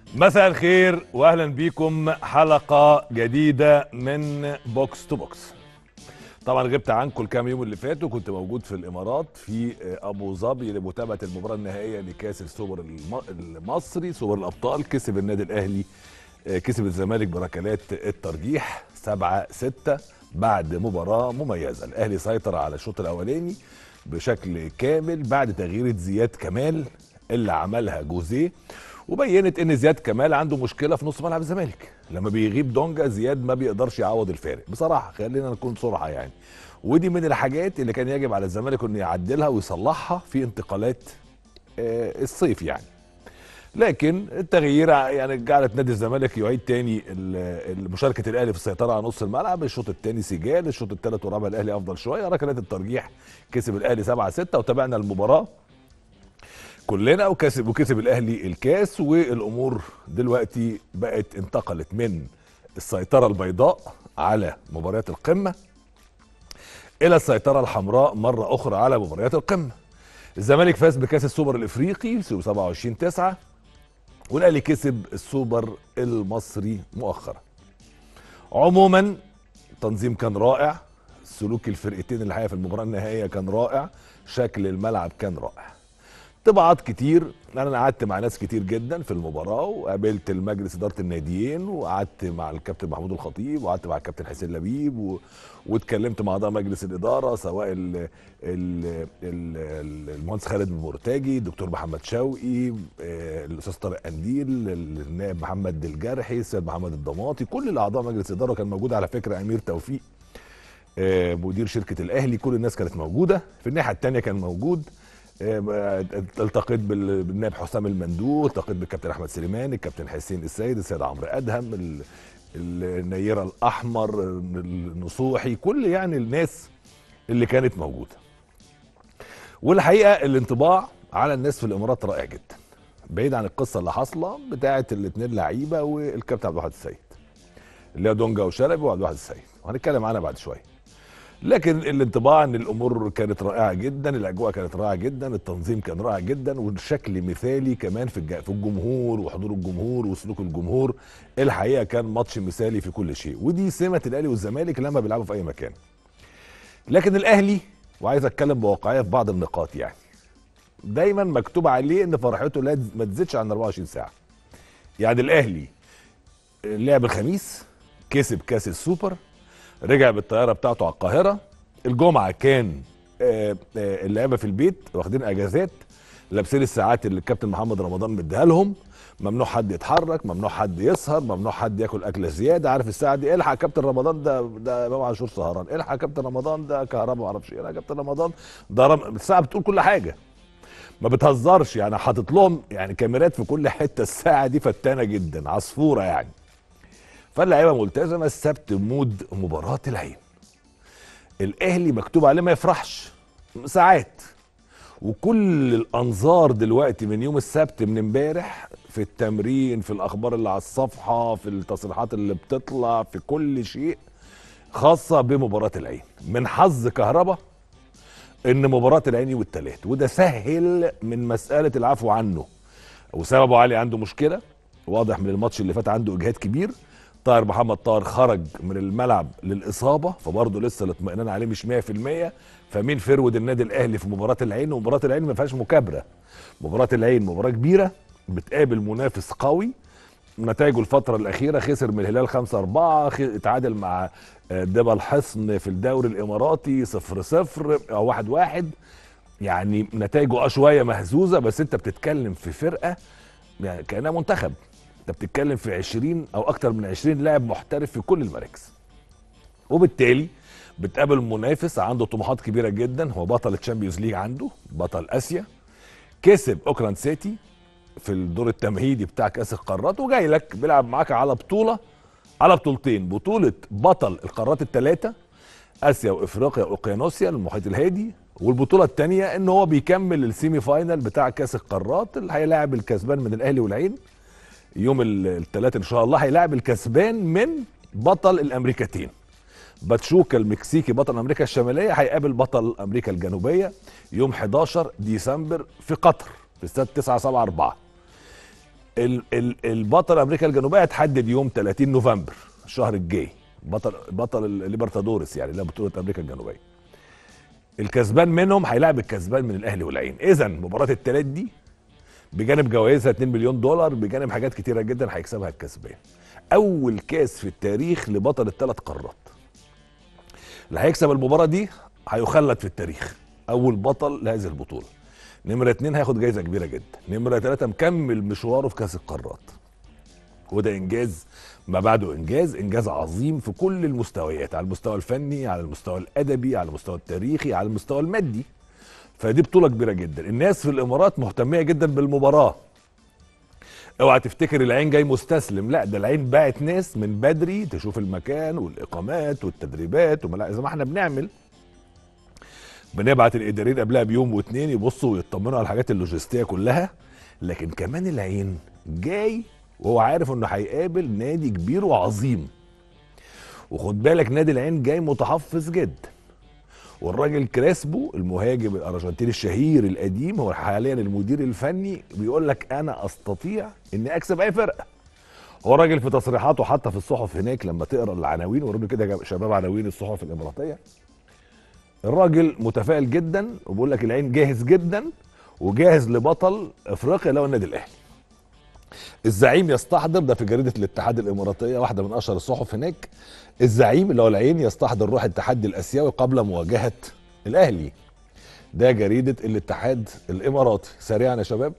مساء الخير واهلا بيكم حلقه جديده من بوكس تو بوكس طبعا غبت عنكم الكام يوم اللي فاتوا كنت موجود في الامارات في ابو ظبي لمتابعه المباراه النهائيه لكاس السوبر الم- المصري سوبر الابطال كسب النادي الاهلي آه، كسب الزمالك بركلات الترجيح 7 6 بعد مباراه مميزه الاهلي سيطر على الشوط الاولاني بشكل كامل بعد تغيير زياد كمال اللي عملها جوزيه وبينت ان زياد كمال عنده مشكله في نص ملعب الزمالك لما بيغيب دونجا زياد ما بيقدرش يعوض الفارق بصراحه خلينا نكون صراحه يعني ودي من الحاجات اللي كان يجب على الزمالك انه يعدلها ويصلحها في انتقالات آه، الصيف يعني لكن التغيير يعني جعلت نادي الزمالك يعيد تاني ال- ال- مشاركه الاهلي في السيطره على نص الملعب الشوط الثاني سجال الشوط الثالث والرابع الاهلي افضل شويه ركلات الترجيح كسب الاهلي 7 6 وتابعنا المباراه كلنا وكسب وكسب الاهلي الكاس والامور دلوقتي بقت انتقلت من السيطره البيضاء على مباريات القمه الى السيطره الحمراء مره اخرى على مباريات القمه الزمالك فاز بكاس السوبر الافريقي 27 9 والاهلي كسب السوبر المصري مؤخرا عموما تنظيم كان رائع سلوك الفرقتين الحقيقه في المباراه النهائيه كان رائع شكل الملعب كان رائع طبعات كتير انا قعدت مع ناس كتير جدا في المباراه وقابلت المجلس اداره الناديين وقعدت مع الكابتن محمود الخطيب وقعدت مع الكابتن حسين لبيب و... واتكلمت مع اعضاء مجلس الاداره سواء ال... ال... ال... ال- المهندس خالد مرتجي الدكتور محمد شوقي آه، الاستاذ طارق قنديل النائب محمد الجرحي السيد محمد الضماطي كل الاعضاء مجلس الاداره كان موجود على فكره امير توفيق آه، مدير شركه الاهلي كل الناس كانت موجوده في الناحيه الثانيه كان موجود آه، التقيت بال- بالنائب حسام المندوب التقيت بالكابتن احمد سليمان الكابتن حسين السيد السيد عمرو ادهم ال- ال- النيره الاحمر النصوحي كل يعني الناس اللي كانت موجوده والحقيقه الانطباع على الناس في الامارات رائع جدا بعيد عن القصه اللي حاصله بتاعه الاثنين لعيبه والكابتن عبد الواحد السيد اللي هي دونجا وشلبي وعبد الواحد السيد وهنتكلم عنها بعد شويه لكن الانطباع ان الامور كانت رائعه جدا الاجواء كانت رائعه جدا التنظيم كان رائع جدا والشكل مثالي كمان في الج- في الجمهور وحضور الجمهور وسلوك الجمهور الحقيقه كان ماتش مثالي في كل شيء ودي سمه الاهلي والزمالك لما بيلعبوا في اي مكان لكن الاهلي وعايز اتكلم بواقعيه في بعض النقاط يعني دايما مكتوب عليه ان فرحته لا ما تزيدش عن 24 ساعه يعني الاهلي لعب الخميس كسب كاس السوبر رجع بالطياره بتاعته على القاهره الجمعه كان آه، آه، اللعيبه في البيت واخدين اجازات لابسين الساعات اللي الكابتن محمد رمضان مديها لهم ممنوع حد يتحرك ممنوع حد يسهر ممنوع حد ياكل اكله زياده عارف الساعه دي الحق يا كابتن رمضان ده ده امام عاشور سهران الحق يا كابتن رمضان ده كهرباء ما اعرفش ايه يا كابتن رمضان ده رم... الساعه بتقول كل حاجه ما بتهزرش يعني حاطط لهم يعني كاميرات في كل حته الساعه دي فتانه جدا عصفوره يعني فاللعيبه ملتزمه السبت مود مباراه العين الاهلي مكتوب عليه ما يفرحش ساعات وكل الانظار دلوقتي من يوم السبت من امبارح في التمرين في الاخبار اللي على الصفحه في التصريحات اللي بتطلع في كل شيء خاصه بمباراه العين من حظ كهربا ان مباراه العين يوم الثلاث وده سهل من مساله العفو عنه وسببه علي عنده مشكله واضح من الماتش اللي فات عنده اجهاد كبير طاهر محمد طاهر خرج من الملعب للاصابه فبرضه لسه الاطمئنان عليه مش 100% فمين فرود النادي الاهلي في مباراه العين ومباراه العين ما فيهاش مكابره مباراه العين مباراه كبيره بتقابل منافس قوي نتائجه الفترة الأخيرة خسر من الهلال 5 4 اتعادل مع آه، دبا الحصن في الدوري الإماراتي 0 0 أو 1 1 يعني نتائجه اه شوية مهزوزة بس أنت بتتكلم في فرقة يعني كأنها منتخب أنت بتتكلم في 20 أو أكتر من 20 لاعب محترف في كل المراكز وبالتالي بتقابل منافس عنده طموحات كبيرة جدا هو بطل الشامبيونز ليج عنده بطل آسيا كسب اوكلاند سيتي في الدور التمهيدي بتاع كاس القارات وجاي لك بيلعب معاك على بطوله على بطولتين بطوله بطل القارات الثلاثه اسيا وافريقيا واوقيانوسيا المحيط الهادي والبطوله الثانيه ان هو بيكمل السيمي فاينل بتاع كاس القارات اللي هيلاعب الكسبان من الاهلي والعين يوم الثلاث ان شاء الله هيلاعب الكسبان من بطل الامريكتين باتشوكا المكسيكي بطل امريكا الشماليه هيقابل بطل امريكا الجنوبيه يوم 11 ديسمبر في قطر في استاد 9 7 4 ال ال البطل امريكا الجنوبيه هتحدد يوم 30 نوفمبر الشهر الجاي بطل بطل الليبرتادورس يعني اللي هي بطوله امريكا الجنوبيه الكسبان منهم هيلاعب الكسبان من الاهلي والعين اذا مباراه التلات دي بجانب جوائزها 2 مليون دولار بجانب حاجات كتيره جدا هيكسبها الكسبان اول كاس في التاريخ لبطل الثلاث قارات اللي هيكسب المباراه دي هيخلد في التاريخ اول بطل لهذه البطوله نمره اتنين هياخد جايزه كبيره جدا نمره ثلاثه مكمل مشواره في كاس القارات وده انجاز ما بعده انجاز انجاز عظيم في كل المستويات على المستوى الفني على المستوى الادبي على المستوى التاريخي على المستوى المادي فدي بطوله كبيره جدا الناس في الامارات مهتميه جدا بالمباراه اوعى تفتكر العين جاي مستسلم لا ده العين باعت ناس من بدري تشوف المكان والاقامات والتدريبات وملا زي ما احنا بنعمل بنبعت الاداريين قبلها بيوم واتنين يبصوا ويطمنوا على الحاجات اللوجستيه كلها لكن كمان العين جاي وهو عارف انه هيقابل نادي كبير وعظيم وخد بالك نادي العين جاي متحفظ جدا والراجل كريسبو المهاجم الارجنتيني الشهير القديم هو حاليا المدير الفني بيقول لك انا استطيع اني اكسب اي فرقه هو راجل في تصريحاته حتى في الصحف هناك لما تقرا العناوين وروني كده يا شباب عناوين الصحف الاماراتيه الراجل متفائل جدا وبيقول لك العين جاهز جدا وجاهز لبطل افريقيا اللي هو النادي الاهلي الزعيم يستحضر ده في جريده الاتحاد الاماراتيه واحده من اشهر الصحف هناك الزعيم اللي هو العين يستحضر روح التحدي الاسيوي قبل مواجهه الاهلي ده جريده الاتحاد الاماراتي سريعا يا شباب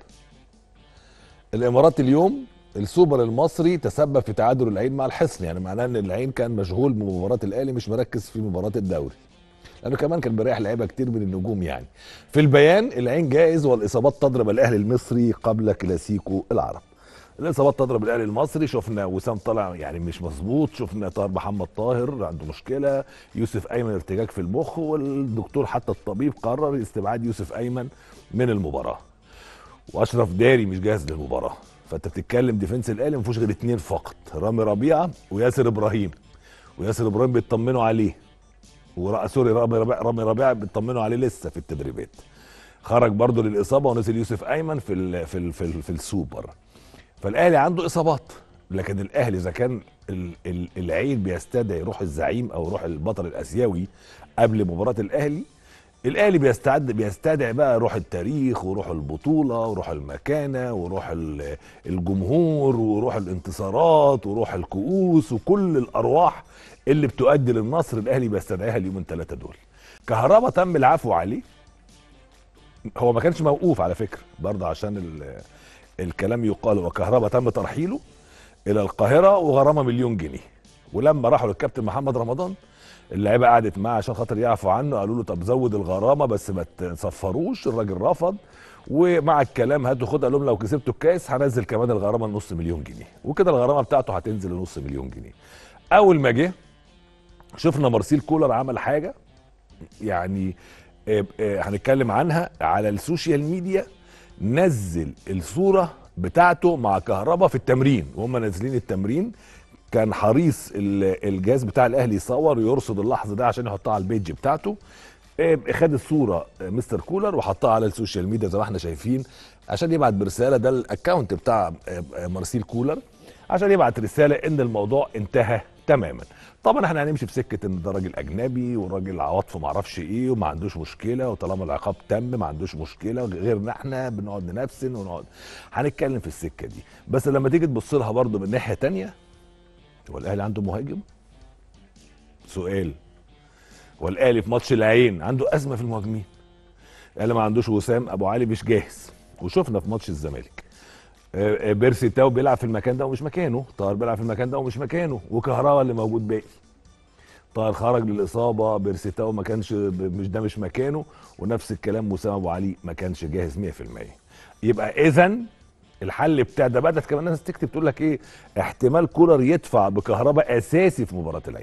الامارات اليوم السوبر المصري تسبب في تعادل العين مع الحصن يعني معناه ان العين كان مشغول بمباراه الاهلي مش مركز في مباراه الدوري لانه كمان كان بيريح لعيبه كتير من النجوم يعني في البيان العين جائز والاصابات تضرب الاهلي المصري قبل كلاسيكو العرب الاصابات تضرب الاهلي المصري شفنا وسام طلع يعني مش مظبوط شفنا طاهر محمد طاهر عنده مشكله يوسف ايمن ارتجاج في المخ والدكتور حتى الطبيب قرر استبعاد يوسف ايمن من المباراه واشرف داري مش جاهز للمباراه فانت بتتكلم ديفنس الاهلي ما فيهوش غير اتنين فقط رامي ربيعه وياسر ابراهيم وياسر ابراهيم بيطمنوا عليه ورا سوري رامي ربيعه رامي ربيعه بيطمنوا عليه لسه في التدريبات خرج برضه للاصابه ونزل يوسف ايمن في ال في ال في, ال في السوبر فالاهلي عنده اصابات لكن الاهلي اذا كان ال ال العين بيستدعي روح الزعيم او روح البطل الاسيوي قبل مباراه الاهلي الاهلي بيستعد بيستدعي بقى روح التاريخ وروح البطوله وروح المكانه وروح الجمهور وروح الانتصارات وروح الكؤوس وكل الارواح اللي بتؤدي للنصر الاهلي بيستدعيها اليومين ثلاثه دول كهربا تم العفو عليه هو ما كانش موقوف على فكره برضه عشان الكلام يقال وكهربا تم ترحيله الى القاهره وغرامه مليون جنيه ولما راحوا للكابتن محمد رمضان اللعيبه قعدت معاه عشان خاطر يعفوا عنه قالوا له طب زود الغرامه بس ما تصفروش الراجل رفض ومع الكلام هاتوا خد قال لهم لو كسبتوا الكاس هنزل كمان الغرامه لنص مليون جنيه وكده الغرامه بتاعته هتنزل لنص مليون جنيه اول ما جه شفنا مارسيل كولر عمل حاجه يعني هنتكلم عنها على السوشيال ميديا نزل الصوره بتاعته مع كهربا في التمرين وهم نازلين التمرين كان حريص الجهاز بتاع الاهلي يصور ويرصد اللحظه ده عشان يحطها على البيج بتاعته خد الصوره مستر كولر وحطها على السوشيال ميديا زي ما احنا شايفين عشان يبعت برساله ده الاكونت بتاع مارسيل كولر عشان يبعت رساله ان الموضوع انتهى تماما طبعا احنا هنمشي في سكه ان ده راجل اجنبي وراجل عواطفه ما اعرفش ايه وما عندوش مشكله وطالما العقاب تم ما عندوش مشكله غيرنا احنا بنقعد ننفسن ونقعد هنتكلم في السكه دي بس لما تيجي تبص لها برضه من ناحيه تانية هو الاهلي عنده مهاجم سؤال هو الاهلي في ماتش العين عنده ازمه في المهاجمين الاهلي ما عندوش وسام ابو علي مش جاهز وشفنا في ماتش الزمالك بيرسي تاو بيلعب في المكان ده ومش مكانه طاهر بيلعب في المكان ده ومش مكانه وكهربا اللي موجود باقي طاهر خرج للاصابه بيرسي تاو ما كانش مش ده مش مكانه ونفس الكلام وسام ابو علي ما كانش جاهز 100% يبقى اذا الحل بتاع ده بدات كمان الناس تكتب تقول لك ايه احتمال كولر يدفع بكهرباء اساسي في مباراه العين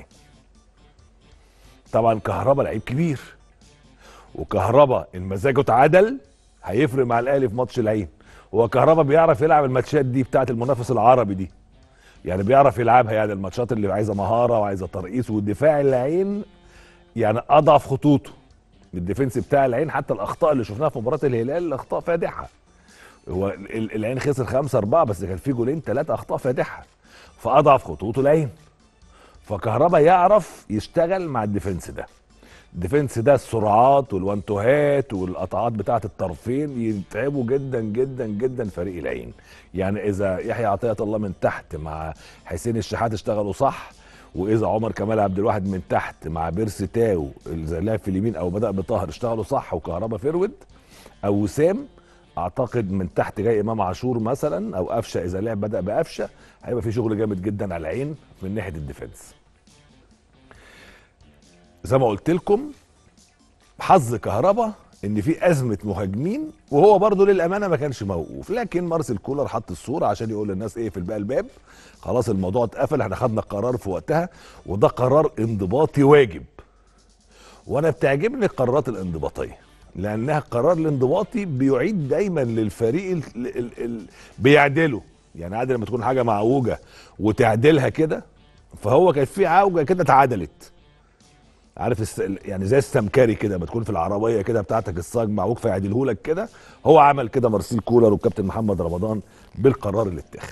طبعا كهرباء لعيب كبير وكهرباء ان مزاجه اتعدل هيفرق مع الاهلي في ماتش العين هو كهربا بيعرف يلعب الماتشات دي بتاعت المنافس العربي دي يعني بيعرف يلعبها يعني الماتشات اللي عايزه مهاره وعايزه ترقيص والدفاع العين يعني اضعف خطوطه الديفنس بتاع العين حتى الاخطاء اللي شفناها في مباراه الهلال اخطاء فادحه هو ال- العين خسر خمسة أربعة بس كان في جولين ثلاثة أخطاء فادحة فأضعف خطوطه العين فكهربا يعرف يشتغل مع الديفنس ده الديفنس ده السرعات والوانتوهات والقطعات بتاعه الطرفين يتعبوا جدا جدا جدا فريق العين يعني اذا يحيى عطيه الله من تحت مع حسين الشحات اشتغلوا صح واذا عمر كمال عبد الواحد من تحت مع بيرسي تاو اللي لعب في اليمين او بدا بطاهر اشتغلوا صح وكهربا فيرود او وسام اعتقد من تحت جاي امام عاشور مثلا او قفشه اذا لعب بدا بقفشه هيبقى في شغل جامد جدا على العين من ناحيه الديفنس زي ما قلت لكم حظ كهربا ان في ازمه مهاجمين وهو برضه للامانه ما كانش موقوف لكن مارسيل كولر حط الصوره عشان يقول للناس ايه في بقى الباب خلاص الموضوع اتقفل احنا خدنا القرار في وقتها وده قرار انضباطي واجب وانا بتعجبني القرارات الانضباطيه لانها القرار الانضباطي بيعيد دايما للفريق ال ال ال بيعدله يعني عادي لما تكون حاجه معوجه وتعدلها كده فهو كان في عوجه كده اتعدلت عارف الس... يعني زي السمكري كده ما تكون في العربيه كده بتاعتك الصاج معوج فيعدله لك كده هو عمل كده مارسيل كولر والكابتن محمد رمضان بالقرار اللي اتاخد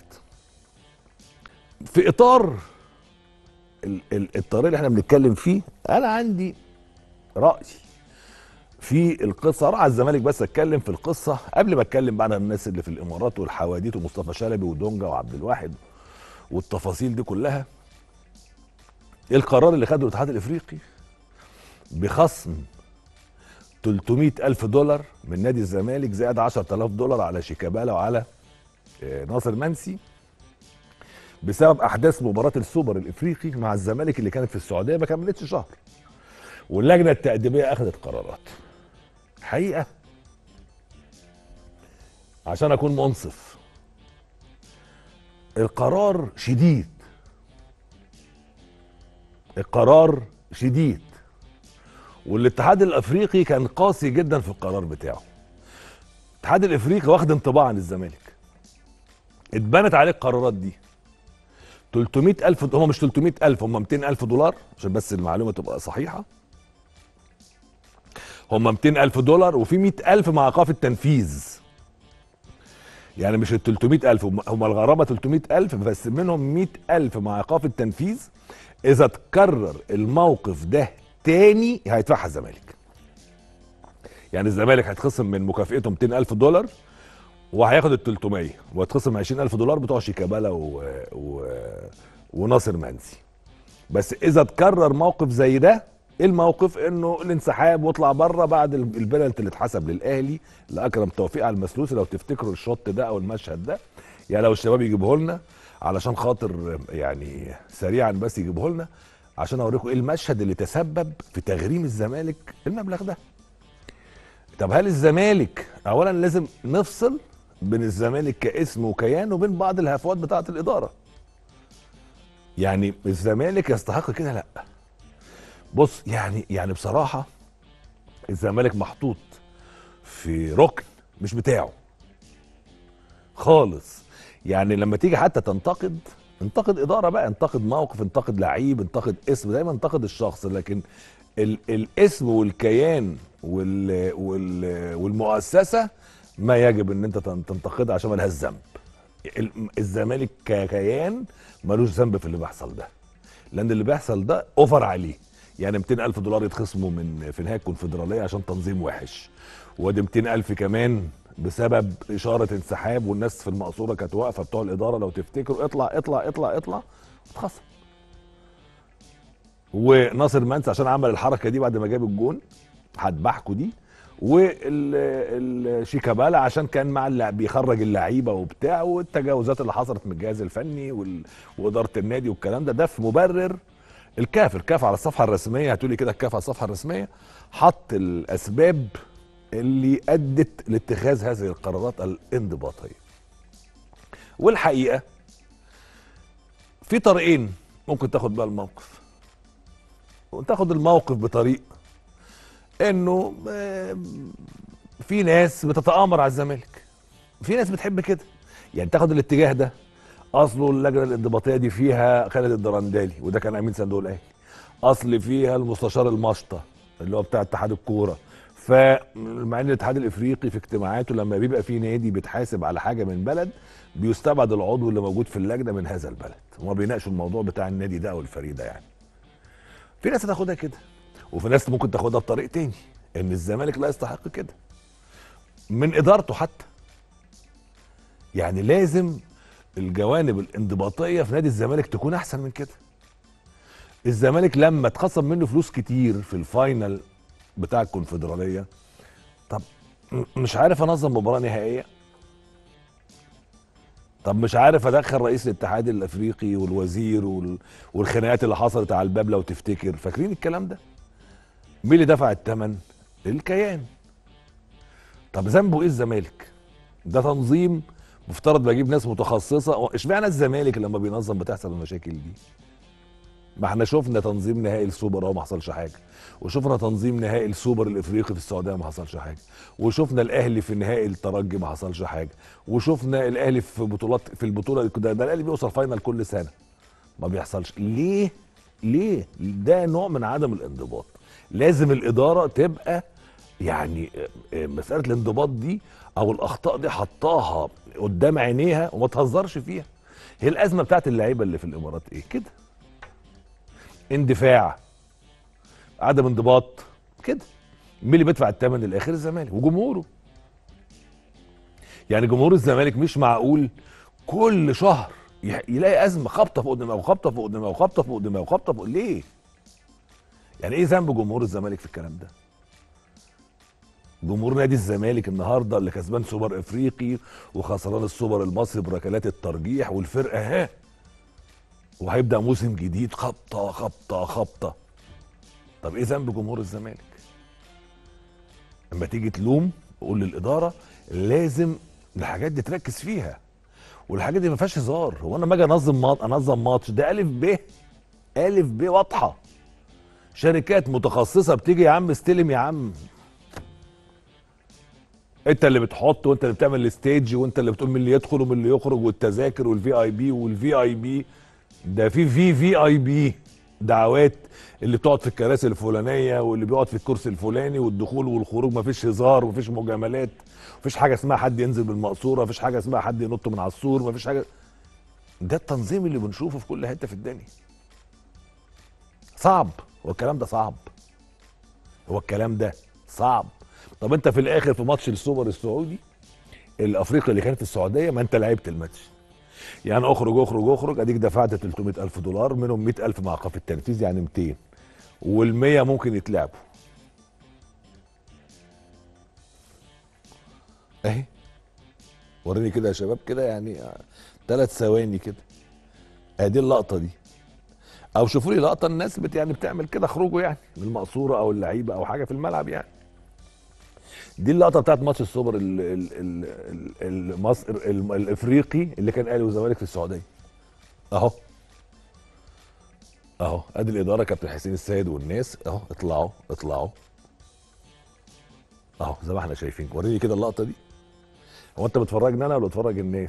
في اطار ال... ال... الطريق اللي احنا بنتكلم فيه انا عندي راي في القصه اروح على الزمالك بس اتكلم في القصه قبل ما اتكلم بقى عن الناس اللي في الامارات والحواديت ومصطفى شلبي ودونجا وعبد الواحد والتفاصيل دي كلها القرار اللي خده الاتحاد الافريقي بخصم 300 ألف دولار من نادي الزمالك زائد 10000 دولار على شيكابالا وعلى آه، ناصر منسي بسبب أحداث مباراة السوبر الإفريقي مع الزمالك اللي كانت في السعودية ما كملتش شهر واللجنة التأديبية أخذت قرارات حقيقة عشان أكون منصف القرار شديد القرار شديد والاتحاد الافريقي كان قاسي جدا في القرار بتاعه الاتحاد الافريقي واخد انطباع عن الزمالك اتبنت عليه القرارات دي 300 ألف هم مش 300 ألف هم 200 ألف دولار عشان بس المعلومة تبقى صحيحة هم 200 ألف دولار وفي 100 ألف مع إيقاف التنفيذ يعني مش ال 300 ألف هم هم الغرامة 300 ألف بس منهم 100 ألف مع إيقاف التنفيذ إذا تكرر الموقف ده تاني هيدفعها الزمالك يعني الزمالك هيتخصم من مكافئته 200 ألف دولار وهياخد ال 300 وهيتخصم 20 ألف دولار بتوع شيكابالا و... و... وناصر منسي بس إذا تكرر موقف زي ده ايه الموقف انه الانسحاب واطلع بره بعد ال- البنالتي اللي اتحسب للاهلي لاكرم توفيق على المسلوسي لو تفتكروا الشوط ده او المشهد ده يعني لو الشباب يجيبوه لنا علشان خاطر يعني سريعا بس يجيبوه لنا عشان اوريكم ايه المشهد اللي تسبب في تغريم الزمالك المبلغ ده طب هل الزمالك اولا لازم نفصل بين الزمالك كاسم وكيان وبين بعض الهفوات بتاعه الاداره يعني الزمالك يستحق كده لا بص يعني يعني بصراحه الزمالك محطوط في ركن مش بتاعه خالص يعني لما تيجي حتى تنتقد انتقد اداره بقى انتقد موقف انتقد لعيب انتقد اسم دايما انتقد الشخص لكن ال الاسم والكيان وال وال والمؤسسه ما يجب ان انت تن- تنتقدها عشان ملهاش ذنب ال- الزمالك ككيان ملوش ذنب في اللي بيحصل ده لان اللي بيحصل ده اوفر عليه يعني 200 الف دولار يتخصموا من في نهايه الكونفدراليه عشان تنظيم وحش وادي 200 الف كمان بسبب اشاره انسحاب والناس في المقصوره كانت واقفه بتوع الاداره لو تفتكروا اطلع اطلع اطلع اطلع اتخصم وناصر منسي عشان عمل الحركه دي بعد ما جاب الجون هذبحكوا دي والشيكابالا عشان كان مع اللعب بيخرج اللعيبه وبتاع والتجاوزات اللي حصلت من الجهاز الفني وال... واداره النادي والكلام ده ده في مبرر الكاف الكاف على الصفحه الرسميه هتقولي كده الكاف على الصفحه الرسميه حط الاسباب اللي ادت لاتخاذ هذه القرارات الانضباطيه والحقيقه في طريقين ممكن تاخد بقى الموقف وتاخد الموقف بطريق انه آم، في ناس بتتآمر على الزمالك في ناس بتحب كده يعني تاخد الاتجاه ده اصله اللجنه الانضباطيه دي فيها خالد الدرندالي وده كان امين صندوق الاهلي اصل فيها المستشار المشطه اللي هو بتاع اتحاد الكوره فمع ان الاتحاد الافريقي في اجتماعاته لما بيبقى في نادي بيتحاسب على حاجه من بلد بيستبعد العضو اللي موجود في اللجنه من هذا البلد وما بيناقشوا الموضوع بتاع النادي ده او الفريق ده يعني في ناس هتاخدها كده وفي ناس ممكن تاخدها بطريق تاني ان الزمالك لا يستحق كده من ادارته حتى يعني لازم الجوانب الانضباطيه في نادي الزمالك تكون احسن من كده الزمالك لما اتخصم منه فلوس كتير في الفاينل بتاع الكونفدراليه طب م- مش عارف انظم مباراه نهائيه طب مش عارف ادخل رئيس الاتحاد الافريقي والوزير وال... والخناقات اللي حصلت على الباب لو تفتكر فاكرين الكلام ده مين اللي دفع الثمن الكيان طب ذنبه ايه الزمالك ده تنظيم مفترض بجيب ناس متخصصه اشمعنى الزمالك لما بينظم بتحصل المشاكل دي ما احنا شفنا تنظيم نهائي السوبر اهو ما حصلش حاجه وشفنا تنظيم نهائي السوبر الافريقي في السعوديه ما حصلش حاجه وشفنا الاهلي في نهائي الترجي ما حصلش حاجه وشفنا الاهلي في بطولات في البطوله ده, ده الاهلي بيوصل فاينل كل سنه ما بيحصلش ليه ليه ده نوع من عدم الانضباط لازم الاداره تبقى يعني آه، آه، مساله الانضباط دي او الاخطاء دي حطاها قدام عينيها وما تهزرش فيها هي الازمه بتاعت اللعيبه اللي في الامارات ايه كده اندفاع عدم انضباط كده مين اللي بيدفع الثمن الاخر الزمالك وجمهوره يعني جمهور الزمالك مش معقول كل شهر يح- يلاقي ازمه خبطه فوق دماغه خبطه فوق دماغه خبطه فوق دماغه خبطه فوق ليه يعني ايه ذنب جمهور الزمالك في الكلام ده جمهور نادي الزمالك النهارده اللي كسبان سوبر افريقي وخسران السوبر المصري بركلات الترجيح والفرقه ها وهيبدا موسم جديد خبطه خبطه خبطه طب ايه ذنب جمهور الزمالك اما تيجي تلوم قول للاداره لازم الحاجات دي تركز فيها والحاجات دي ما فيهاش هزار هو انا لما اجي انظم ما- انظم ماتش ده الف ب الف ب واضحه شركات متخصصه بتيجي يا عم استلم يا عم انت اللي بتحط وانت اللي بتعمل الستيج وانت اللي بتقول مين اللي يدخل ومين اللي يخرج والتذاكر والفي اي بي والفي اي بي ده في في في اي بي دعوات اللي بتقعد في الكراسي الفلانيه واللي بيقعد في الكرسي الفلاني والدخول والخروج مفيش هزار مفيش مجاملات مفيش حاجه اسمها حد ينزل بالمقصوره مفيش حاجه اسمها حد ينط من على السور مفيش حاجه ده التنظيم اللي بنشوفه في كل حته في الدنيا صعب هو الكلام ده صعب هو الكلام ده صعب طب انت في الاخر في ماتش السوبر السعودي الافريقي اللي كان في السعوديه ما انت لعبت الماتش يعني اخرج اخرج اخرج اديك دفعت 300 الف دولار منهم 100 الف مع ايقاف التنفيذ يعني 200 وال100 ممكن يتلعبوا اهي وريني كده يا شباب كده يعني ثلاث ثواني كده ادي اللقطه دي او شوفوا لي لقطه الناس بت يعني بتعمل كده خروجه يعني من المقصوره او اللعيبه او حاجه في الملعب يعني دي اللقطه بتاعت ماتش السوبر ال- ال- ال- ال- المصر ال- الافريقي اللي كان اهلي والزمالك في السعوديه اهو اهو ادي الاداره كابتن حسين السيد والناس اهو اطلعوا اطلعوا اهو زي ما احنا شايفين وريني كده اللقطه دي هو انت بتفرجني انا ولا بتفرج الناس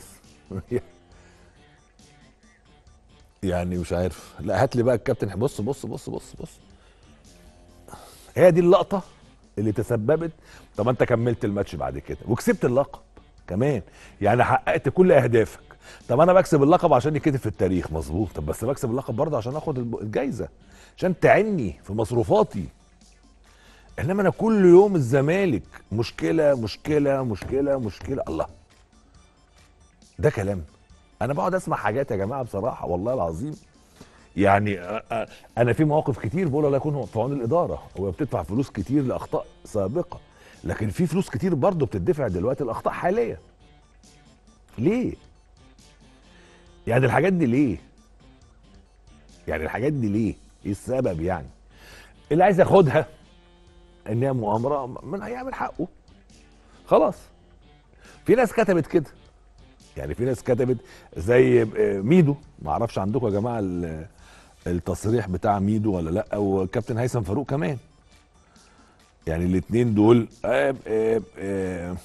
يعني مش عارف لا هات لي بقى الكابتن بص بص بص بص بص هي دي اللقطه اللي تسببت طب انت كملت الماتش بعد كده وكسبت اللقب كمان يعني حققت كل اهدافك طب انا بكسب اللقب عشان يتكتب في التاريخ مظبوط طب بس بكسب اللقب برضه عشان اخد الب- الجايزه عشان تعني في مصروفاتي انما انا كل يوم الزمالك مشكله مشكله مشكله مشكله الله ده كلام انا بقعد اسمع حاجات يا جماعه بصراحه والله العظيم يعني أ- أ- انا في مواقف كتير بقول الله يكون في عون الاداره هو بتدفع فلوس كتير لاخطاء سابقه لكن في فلوس كتير برضه بتدفع دلوقتي لاخطاء حاليه ليه يعني الحاجات دي ليه يعني الحاجات دي ليه ايه السبب يعني اللي عايز ياخدها ان هي مؤامره من هيعمل حقه خلاص في ناس كتبت كده يعني في ناس كتبت زي آه، ميدو ما اعرفش عندكم يا جماعه ال- التصريح بتاع ميدو ولا لا وكابتن هيثم فاروق كمان يعني الاثنين دول آه، آه، آه،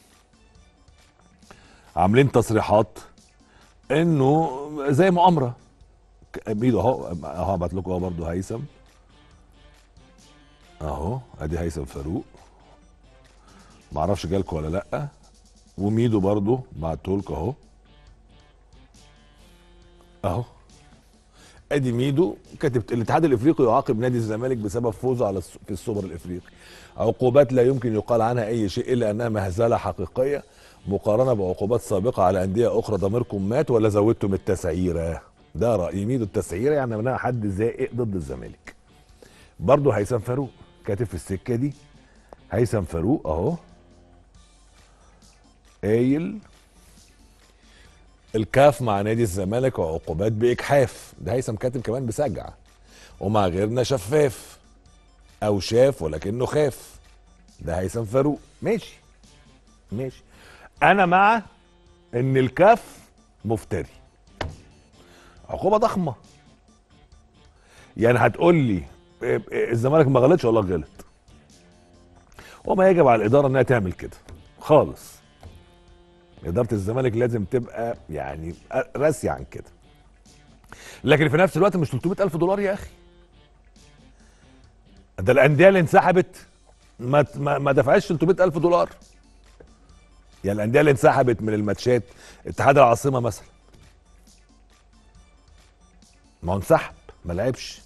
عاملين تصريحات انه زي مؤامره ك- ميدو اهو اهو هبعت لكم اهو برضه هيثم اهو ادي هيثم فاروق معرفش جالكوا ولا لا وميدو برضو بعتهولكوا اهو اهو ادي ميدو كاتب الاتحاد الافريقي يعاقب نادي الزمالك بسبب فوزه على الس- في السوبر الافريقي عقوبات لا يمكن يقال عنها اي شيء الا انها مهزله حقيقيه مقارنه بعقوبات سابقه على انديه اخرى ضميركم مات ولا زودتم التسعيره ده راي ميدو التسعيره يعني منها حد زائق ضد الزمالك برضه هيثم فاروق كاتب في السكه دي هيثم فاروق اهو قايل الكاف مع نادي الزمالك وعقوبات باجحاف ده هيثم كاتب كمان بسجع ومع غيرنا شفاف او شاف ولكنه خاف ده هيثم فاروق ماشي ماشي انا مع ان الكاف مفتري عقوبه ضخمه يعني هتقول لي إيه- إيه الزمالك ما غلطش والله غلط وما يجب على الاداره انها تعمل كده خالص اداره الزمالك لازم تبقى يعني راسيه عن كده لكن في نفس الوقت مش 300 الف دولار يا اخي ده الانديه اللي انسحبت ما ما, ما دفعتش 300 الف دولار يعني الانديه اللي انسحبت من الماتشات اتحاد العاصمه مثلا ما هو انسحب ما لعبش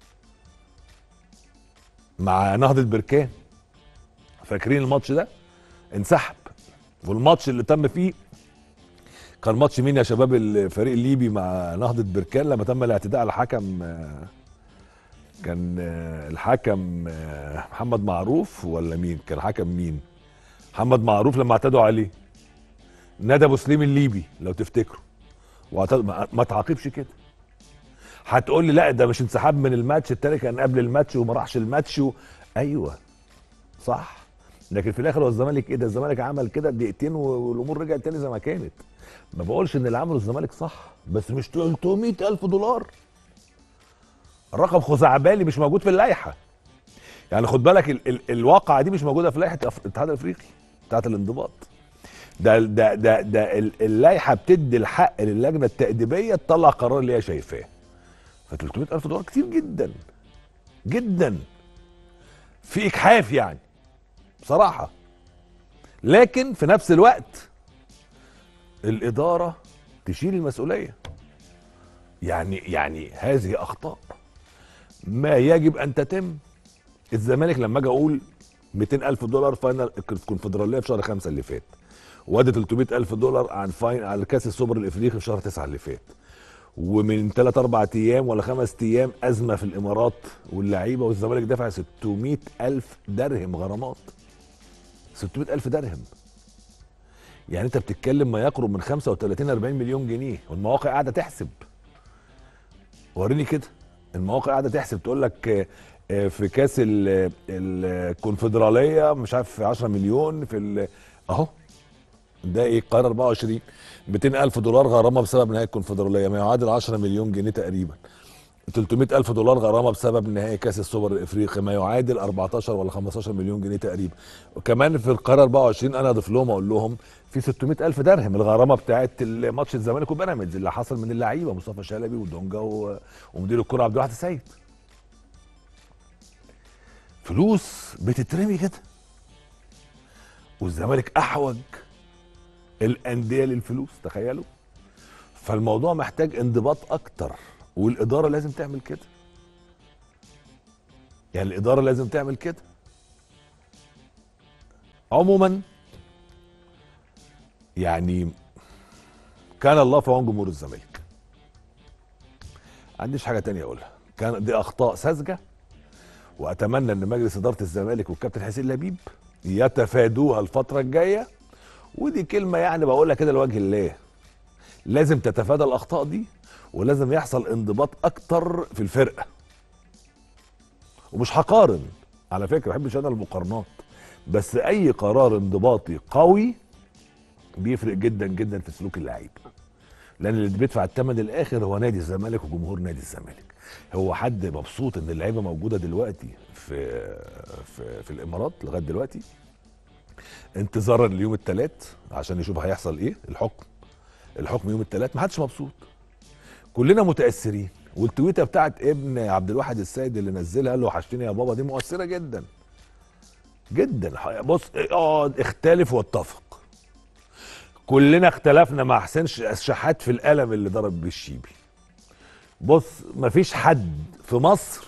مع نهضه بركان فاكرين الماتش ده انسحب والماتش اللي تم فيه كان ماتش مين يا شباب الفريق الليبي مع نهضة بركان لما تم الاعتداء على الحكم آه، كان آه، الحكم آه، محمد معروف ولا مين كان حكم مين محمد معروف لما اعتدوا عليه نادى ابو سليم الليبي لو تفتكروا واعتد- ما ما تعاقبش كده هتقول لي لا ده مش انسحاب من الماتش التاني كان قبل الماتش وما راحش الماتش و... ايوه صح لكن في الاخر هو الزمالك ايه ده الزمالك عمل كده دقيقتين والامور رجعت تاني زي ما كانت ما بقولش ان اللي عمله الزمالك صح بس مش 300 الف دولار الرقم خزعبلي مش موجود في اللائحه يعني خد بالك ال ال الواقعه دي مش موجوده في لائحه الأف- الاتحاد الافريقي بتاعت الانضباط ده ده ده ده ال- اللائحه بتدي الحق للجنه التاديبيه تطلع قرار اللي هي شايفاه ف 300 الف دولار كتير جدا جدا في اجحاف يعني بصراحه لكن في نفس الوقت الاداره تشيل المسؤوليه يعني يعني هذه اخطاء ما يجب ان تتم الزمالك لما اجي اقول 200 الف دولار فاينل الكونفدراليه في شهر خمسة اللي فات وادي 300 الف دولار عن فاين على كاس السوبر الافريقي في شهر تسعة اللي فات ومن 3 4 ايام ولا خمس ايام ازمه في الامارات واللعيبه والزمالك دفع 600 الف درهم غرامات 600 الف درهم يعني انت بتتكلم ما يقرب من 35 40 مليون جنيه والمواقع قاعده تحسب وريني كده المواقع قاعده تحسب تقول لك آه، آه، في كاس ال- الكونفدراليه مش عارف في 10 مليون في ال- اهو ده ايه القاهره 24 200 الف دولار غرامه بسبب نهائي الكونفدراليه ما يعادل 10 مليون جنيه تقريبا 300 الف دولار غرامه بسبب نهائي كاس السوبر الافريقي ما يعادل 14 ولا 15 مليون جنيه تقريبا وكمان في القاهره 24 انا اضيف لهم اقول لهم في 600 الف درهم الغرامه بتاعت ماتش الزمالك وبيراميدز اللي حصل من اللعيبه مصطفى شلبي ودونجا و- ومدير الكره عبد الواحد السيد فلوس بتترمي كده والزمالك احوج الانديه للفلوس تخيلوا فالموضوع محتاج انضباط اكتر والاداره لازم تعمل كده يعني الاداره لازم تعمل كده عموما يعني كان الله في عون جمهور الزمالك ما عنديش حاجه تانية اقولها كان دي اخطاء ساذجه واتمنى ان مجلس اداره الزمالك والكابتن حسين لبيب يتفادوها الفتره الجايه ودي كلمه يعني بقولها كده لوجه الله لازم تتفادى الاخطاء دي ولازم يحصل انضباط اكتر في الفرقه ومش هقارن على فكره ما بحبش انا المقارنات بس اي قرار انضباطي قوي بيفرق جدا جدا في سلوك اللعيب لان اللي بيدفع الثمن الاخر هو نادي الزمالك وجمهور نادي الزمالك هو حد مبسوط ان اللعيبه موجوده دلوقتي في في في الامارات لغايه دلوقتي انتظارا ليوم الثلاث عشان يشوف هيحصل ايه الحكم الحكم يوم الثلاث ما حدش مبسوط كلنا متاثرين والتويته بتاعت ابن عبد الواحد السيد اللي نزلها قال له وحشتني يا بابا دي مؤثره جدا جدا ح- بص اقعد اختلف واتفق كلنا اختلفنا مع حسين ش- شحات في القلم اللي ضرب بيه الشيبي بص مفيش حد في مصر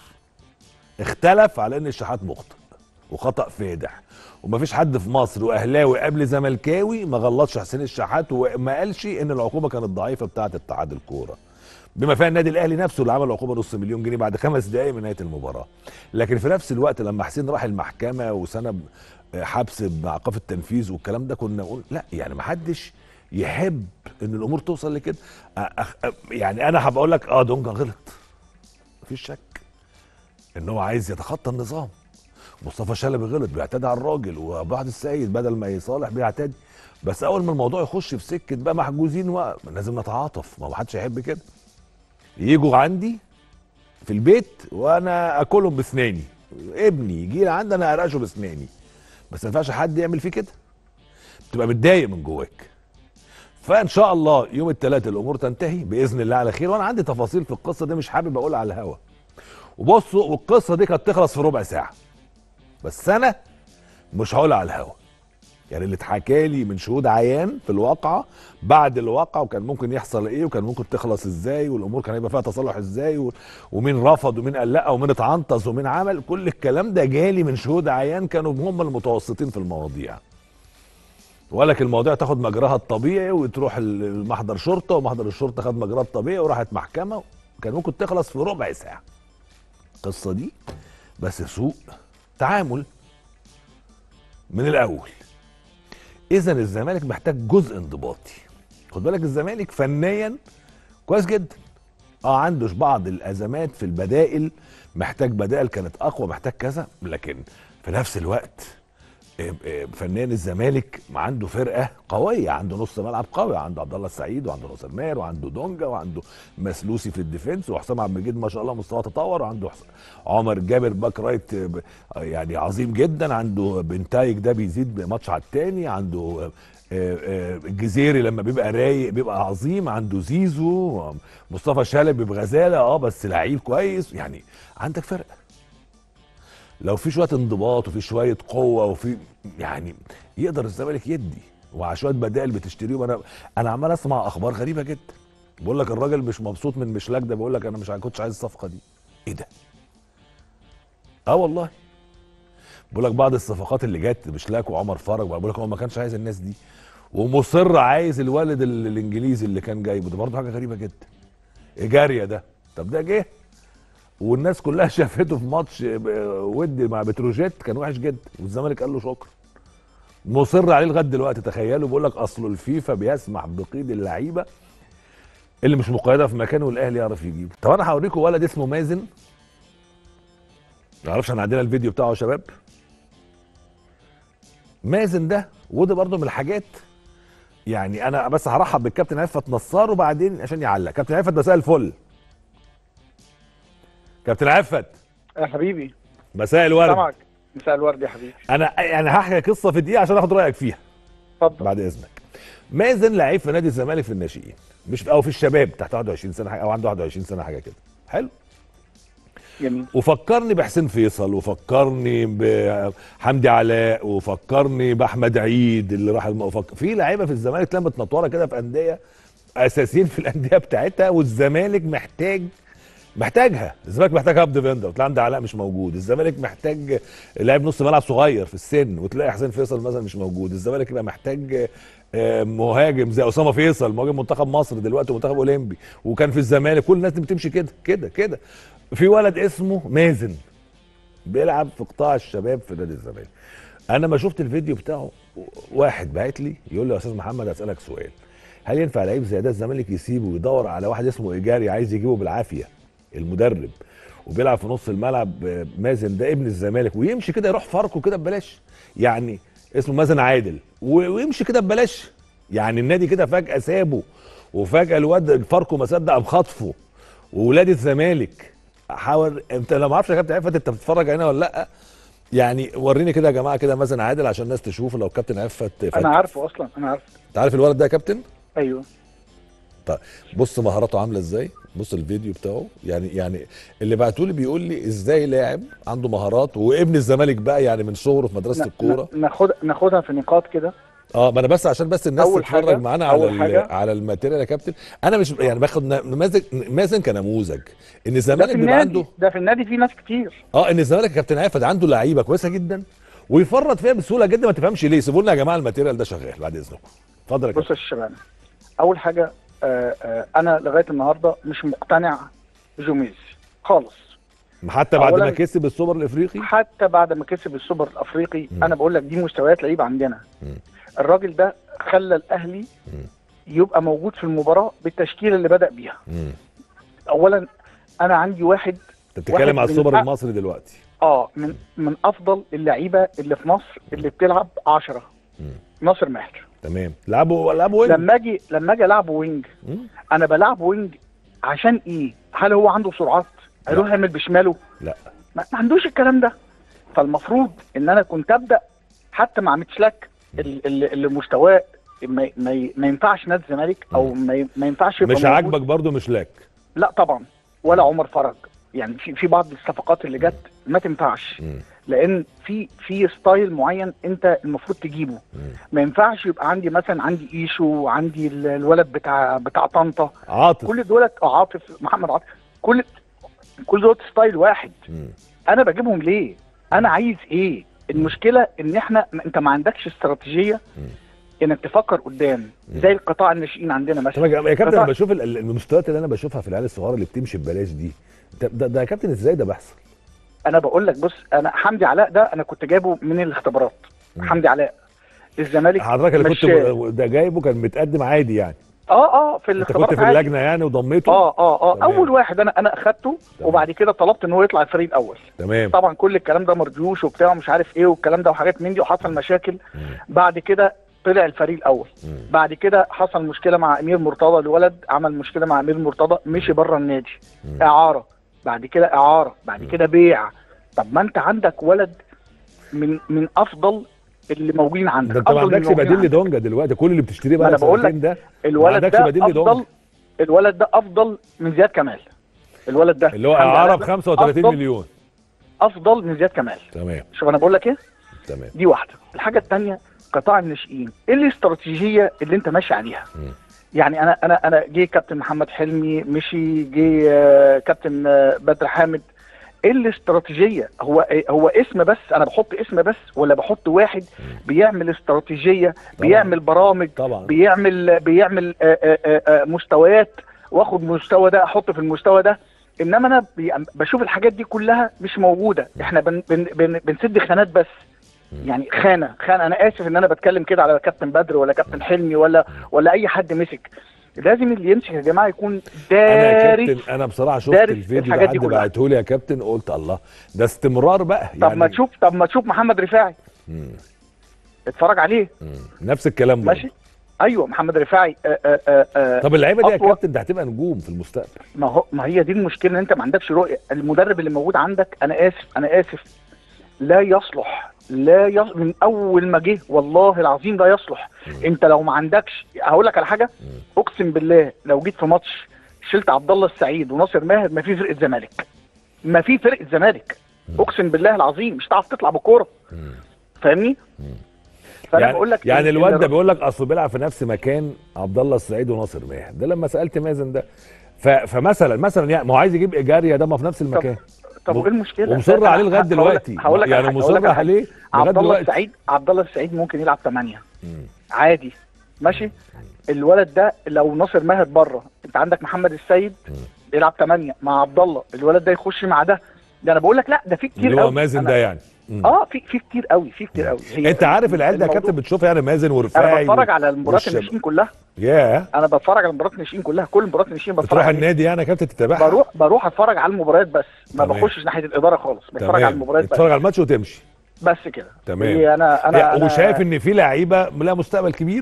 اختلف على ان الشحات مخطئ وخطأ فادح ومفيش حد في مصر واهلاوي قبل زملكاوي ما غلطش حسين الشحات وما قالش ان العقوبه كانت ضعيفه بتاعه اتحاد الكوره بما فيها النادي الاهلي نفسه اللي عمل عقوبه نص مليون جنيه بعد خمس دقائق من نهايه المباراه لكن في نفس الوقت لما حسين راح المحكمه وسنه ب- حبس بايقاف التنفيذ والكلام ده كنا نقول لا يعني ما حدش يحب ان الامور توصل لكده أ- أخ- أ- يعني انا هبقول لك اه دونجا غلط مفيش شك ان هو عايز يتخطى النظام مصطفى شلبي غلط بيعتدي على الراجل وبعض السيد بدل ما يصالح بيعتدي بس اول ما الموضوع يخش في سكه بقى محجوزين و... لازم نتعاطف ما حدش هيحب كده يجوا عندي في البيت وانا اكلهم باسناني ابني يجي لي عندي انا ارقشه باسناني بس ما ينفعش حد يعمل فيه كده تبقى متضايق من جواك فان شاء الله يوم الثلاثاء الامور تنتهي باذن الله على خير وانا عندي تفاصيل في القصه دي مش حابب اقولها على الهوا وبصوا والقصه دي كانت تخلص في ربع ساعه بس انا مش هقولها على الهوا يعني اللي اتحكى لي من شهود عيان في الواقعه بعد الواقعه وكان ممكن يحصل ايه وكان ممكن تخلص ازاي والامور كان هيبقى فيها تصلح ازاي و- ومين رفض ومين قال لا ومين اتعنطز ومين عمل كل الكلام ده جالي من شهود عيان كانوا هم المتوسطين في المواضيع ولكن المواضيع تاخد مجراها الطبيعي وتروح المحضر شرطه ومحضر الشرطه خد مجراها الطبيعي وراحت محكمه كان ممكن تخلص في ربع ساعه القصه دي بس سوء تعامل من الاول اذا الزمالك محتاج جزء انضباطي خد بالك الزمالك فنيا كويس جدا اه عنده بعض الازمات في البدائل محتاج بدائل كانت اقوى محتاج كذا لكن في نفس الوقت آه، آه، فنيا الزمالك عنده فرقه قويه عنده نص ملعب قوي عنده عبد الله السعيد وعنده ناصر ماهر وعنده دونجا وعنده مسلوسي في الديفنس وحسام عبد المجيد ما شاء الله مستواه تطور وعنده حس- عمر جابر باك رايت آه، ب- آه، يعني عظيم جدا عنده بنتايج ده بيزيد ماتش على التاني عنده آه، آه، الجزيري لما بيبقى رايق بيبقى عظيم عنده زيزو آه، مصطفى شلبي بغزاله اه بس لعيب كويس يعني عندك فرقه لو في شويه انضباط وفي شويه قوه وفي يعني يقدر الزمالك يدي ومع شويه بدائل بتشتريهم انا انا عمال اسمع اخبار غريبه جدا بقول لك الراجل مش مبسوط من مشلاك ده بيقول لك انا مش كنتش عايز الصفقه دي ايه ده اه والله بقول لك بعض الصفقات اللي جت مشلاك وعمر فرج بقول لك هو ما كانش عايز الناس دي ومصر عايز الولد ال- الانجليزي اللي كان جايبه ده برضه حاجه غريبه جدا ايجاريا ده طب ده جه والناس كلها شافته في ماتش ب- ودي مع بتروجيت كان وحش جدا والزمالك قال له شكرا مصر عليه لغايه دلوقتي تخيلوا بيقول لك اصل الفيفا بيسمح بقيد اللعيبه اللي مش مقيده في مكانه والاهلي يعرف يجيبه طب انا هوريكم ولد اسمه مازن ما اعرفش احنا عندنا الفيديو بتاعه يا شباب مازن ده وده برضه من الحاجات يعني انا بس هرحب بالكابتن عفت نصار وبعدين عشان يعلق كابتن عفت مساء الفل كابتن عفت يا حبيبي مساء الورد سامعك مساء الورد يا حبيبي انا يعني هحكي قصه في دقيقه عشان اخد رايك فيها اتفضل بعد اذنك مازن لعيب في نادي الزمالك في الناشئين مش في او في الشباب تحت 21 سنه حاجة او عنده 21 سنه حاجه كده حلو جميل وفكرني بحسين فيصل وفكرني بحمدي علاء وفكرني باحمد عيد اللي راح الم... وفك... في لعيبه في الزمالك تلاقيها متنطوره كده في انديه اساسيين في الانديه بتاعتها والزمالك محتاج محتاجها الزمالك محتاج هاب ديفندر تلاقي عندي علاء مش موجود الزمالك محتاج لاعب نص ملعب صغير في السن وتلاقي حسين فيصل مثلا مش موجود الزمالك يبقى محتاج آه، مهاجم زي اسامه فيصل مهاجم منتخب مصر دلوقتي منتخب اولمبي وكان في الزمالك كل الناس دي بتمشي كده كده كده في ولد اسمه مازن بيلعب في قطاع الشباب في نادي الزمالك انا ما شفت الفيديو بتاعه واحد بعت لي يقول لي يا استاذ محمد اسالك سؤال هل ينفع لعيب زي ده الزمالك يسيبه ويدور على واحد اسمه ايجاري عايز يجيبه بالعافيه المدرب وبيلعب في نص الملعب آه، مازن ده ابن الزمالك ويمشي كده يروح فاركو كده ببلاش يعني اسمه مازن عادل و- ويمشي كده ببلاش يعني النادي كده فجاه سابه وفجاه الواد فاركو ما صدق قام خاطفه وولاد الزمالك حاول انت لو ما اعرفش يا كابتن عفت انت بتتفرج هنا ولا لا يعني وريني كده يا جماعه كده مازن عادل عشان الناس تشوف لو كابتن عفت فت- انا عارفه اصلا انا عارفه انت عارف الولد ده يا كابتن ايوه طيب بص مهاراته عامله ازاي بص الفيديو بتاعه يعني يعني اللي بعتوا لي بيقول لي ازاي لاعب عنده مهارات وابن الزمالك بقى يعني من صغره في مدرسه ن- الكوره ن- ناخد ناخدها في نقاط كده اه ما انا بس عشان بس الناس أول تتفرج حاجة- معانا على أول ال- حاجة- على الماتيريال يا كابتن انا مش يعني باخد نماذج مازن كنموذج ان ده الزمالك في بيبقى النادي عنده ده في النادي في ناس كتير اه ان الزمالك يا كابتن عافد عنده لعيبه كويسه جدا ويفرط فيها بسهوله جدا ما تفهمش ليه سيبوا لنا يا جماعه الماتيريال ده شغال بعد اذنكم اتفضل يا بص كابتن يا الشباب اول حاجه آه آه انا لغايه النهارده مش مقتنع بجوميز خالص حتى بعد ما أولاً- كسب السوبر الافريقي حتى بعد ما كسب السوبر الافريقي مم. انا بقول لك دي مستويات لعيبه عندنا مم. الراجل ده خلى الاهلي مم. يبقى موجود في المباراه بالتشكيله اللي بدا بيها مم. اولا انا عندي واحد انت بتتكلم واحد على من السوبر أ- المصري دلوقتي اه من من افضل اللعيبه اللي في مصر اللي بتلعب 10 مم. ناصر ماهر تمام لعبوا لعبوا وين لما اجي لما اجي العبه وينج مم. انا بلعب وينج عشان ايه؟ هل هو عنده سرعات؟ هيروح يعمل بشماله؟ لا ما ما عندوش الكلام ده فالمفروض ان انا كنت ابدا حتى مع ميتشلاك ال- ال- اللي مستواه ما, ما, ما ينفعش نادي الزمالك او ما, ما ينفعش يبقى مش موجود. عاجبك برضو مش لاك لا طبعا ولا عمر فرج يعني في في بعض الصفقات اللي جت ما تنفعش مم. لان في في ستايل معين انت المفروض تجيبه مم. ما ينفعش يبقى عندي مثلا عندي ايشو وعندي ال- الولد بتاع بتاع طنطا عاطف كل دولت آه، عاطف محمد عاطف كل كل دولت ستايل واحد مم. انا بجيبهم ليه انا عايز ايه المشكله ان احنا انت ما عندكش استراتيجيه مم. انك تفكر قدام مم. زي القطاع الناشئين عندنا طب مثلا يا يا كابتن قطاع- انا بشوف ال- ال- المستويات اللي انا بشوفها في العيال الصغيره اللي بتمشي ببلاش دي ده, ده, ده يا كابتن ازاي ده بيحصل انا بقول لك بص انا حمدي علاء ده انا كنت جايبه من الاختبارات مم. حمدي علاء الزمالك حضرتك اللي كنت مشاه. ب- ده جايبه كان متقدم عادي يعني اه اه في انت كنت الاختبارات في عادي. اللجنه يعني وضميته اه اه اه تمام. اول واحد انا انا اخدته تمام. وبعد كده طلبت ان هو يطلع الفريق الاول تمام طبعا كل الكلام ده مرجوش وبتاع ومش عارف ايه والكلام ده وحاجات من دي وحصل مشاكل مم. بعد كده طلع الفريق الاول مم. بعد كده حصل مشكله مع امير مرتضى الولد عمل مشكله مع امير مرتضى مشي بره النادي مم. اعاره بعد كده اعاره بعد مم. كده بيع طب ما انت عندك ولد من من افضل اللي موجودين عندك ده انت ما أفضل من عندكش اللي موجودين بديل لدونجا دلوقتي كل اللي بتشتريه ما بقى أنا بقول سنتين ده الولد عندكش ده بديل لدونجا. افضل الولد ده افضل من زياد كمال الولد ده اللي هو الحمد اعاره لله ب 35 أفضل- مليون افضل من زياد كمال تمام شوف انا بقول لك ايه تمام دي واحده الحاجه الثانيه قطاع الناشئين ايه الاستراتيجيه اللي انت ماشي عليها مم. يعني انا انا انا جه كابتن محمد حلمي مشي جه آه، كابتن آه، بدر حامد ايه الاستراتيجيه هو إيه- هو اسم بس انا بحط اسم بس ولا بحط واحد بيعمل استراتيجيه بيعمل برامج طبعا بيعمل بيعمل آه، آه، آه، آه، مستويات واخد مستوى ده احط في المستوى ده انما انا بي- بشوف الحاجات دي كلها مش موجوده احنا بن بن بن بنسد خانات بس يعني خانه خانه انا اسف ان انا بتكلم كده على كابتن بدر ولا كابتن حلمي ولا ولا اي حد مسك لازم اللي يمسك يا جماعه يكون انا يا دارس كابتن انا بصراحه شفت دارس الفيديو ده الحاجات دي حد كلها. بعته لي يا كابتن قلت الله ده استمرار بقى طب ما تشوف طب ما تشوف محمد رفاعي مم. اتفرج عليه مم. نفس الكلام برضه ماشي ايوه محمد رفاعي آه آه آه آه طب اللعيبه دي يا أطول- كابتن ده هتبقى نجوم في المستقبل ما هو ما هي دي المشكله ان انت ما عندكش رؤيه المدرب اللي موجود عندك انا اسف انا اسف لا يصلح لا يصلح من اول ما جه والله العظيم لا يصلح مم. انت لو ما عندكش هقول لك على حاجه مم. اقسم بالله لو جيت في ماتش شلت عبد الله السعيد وناصر ماهر ما في فرقه زمالك ما في فرقه زمالك مم. اقسم بالله العظيم مش هتعرف تطلع بالكوره مم. فاهمني مم. فانا يعني بقول لك يعني إن- الواد إن ده بيقول لك اصله بيلعب في نفس مكان عبد الله السعيد وناصر ماهر ده لما سالت مازن ده ف... فمثلا مثلا يعني ما هو عايز يجيب ايجاريا ده ما في نفس المكان طب وايه المشكله ومصر عليه لغايه هقول لك- دلوقتي هقول لك على يعني حاجة، هقول مصر لك على حاجة. عليه لغايه عبد الله دلوقتي السعيد عبد الله السعيد ممكن يلعب 8 مم. عادي ماشي الولد ده لو ناصر ماهر بره انت عندك محمد السيد مم. بيلعب 8 مع عبد الله الولد ده يخش مع ده ده انا بقول لك لا ده في كتير اللي هو قوي. مازن أنا- ده يعني مم. اه في في كتير قوي في كتير قوي هي انت عارف العيال ده يا الموضوع- كابتن بتشوف يعني مازن انا ورفاعي بتفرج على المباريات والشباب. الناشئين كلها ياه انا بتفرج على المباريات الناشئين كلها كل المباريات الناشئين بتفرج بتروح عليها. النادي يعني يا كابتن تتابعها بروح بروح اتفرج على المباريات بس ما تمام. بخشش ناحيه الاداره خالص بتفرج على تمام المباريات بس تتفرج على الماتش وتمشي بس كده تمام. هي انا انا, يعني أنا وشايف ان في لعيبه لها مستقبل كبير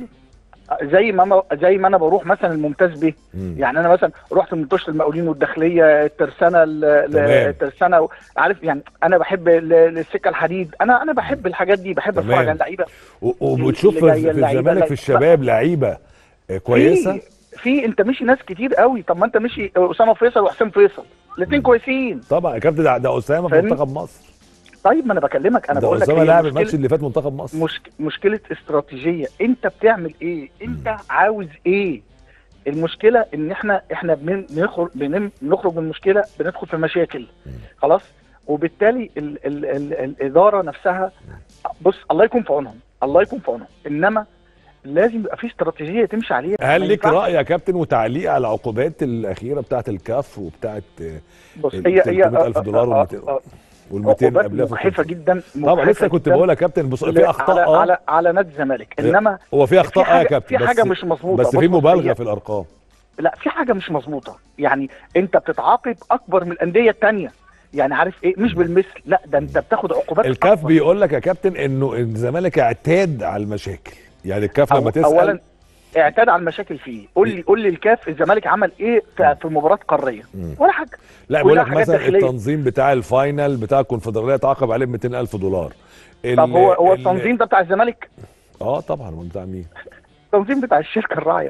زي ما أنا زي ما انا بروح مثلا الممتاز به مم. يعني انا مثلا رحت منطقه المقاولين والداخليه الترسانه ال- ال- تمام. الترسانه عارف يعني انا بحب ال- السكه الحديد انا انا بحب الحاجات دي بحب تمام. اتفرج على اللعيبه و- وبتشوف اللي في, جاية في اللعيبة الزمالك اللي- في الشباب لعيبه آه، كويسه في في انت مشي ناس كتير قوي طب ما انت مشي اسامه فيصل وحسين فيصل الاثنين كويسين طبعا يا كابتن ده, ده اسامه في فاهمني؟ منتخب مصر طيب ما انا بكلمك انا ده بقول لك اسامه هي لاعب مشكلة- الماتش اللي فات منتخب مصر مشك... مشكله استراتيجيه انت بتعمل ايه انت عاوز ايه المشكله ان احنا احنا بن- بنخرج بن- بنخرج من مشكله بندخل في مشاكل خلاص وبالتالي ال... ال... ال... الاداره نفسها بص الله يكون في عونهم الله يكون في عونهم انما لازم يبقى في استراتيجيه تمشي عليها هل ما ليك ينفعش- راي يا كابتن وتعليق على العقوبات الاخيره بتاعه الكاف وبتاعه بص ال هي هي 300,000 دولار آه، آه، وال200 آه، وال200 عقوبات قبلها في مجحفه الخمسة. جدا طبعا مجحفة لسه كنت جداً بقول يا كابتن بص في ل- اخطاء على اه على على نادي الزمالك انما هو في اخطاء في اه يا حاجة- كابتن في بس- حاجة مش مظبوطة. بس في بص- بص، مبالغه هي- في الارقام لا في حاجه مش مظبوطه يعني انت بتتعاقب اكبر من الانديه التانية يعني عارف ايه مش بالمثل لا ده انت بتاخد عقوبات الكاف أكبر. بيقول لك يا كابتن انه الزمالك اعتاد على المشاكل يعني الكاف لما أو- تسال اولا اعتاد على المشاكل فيه قول لي قول لي الكاف الزمالك عمل ايه في في مباراه قاريه مم. ولا حاجه لا كلها بيقول لك حاجات مثلا داخلية. التنظيم بتاع الفاينل بتاع الكونفدراليه تعاقب عليه ب 200000 دولار ال- طب هو هو ال- التنظيم ده بتاع الزمالك اه طبعا هو بتاع مين التنظيم بتاع الشركه الراعيه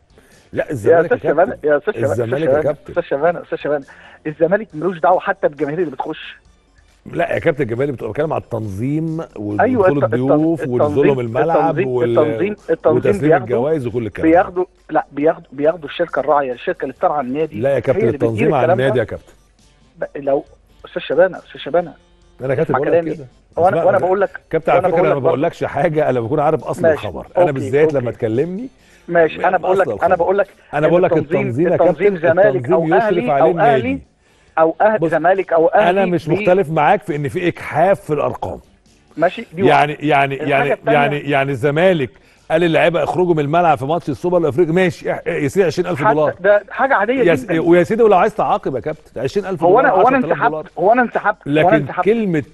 لا يا الزمالك استاذ يا شبانه كابتن يا استاذ شبانه الزمالك يا كابتن. استاذ شبانه استاذ شبانه الزمالك ملوش دعوه حتى بالجماهير اللي بتخش لا يا كابتن جمالي بتبقى بتكلم على التنظيم ايوه ودخول الت- الت- الضيوف التنظيم- ونزولهم الملعب التنظيم- وال... التنظيم التنظيم وتسليم بياخدوا الجوائز وكل الكلام ده. بياخدوا لا بياخدوا بياخدوا الشركه الراعيه الشركه اللي بترعى النادي لا يا كابتن هي اللي بتدير التنظيم على الكلام ده. النادي يا كابتن ب- لو استاذ شبانه استاذ شبانه انا كابتن اسمع بقول لك كلامي. كده وانا اسمع- وانا بقول لك كابتن على وأنا فكره بقول انا لك ما بقولكش حاجه انا بكون عارف اصل ماشي. الخبر انا أوكي، بالذات أوكي. لما تكلمني ماشي انا بقول لك أصل انا الخبر. بقول لك انا إن بقول لك التنظيم يا التنظيم كابتن زمالك او التنظيم يشرف اهلي عليه او اهلي النادي او اهلي بص، زمالك او اهلي انا مش دي- مختلف معاك في ان في اجحاف في الارقام ماشي دي يعني يعني الحاجة يعني التانية- يعني يعني الزمالك قال للعيبه اخرجوا من الملعب في ماتش السوبر الافريقي ماشي إح- يصير 20000 حتى دولار ده حاجه عاديه يا جدا س- ويا سيدي ولو عايز تعاقب يا كابتن 20000 هو دولار انا هو انا 10000 دولار. انسحبت هو انا انسحبت هو انا لكن انسحبت كلمه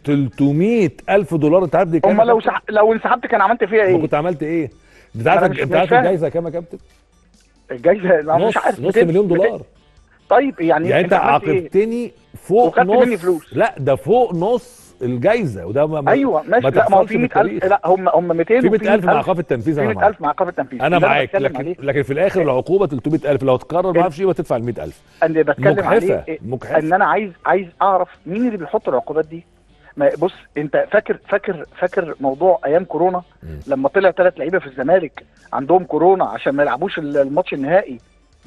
300000 دولار انت عارف دي كام هم يا لو كابتن؟ سح... لو انسحبت كان عملت فيها ما ايه؟ كنت عملت ايه انت عارف أنا مش- انت مش عارف فاهم. الجايزه كام يا كابتن الجايزه أنا نص مش عارف نص 200 مليون 200 دولار طيب يعني يعني انت عملت إيه؟ عاقبتني فوق وخدت نص مني فلوس. لا ده فوق نص الجايزه وده ما ما- ايوه ماشي ما لا ما هو تحصلش في في 100000 التاريخ. لا هم هم 200 في وفي 100000 مع 100,000 ايقاف التنفيذ في انا معاك 100000 مع ايقاف التنفيذ انا ده معاك بتكلم لكن عليه. لكن في الاخر العقوبه 300000 لو تكرر ما اعرفش ايه تدفع ال 100000 اللي بتكلم مجحفة، عليه إيه؟ مجحفة. ان انا عايز عايز اعرف مين اللي بيحط العقوبات دي ما بص انت فاكر فاكر فاكر موضوع ايام كورونا مم. لما طلع ثلاث لعيبه في الزمالك عندهم كورونا عشان ما يلعبوش ال- الماتش النهائي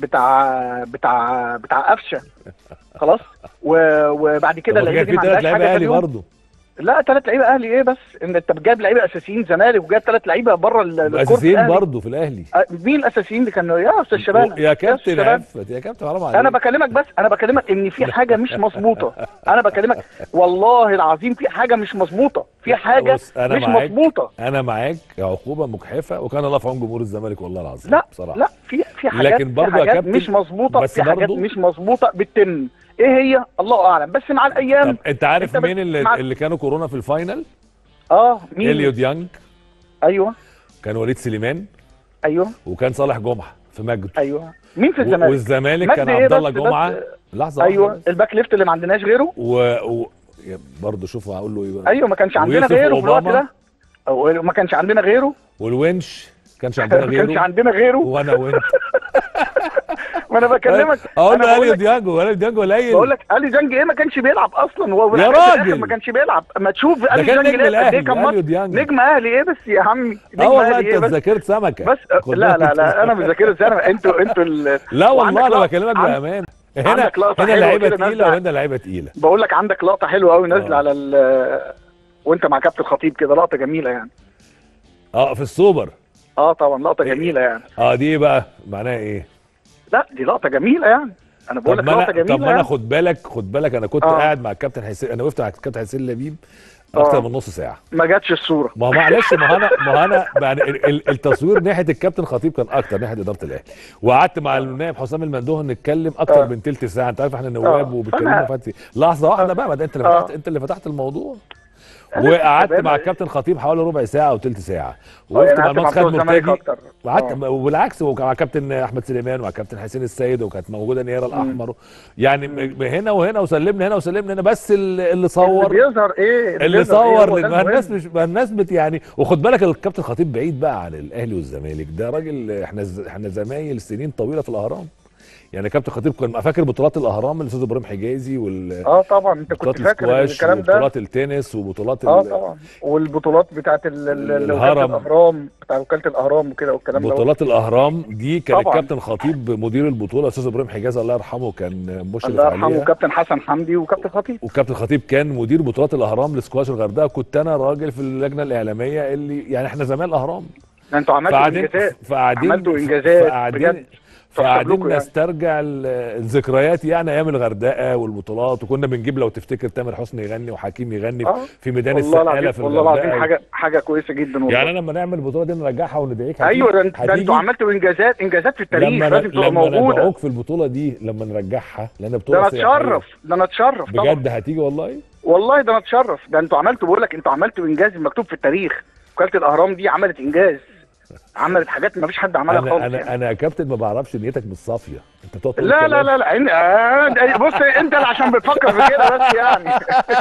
بتاع بتاع بتاع قفشه خلاص و- وبعد كده طب ما اللعيبه كان دي في ما ثلاث عندهاش لعيبه حاجه اهلي تانية. برضه لا ثلاث لعيبه اهلي ايه بس ان انت جايب لعيبه اساسيين زمالك وجايب ثلاث لعيبه بره ال- الكورة في اساسيين الأهلي. برضه في الاهلي أه، مين الاساسيين اللي كانوا يا استاذ شبانه يا كابتن أستاذ شبانة. عفت يا كابتن حرام عليك انا بكلمك بس انا بكلمك ان في حاجه مش مظبوطه انا بكلمك والله العظيم في حاجه مش مظبوطه في حاجه بص، أنا مش معاك. مظبوطه انا معاك عقوبه مجحفه وكان الله في عون جمهور الزمالك والله العظيم لا بصراحه لا في في حاجات لكن في برضه يا حاجات كابتن، مش مظبوطه بس في حاجات برضه- مش مظبوطه بتتم ايه هي الله اعلم بس مع الايام طب انت عارف أنت بت- مين اللي, مع- اللي كانوا كورونا في الفاينل اه مين اليو ديانج ايوه كان وليد سليمان ايوه وكان صالح جمعه في مجد ايوه مين في و- الزمالك والزمالك مجدي كان إيه عبد الله بس- بس- جمعه لحظه ايوه واحدة بس. الباك ليفت اللي ما عندناش غيره و... و... يا برضه شوفوا هقول له ايه بقى ايوه ما كانش عندنا ويوسف غيره في الوقت أوباما. ده أو ما كانش عندنا غيره والونش كانش عندنا ما كانش غيره عندنا غيره وانا وانت ما انا بكلمك اقول أنا له بقول اليو لك- ديانجو اليو ديانجو قليل بقول لك الي جانج ايه ما كانش بيلعب اصلا هو يا في الآخر راجل. ما كانش بيلعب ما تشوف ده الي كان جانج نجم لعب قد ايه الاهلي كان اليو ماتش ديانج نجم اهلي ايه بس يا عمي اه نجم والله اهلي انت ايه بس ذاكرت سمكه بس خد لا لا بالك. لا انا مش ذاكره سنه انتوا انتوا ال... لا والله وعندك انا لقطة- بكلمك عن- بامان هنا عندك لقطة هنا حلوة لعيبه كده تقيله نازلة. وهنا لعيبه تقيله بقول لك عندك لقطه حلوه قوي نازله آه. على ال وانت مع كابتن خطيب كده لقطه جميله يعني اه في السوبر اه طبعا لقطه جميله يعني اه دي ايه بقى معناها ايه لا دي لقطه جميله يعني انا بقول طب لك ما لقطه انا جميله طب ما انا يعني. خد بالك خد بالك انا كنت آه. قاعد مع الكابتن حسين انا وقفت مع الكابتن حسين لبيب اكتر آه. من نص ساعه ما جاتش الصوره ما هو معلش ما هو انا ما هو انا يعني ال- ال- التصوير ناحيه الكابتن خطيب كان اكتر ناحيه اداره الاهلي وقعدت مع النائب حسام المندوه نتكلم اكتر آه. من تلت ساعه انت عارف احنا نواب آه. وبيتكلموا فأنا- فاتي لحظه واحده بقى ما ده انت اللي آه. فتحت انت اللي فتحت الموضوع وقعدت شباب. مع الكابتن خطيب حوالي ربع ساعه او ثلث ساعه آه، وقفت يعني مع قعدت المهندس مع خالد بتوع الزمالك مرتجي اكتر وقعدت آه. وبالعكس وكان مع كابتن احمد سليمان ومع كابتن حسين السيد وكانت موجوده نيره الاحمر يعني م- هنا وهنا وسلمنا هنا وسلمنا هنا بس اللي اللي اللي صور بيظهر ايه اللي بيظهر إيه؟ صور هو ده ما الناس المهم. مش ما الناس بت يعني وخد بالك الكابتن خطيب بعيد بقى عن الاهلي والزمالك ده راجل احنا ز- احنا زمايل سنين طويله في الاهرام يعني كابتن خطيب كان فاكر بطولات الاهرام الاستاذ ابراهيم حجازي وال اه طبعا انت بطولات كنت فاكر السكواش الكلام ده وبطولات التنس وبطولات اه ال- طبعا والبطولات بتاعت ال- ال- ال- الهرم. وكاله الاهرام بتاع وكاله الاهرام وكده والكلام ده بطولات الاهرام دي كان طبعا. الكابتن خطيب مدير البطوله الاستاذ ابراهيم حجازي الله يرحمه كان مشرف الله يرحمه عليها كابتن حسن حمدي وكابتن خطيب وكابتن خطيب كان مدير بطولات الاهرام لسكواش الغردقه كنت انا راجل في اللجنه الاعلاميه اللي يعني احنا زمان الاهرام ده انتوا عملتوا فقاعدين انجازات فقاعدين عملتوا إنجازات فقاعدين بجد. تحسب فقاعدين لكم يعني. نسترجع ال- الذكريات يعني ايام الغردقه والبطولات وكنا بنجيب لو تفتكر تامر حسني يغني وحكيم يغني اه في ميدان والله السقاله العظيم في والله العظيم الغردقه حاجه حاجه كويسه جدا والله يعني انا لما نعمل البطوله دي نرجعها وندعيك هتيجي- ايوه ده انت- ده هتيجي؟ انتوا عملتوا انجازات انجازات في التاريخ لما لازم ن- تبقى لما موجوده ندعوك في البطوله دي لما نرجعها لان ده بطوله انا سياحية. اتشرف ده انا اتشرف طبعا بجد هتيجي والله والله ده انا اتشرف ده انتوا عملتوا بقول لك انتوا عملتوا انجاز مكتوب في التاريخ وكاله الاهرام دي عملت انجاز عملت حاجات ما فيش حد عملها انا خالص انا يعني. انا يا كابتن ما بعرفش نيتك مش صافيه انت بتقعد تقول لا لا كلام. لا لا إن- آه، بص انت اللي عشان بتفكر في كده بس يعني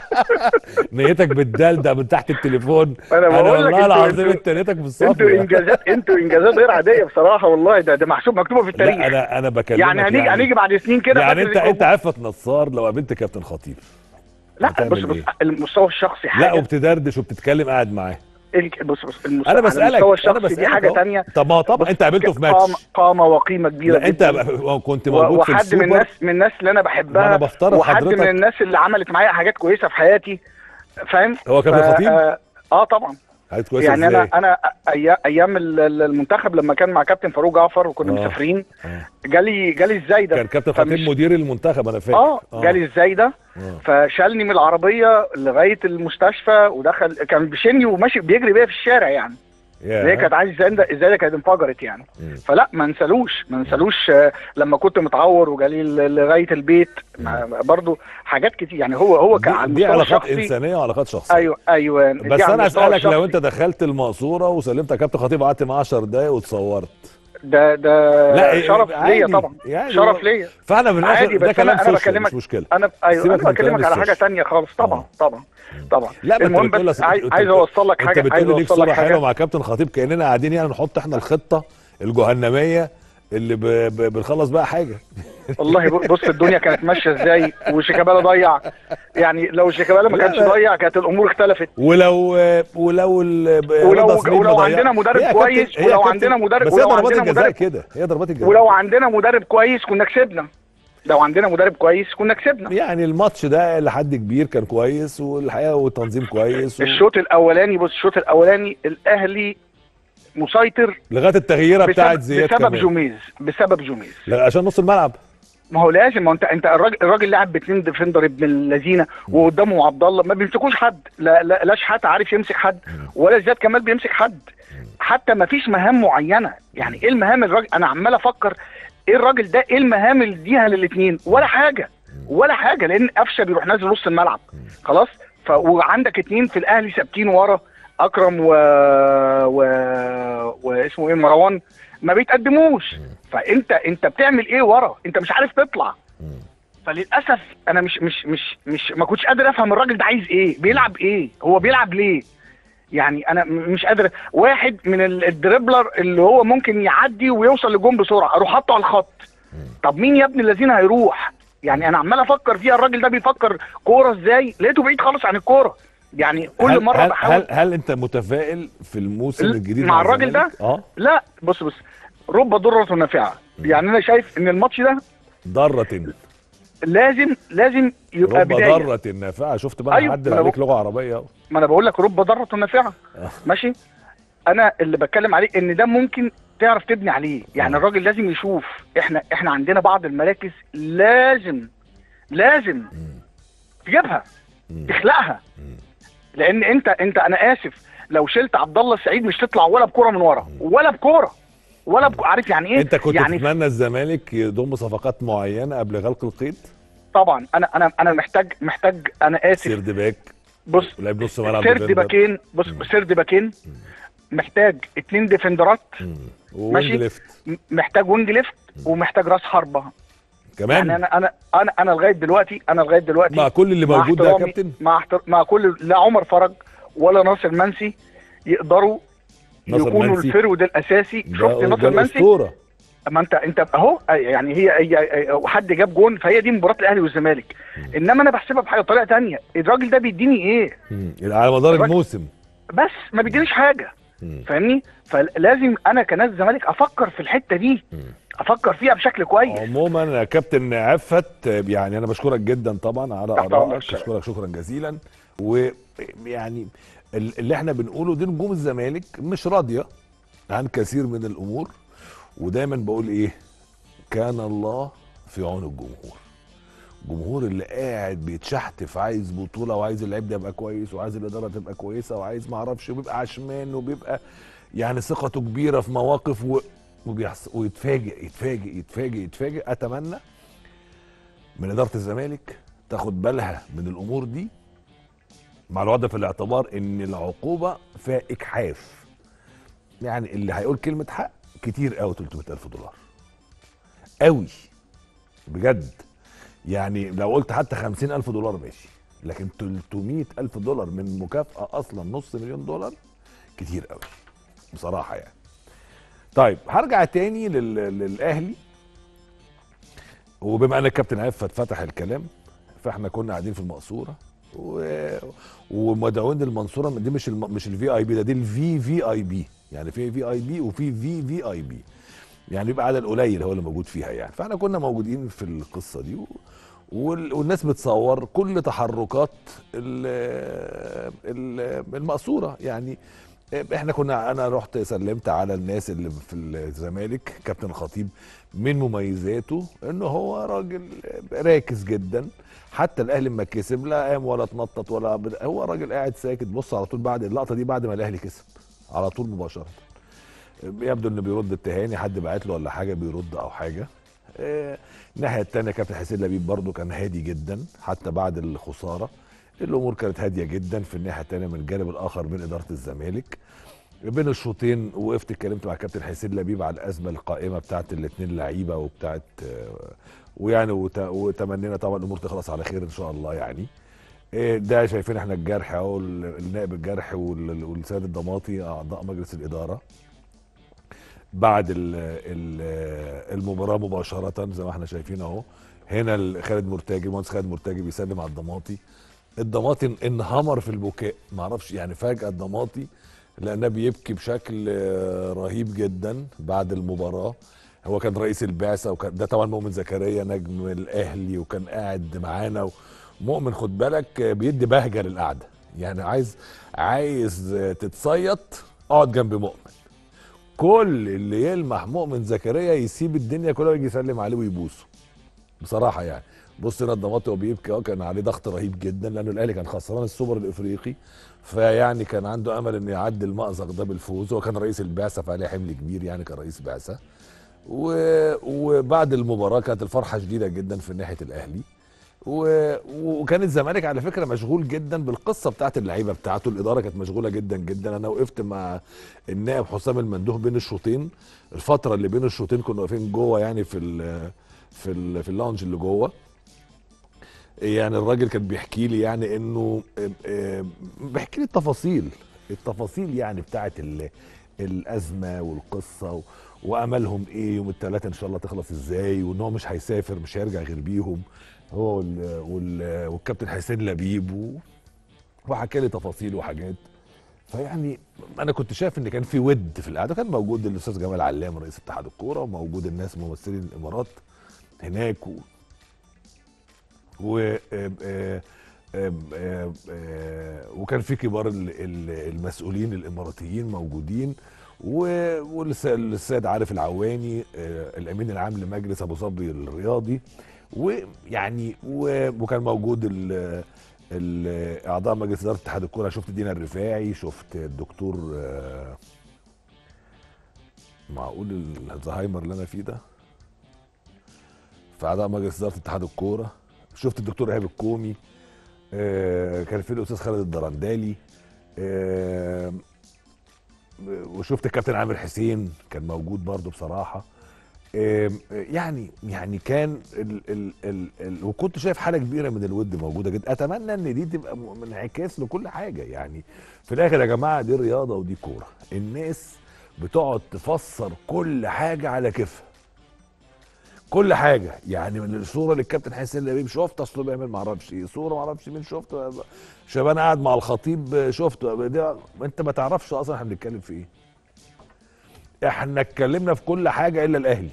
نيتك بتدلدق من تحت التليفون أنا بقول لك والله انتوا- العظيم انتوا- انت نيتك مش انتوا صافيه انجازات انتوا انجازات غير عاديه بصراحه والله ده ده محسوب مكتوبه في التاريخ لا انا انا بكلمك يعني هنيجي هنيجي بعد سنين كده يعني فاكر انت الجمهور- انت عفت نصار لو قابلت كابتن خطيب لا هتعمل بص بص ايه؟ المستوى الشخصي لا حاجه وبتدردش وبتتكلم قاعد معاه ال- بص بص المستوى انا على بسالك المستوى انا الشخصي بسالك دي حاجه أهو. تانية طب ما هو طبعا بص، انت قابلته في قامه ماتش قامه وقيمه كبيره لا انت جدا. كنت و- موجود في وحد من السوبر الناس من الناس اللي انا بحبها ما أنا بفترض وحد حضرتك- من الناس اللي عملت معايا حاجات كويسه في حياتي فاهم هو كابتن ف- خطيب؟ اه آه طبعا حاجات كويسه يعني ازاي؟ انا انا أي- ايام ال- ال- المنتخب لما كان مع كابتن فاروق جعفر وكنا آه. مسافرين آه. جالي جالي ازاي ده كان كابتن فمش- خطيب مدير المنتخب انا فاكر اه جالي ازاي ده آه. فشالني من العربيه لغايه المستشفى ودخل كان بيشيلني وماشي بيجري بيا في الشارع يعني يا. هي كانت عايز ازاي ده ازاي ده كانت انفجرت يعني مم. فلا ما نسالوش ما نسالوش آه، لما كنت متعور وجالي ل- لغايه البيت ما- برضو حاجات كتير يعني هو هو كان على دي, دي المستوى علاقات الشخصي انسانيه وعلاقات شخصيه ايوه ايوه بس دي على انا المستوى اسالك لو الشخصي. انت دخلت المقصوره وسلمت يا كابتن خطيب قعدت معاه 10 دقايق واتصورت ده ده لا، شرف عادي. ليا طبعا يعني شرف هو- ليا فاحنا من عادي، الاخر ده بس كلام أنا- أنا سوشيال بكلمك- مش مشكله انا ايوه سيبك انا من الكلام بكلمك على حاجه السوشيال. تانية خالص طبعا آه. طبعا طبعا لا ما انت المهم بتقول بس لك عايز انت عايز بتقول- اوصل لك انت حاجه عايز بتقول لي ليك اوصل صوره لك حلوه حاجه مع كابتن خطيب كاننا قاعدين يعني نحط احنا الخطه الجهنميه اللي ب... ب... بنخلص بقى حاجه والله ب- بص الدنيا كانت ماشيه ازاي وشيكابالا ضيع يعني لو شيكابالا ما لا، كانش لا. ضيع كانت الامور اختلفت ولو ولو ال... ولو- رضا سليم ولو ضيع- عندنا مدرب هي يا كويس، كابتن- هي ولو يا كابتن- عندنا مدرب- بس هي ولو ضربات عندنا الجزاء مدرب- كده هي ضربات الجزاء ولو عندنا مدرب كويس كنا كسبنا لو عندنا مدرب كويس كنا كسبنا يعني الماتش ده لحد كبير كان كويس والحقيقه والتنظيم كويس و... الشوط الاولاني بص الشوط الاولاني الاهلي مسيطر لغايه التغييره بتاعت بسبب, زياد بسبب كمان جوميز بسبب جوميز لا، عشان نص الملعب ما هو لازم ما هو انت انت الراجل الراجل لعب باثنين ديفندر ابن اللذينه وقدامه عبد الله ما بيمسكوش حد لا لا لا شحاته عارف يمسك حد ولا زياد كمال بيمسك حد حتى ما فيش مهام معينه يعني ايه المهام الراجل انا عمال افكر ايه الراجل ده ايه المهام اللي اديها للاثنين ولا حاجه ولا حاجه لان قفشه بيروح نازل نص الملعب خلاص ف وعندك اتنين في الاهلي ثابتين ورا اكرم و... و... واسمه ايه مروان ما بيتقدموش فانت انت بتعمل ايه ورا انت مش عارف تطلع فللاسف انا مش مش مش مش ما كنتش قادر افهم الراجل ده عايز ايه بيلعب ايه هو بيلعب ليه يعني انا م- مش قادر واحد من ال- الدريبلر اللي هو ممكن يعدي ويوصل لجون بسرعه اروح حاطه على الخط طب مين يا ابن الذين هيروح يعني انا عمال افكر فيها الراجل ده بيفكر كوره ازاي لقيته بعيد خالص عن الكوره يعني كل هل مره هل, بحاول هل هل انت متفائل في الموسم ل- الجديد مع الراجل الزمالك؟ ده؟ اه لا بص بص رب ضرة نافعة يعني انا شايف ان الماتش ده ضرة لازم لازم يبقى رب بدايه ضرة نافعة شفت بقى أيوة، عدل ما أنا عليك لغة عربية اهو ما انا بقول لك رب ضرة نافعة آه. ماشي انا اللي بتكلم عليه ان ده ممكن تعرف تبني عليه يعني آه. الراجل لازم يشوف احنا احنا عندنا بعض المراكز لازم لازم تجيبها مم. تخلقها لان انت انت انا اسف لو شلت عبد الله السعيد مش تطلع ولا بكوره من ورا ولا بكوره ولا بك... عارف يعني ايه انت كنت يعني تتمنى الزمالك يضم صفقات معينة قبل غلق القيد طبعا انا انا انا محتاج محتاج انا اسف سيرد باك بص ولعب نص ملعب سرد ديفندر. باكين بص مم. سرد باكين محتاج اتنين ديفندرات مم. ووينج ماشي. ليفت م- محتاج وينج ليفت ومحتاج راس حربه كمان يعني انا انا انا انا لغايه دلوقتي انا لغايه دلوقتي مع كل اللي مع موجود ده يا احترامي- كابتن مع احتر... مع كل لا عمر فرج ولا ناصر منسي يقدروا ناصر يكونوا منسي. الفرود الاساسي ده- شفت ده ناصر منسي الاسطوره ما انت انت اهو يعني هي هي حد جاب جون فهي دي مباراه الاهلي والزمالك انما انا بحسبها بحاجه طريقه تانية الراجل ده بيديني ايه مم. على مدار الراجل- الموسم بس ما بيدينيش حاجه مم. فاهمني فلازم انا كناس زمالك افكر في الحته دي مم. افكر فيها بشكل كويس عموما يا كابتن عفت يعني انا بشكرك جدا طبعا على تحت ارائك أمرك. اشكرك شكرا جزيلا ويعني ال- اللي احنا بنقوله دي نجوم الزمالك مش راضيه عن كثير من الامور ودايما بقول ايه كان الله في عون الجمهور الجمهور اللي قاعد بيتشحتف عايز بطوله وعايز اللعيب ده يبقى كويس وعايز الاداره تبقى كويسه وعايز ما اعرفش وبيبقى عشمان وبيبقى يعني ثقته كبيره في مواقف و... وبيحص... ويتفاجئ يتفاجئ يتفاجئ يتفاجئ اتمنى من اداره الزمالك تاخد بالها من الامور دي مع الوضع في الاعتبار ان العقوبه فيها اجحاف يعني اللي هيقول كلمه حق كتير قوي 300000 دولار قوي بجد يعني لو قلت حتى 50000 دولار ماشي لكن 300000 دولار من مكافاه اصلا نص مليون دولار كتير قوي بصراحه يعني طيب هرجع تاني لل... للاهلي وبما ان الكابتن عفت فتح الكلام فاحنا كنا قاعدين في المقصوره و... ومدعوين للمنصوره دي مش الم... مش الفي اي بي ده دي الفي في اي بي يعني في في اي بي وفي في في اي بي يعني يبقى عدد قليل هو اللي موجود فيها يعني فاحنا كنا موجودين في القصه دي و... وال... والناس بتصور كل تحركات ال... ال... المقصوره يعني احنا كنا انا رحت سلمت على الناس اللي في الزمالك كابتن الخطيب من مميزاته انه هو راجل راكز جدا حتى الاهلي لما كسب لا قام ولا اتنطط ولا بد... هو راجل قاعد ساكت بص على طول بعد اللقطه دي بعد ما الاهلي كسب على طول مباشره يبدو انه بيرد التهاني حد بعت له ولا حاجه بيرد او حاجه آه، الناحيه الثانيه كابتن حسين لبيب برضو كان هادي جدا حتى بعد الخساره الامور كانت هاديه جدا في الناحيه الثانيه من الجانب الاخر من اداره الزمالك بين الشوطين وقفت اتكلمت مع كابتن حسين لبيب على الازمه القائمه بتاعت الاثنين لعيبه وبتاعت آه، ويعني وت- وتمنينا طبعا الامور تخلص على خير ان شاء الله يعني إيه ده شايفين احنا الجرح اهو ال- النائب الجرح وال- والسيد الضماطي اعضاء مجلس الاداره بعد ال ال المباراه مباشره زي ما احنا شايفين اهو هنا ال- خالد مرتجي المهندس خالد مرتجي بيسلم على الضماطي الضماطي انهمر في البكاء معرفش يعني فجاه الضماطي لانه بيبكي بشكل آه، رهيب جدا بعد المباراه هو كان رئيس البعثه وكان ده طبعا مؤمن زكريا نجم الاهلي وكان قاعد معانا مؤمن خد بالك آه، بيدي بهجه للقعده يعني عايز عايز آه، تتصيط اقعد جنب مؤمن كل اللي يلمح مؤمن زكريا يسيب الدنيا كلها ويجي يسلم عليه ويبوسه بصراحه يعني بص هنا الضماطي وهو بيبكي اه كان عليه ضغط رهيب جدا لانه الاهلي كان خسران السوبر الافريقي فيعني كان عنده امل انه يعدي المأزق ده بالفوز هو كان رئيس البعثه فعليه حمل كبير يعني كرئيس بعثه و... وبعد المباراه كانت الفرحه شديده جدا في ناحيه الاهلي و... وكان الزمالك على فكره مشغول جدا بالقصه بتاعت اللعيبه بتاعته الاداره كانت مشغوله جدا جدا انا وقفت مع النائب حسام المندوه بين الشوطين الفتره اللي بين الشوطين كنا واقفين جوه يعني في ال... في ال... في اللاونج اللي جوه يعني الراجل كان بيحكي لي يعني انه آه، آه، بيحكي لي التفاصيل التفاصيل يعني بتاعت ال- الازمه والقصه و- واملهم ايه يوم الثلاثاء ان شاء الله تخلص ازاي وان هو مش هيسافر مش هيرجع غير بيهم هو وال وال والكابتن حسين لبيب و- وحكى لي تفاصيل وحاجات فيعني انا كنت شايف ان كان في ود في القعده كان موجود الاستاذ جمال علام رئيس اتحاد الكوره وموجود الناس ممثلين الامارات هناك و... و آم، آه، آم، آم، آه، وكان في كبار ال- ال- المسؤولين الاماراتيين موجودين و- والسيد عارف العواني آه، الامين العام لمجلس ابو ظبي الرياضي ويعني و- وكان موجود ال- ال- اعضاء مجلس اداره اتحاد الكوره شفت دينا الرفاعي شفت الدكتور آه، معقول الزهايمر اللي انا فيه ده في اعضاء مجلس اداره اتحاد الكوره شفت الدكتور ايهاب الكومي آه، كان في الاستاذ خالد الدرندالي آه، وشفت الكابتن عامر حسين كان موجود برضو بصراحه آم، يعني يعني كان ال ال ال ال وكنت شايف حاله كبيره من الود موجوده جدا اتمنى ان دي تبقى م- انعكاس لكل حاجه يعني في الاخر يا جماعه دي رياضه ودي كوره الناس بتقعد تفسر كل حاجه على كيفها كل حاجه يعني من الصوره اللي الكابتن حسين لبيب شفت اصله بيعمل ما اعرفش ايه صوره ما اعرفش مين شفت شبان قاعد مع الخطيب شفته ده انت ما تعرفش اصلا احنا بنتكلم في ايه احنا اتكلمنا في كل حاجه الا الاهلي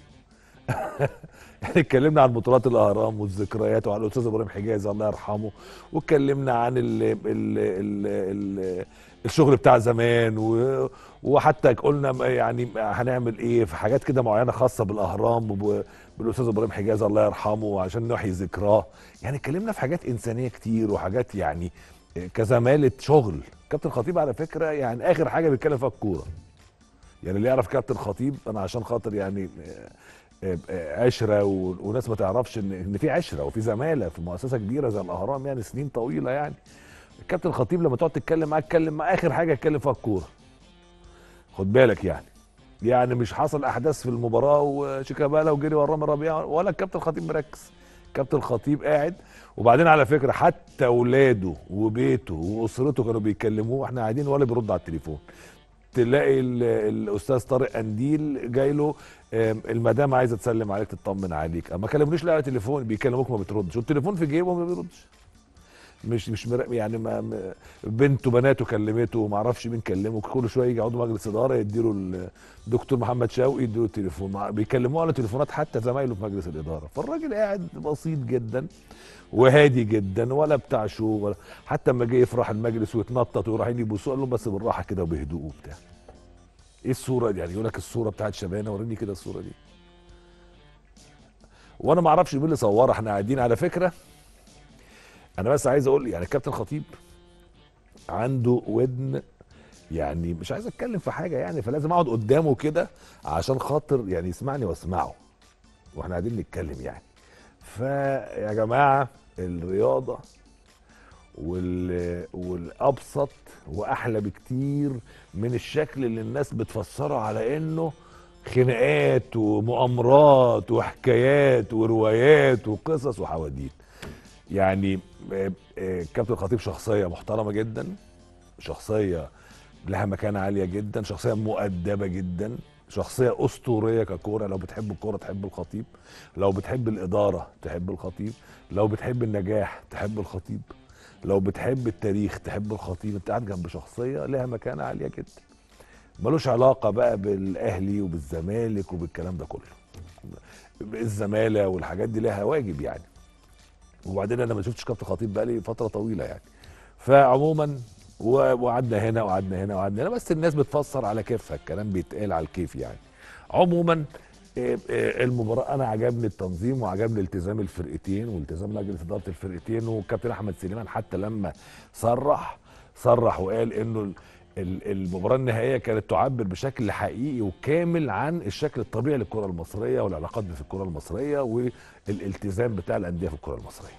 يعني اتكلمنا عن بطولات الاهرام والذكريات وعن الاستاذ ابراهيم حجازي الله يرحمه واتكلمنا عن ال ال ال ال الشغل بتاع زمان و وحتى قلنا يعني هنعمل ايه في حاجات كده معينه خاصه بالاهرام وب- بالاستاذ ابراهيم حجازي الله يرحمه عشان نحيي ذكراه يعني اتكلمنا في حاجات انسانيه كتير وحاجات يعني كزماله شغل كابتن خطيب على فكره يعني اخر حاجه بيتكلم فيها الكوره يعني اللي يعرف كابتن خطيب انا عشان خاطر يعني آه، آه، عشره و- وناس ما تعرفش ان ان في عشره وفي زماله في مؤسسه كبيره زي الاهرام يعني سنين طويله يعني الكابتن خطيب لما تقعد تتكلم معاه اتكلم مع اخر حاجه اتكلم فيها الكوره خد بالك يعني يعني مش حصل احداث في المباراه وشيكابالا وجري وراه من ربيعه ولا الكابتن خطيب مركز كابتن خطيب قاعد وبعدين على فكره حتى اولاده وبيته واسرته كانوا بيكلموه احنا قاعدين ولا بيرد على التليفون تلاقي ال- الاستاذ طارق قنديل جاي له آم، المدام عايزه تسلم عليك تطمن عليك اما كلمونيش لا على تليفون بيكلموك ما بتردش والتليفون في جيبه ما بيردش مش مش مر... يعني ما ما- بنته بناته كلمته وما اعرفش مين كلمه كل شويه يجي عضو مجلس اداره يديله الدكتور محمد شوقي يديله التليفون مع- بيكلموه على تليفونات حتى زمايله في مجلس الاداره فالراجل قاعد بسيط جدا وهادي جدا ولا بتاع شو ولا حتى اما جه يفرح المجلس ويتنطط ورايحين يبوسوه قال لهم بس بالراحه كده وبهدوء وبتاع ايه الصوره دي يعني يقول لك الصوره بتاعت شبانه وريني كده الصوره دي وانا ما اعرفش مين اللي صورها احنا قاعدين على فكره انا بس عايز اقول يعني الكابتن خطيب عنده ودن يعني مش عايز اتكلم في حاجه يعني فلازم اقعد قدامه كده عشان خاطر يعني يسمعني واسمعه واحنا قاعدين نتكلم يعني فيا جماعه الرياضه وال... والابسط واحلى بكتير من الشكل اللي الناس بتفسره على انه خناقات ومؤامرات وحكايات وروايات وقصص وحواديت يعني آه، آه، كابتن خطيب شخصيه محترمه جدا شخصيه لها مكانه عاليه جدا شخصيه مؤدبه جدا شخصيه اسطوريه ككوره لو بتحب الكوره تحب الخطيب لو بتحب الاداره تحب الخطيب لو بتحب النجاح تحب الخطيب لو بتحب التاريخ تحب الخطيب انت قاعد جنب شخصيه لها مكانه عاليه جدا ملوش علاقه بقى بالاهلي وبالزمالك وبالكلام ده كله الزماله والحاجات دي لها واجب يعني وبعدين انا ما شفتش كابتن خطيب بقالي فتره طويله يعني فعموما و- وقعدنا هنا وقعدنا هنا وقعدنا هنا بس الناس بتفسر على كيفها الكلام بيتقال على الكيف يعني عموما إيه، إيه، المباراه انا عجبني التنظيم وعجبني التزام الفرقتين والتزام مجلس اداره الفرقتين والكابتن احمد سليمان حتى لما صرح صرح وقال انه ال- ال- المباراه النهائيه كانت تعبر بشكل حقيقي وكامل عن الشكل الطبيعي للكره المصريه والعلاقات في الكره المصريه والالتزام بتاع الانديه في الكره المصريه.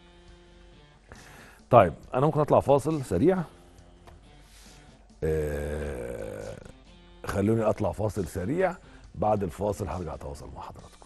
طيب انا ممكن اطلع فاصل سريع آه خلوني اطلع فاصل سريع بعد الفاصل هرجع اتواصل مع حضراتكم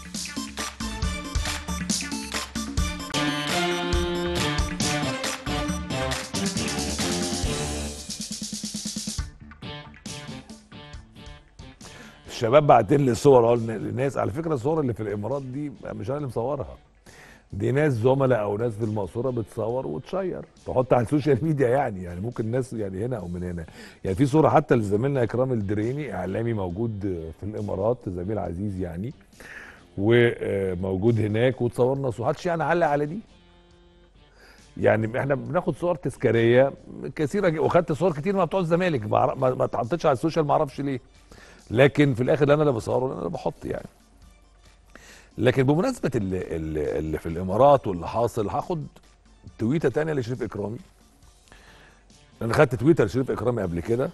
الشباب بعتين لي صور اهو للناس على فكره الصور اللي في الامارات دي مش انا اللي مصورها دي ناس زملاء او ناس في المقصوره بتصور وتشير تحط على السوشيال ميديا يعني يعني ممكن ناس يعني هنا او من هنا يعني في صوره حتى لزميلنا اكرام الدريني اعلامي موجود في الامارات زميل عزيز يعني وموجود هناك وتصورنا صور محدش يعني علق على دي يعني احنا بناخد صور تذكاريه كثيره ج- وخدت صور كتير مع بتوع الزمالك ما عر- ما ما اتحطتش على السوشيال ما اعرفش ليه لكن في الاخر انا اللي بصور وانا اللي بحط يعني لكن بمناسبه اللي, اللي, اللي في الامارات واللي حاصل هاخد تويته تانية لشريف اكرامي انا خدت تويتر لشريف اكرامي قبل كده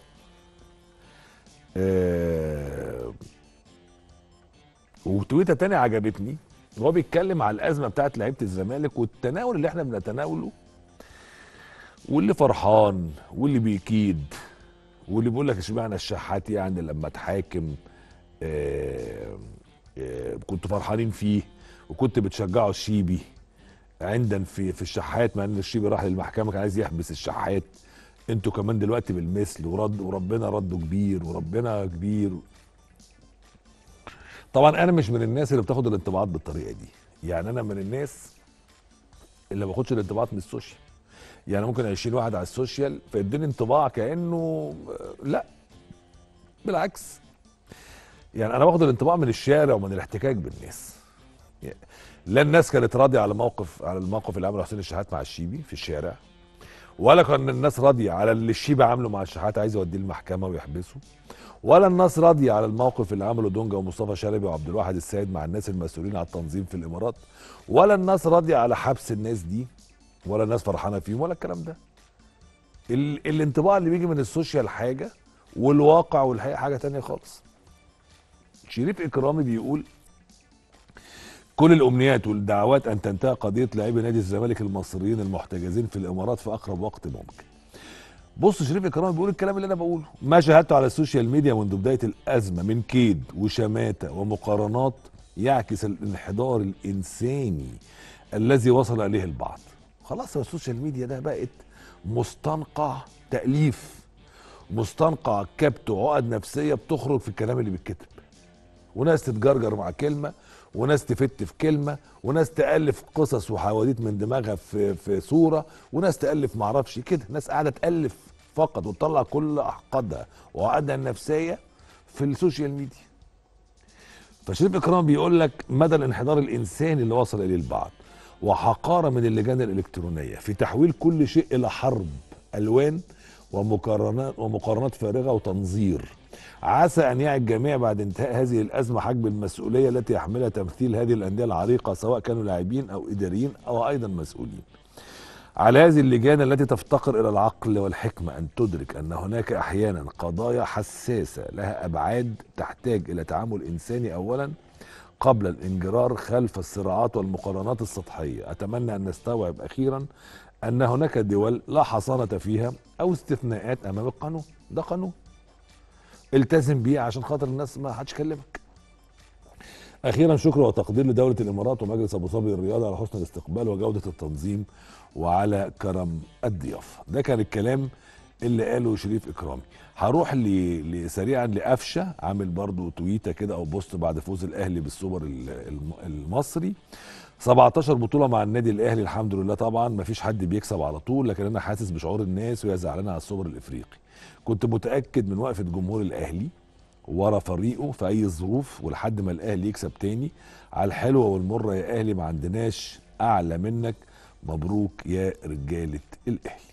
آه وتويته تانية عجبتني وهو بيتكلم على الازمه بتاعت لعيبه الزمالك والتناول اللي احنا بنتناوله واللي فرحان واللي بيكيد واللي بيقول لك اشمعنى الشحات يعني لما اتحاكم آه، آه، كنتوا فرحانين فيه وكنت بتشجعوا الشيبي عندن في في الشحات مع ان الشيبي راح للمحكمه كان عايز يحبس الشحات انتوا كمان دلوقتي بالمثل ورد وربنا رده كبير وربنا كبير طبعا انا مش من الناس اللي بتاخد الانطباعات بالطريقه دي يعني انا من الناس اللي ما باخدش الانطباعات من السوشيال يعني ممكن 20 واحد على السوشيال فيديني انطباع كانه آه، لا بالعكس يعني انا باخد الانطباع من الشارع ومن الاحتكاك بالناس يعني لا الناس كانت راضيه على موقف على الموقف اللي عمله حسين الشحات مع الشيبي في الشارع ولا كان الناس راضيه على اللي الشيبي عامله مع الشحات عايز يوديه المحكمه ويحبسه ولا الناس راضيه على الموقف اللي عمله دونجا ومصطفى شلبي وعبد الواحد السيد مع الناس المسؤولين على التنظيم في الامارات ولا الناس راضيه على حبس الناس دي ولا الناس فرحانه فيهم ولا الكلام ده ال... الانطباع اللي بيجي من السوشيال حاجه والواقع والحقيقه حاجه تانية خالص شريف اكرامي بيقول كل الامنيات والدعوات ان تنتهي قضيه لاعبي نادي الزمالك المصريين المحتجزين في الامارات في اقرب وقت ممكن بص شريف اكرامي بيقول الكلام اللي انا بقوله ما شاهدته على السوشيال ميديا منذ بدايه الازمه من كيد وشماته ومقارنات يعكس الانحدار الانساني الذي وصل اليه البعض خلاص السوشيال ميديا ده بقت مستنقع تاليف مستنقع كبت وعقد نفسيه بتخرج في الكلام اللي بيتكتب وناس تتجرجر مع كلمه وناس تفت في كلمه وناس تالف قصص وحواديت من دماغها في في صوره وناس تالف معرفش كده ناس قاعده تالف فقط وتطلع كل احقادها وعقدها النفسيه في السوشيال ميديا فشريف اكرام بيقول لك مدى الانحدار الانساني اللي وصل اليه البعض وحقاره من اللجان الالكترونيه في تحويل كل شيء الى حرب الوان ومقارنات ومقارنات فارغه وتنظير عسى ان يعي الجميع بعد انتهاء هذه الازمه حجم المسؤوليه التي يحملها تمثيل هذه الانديه العريقه سواء كانوا لاعبين او اداريين او ايضا مسؤولين. على هذه اللجان التي تفتقر الى العقل والحكمه ان تدرك ان هناك احيانا قضايا حساسه لها ابعاد تحتاج الى تعامل انساني اولا قبل الانجرار خلف الصراعات والمقارنات السطحيه، اتمنى ان نستوعب اخيرا ان هناك دول لا حصانه فيها او استثناءات امام القانون، ده قانون. التزم بيه عشان خاطر الناس ما حدش يكلمك. اخيرا شكر وتقدير لدوله الامارات ومجلس ابو ظبي للرياضه على حسن الاستقبال وجوده التنظيم وعلى كرم الضيافه. ده كان الكلام اللي قاله شريف اكرامي. هروح ل- ل- سريعا لقفشه عامل برضو تويته كده او بوست بعد فوز الاهلي بالسوبر ال- الم- المصري 17 بطوله مع النادي الاهلي الحمد لله طبعا ما فيش حد بيكسب على طول لكن انا حاسس بشعور الناس وهي زعلانه على السوبر الافريقي كنت متاكد من وقفه جمهور الاهلي ورا فريقه في اي ظروف ولحد ما الاهلي يكسب تاني على الحلوه والمره يا اهلي ما عندناش اعلى منك مبروك يا رجاله الاهلي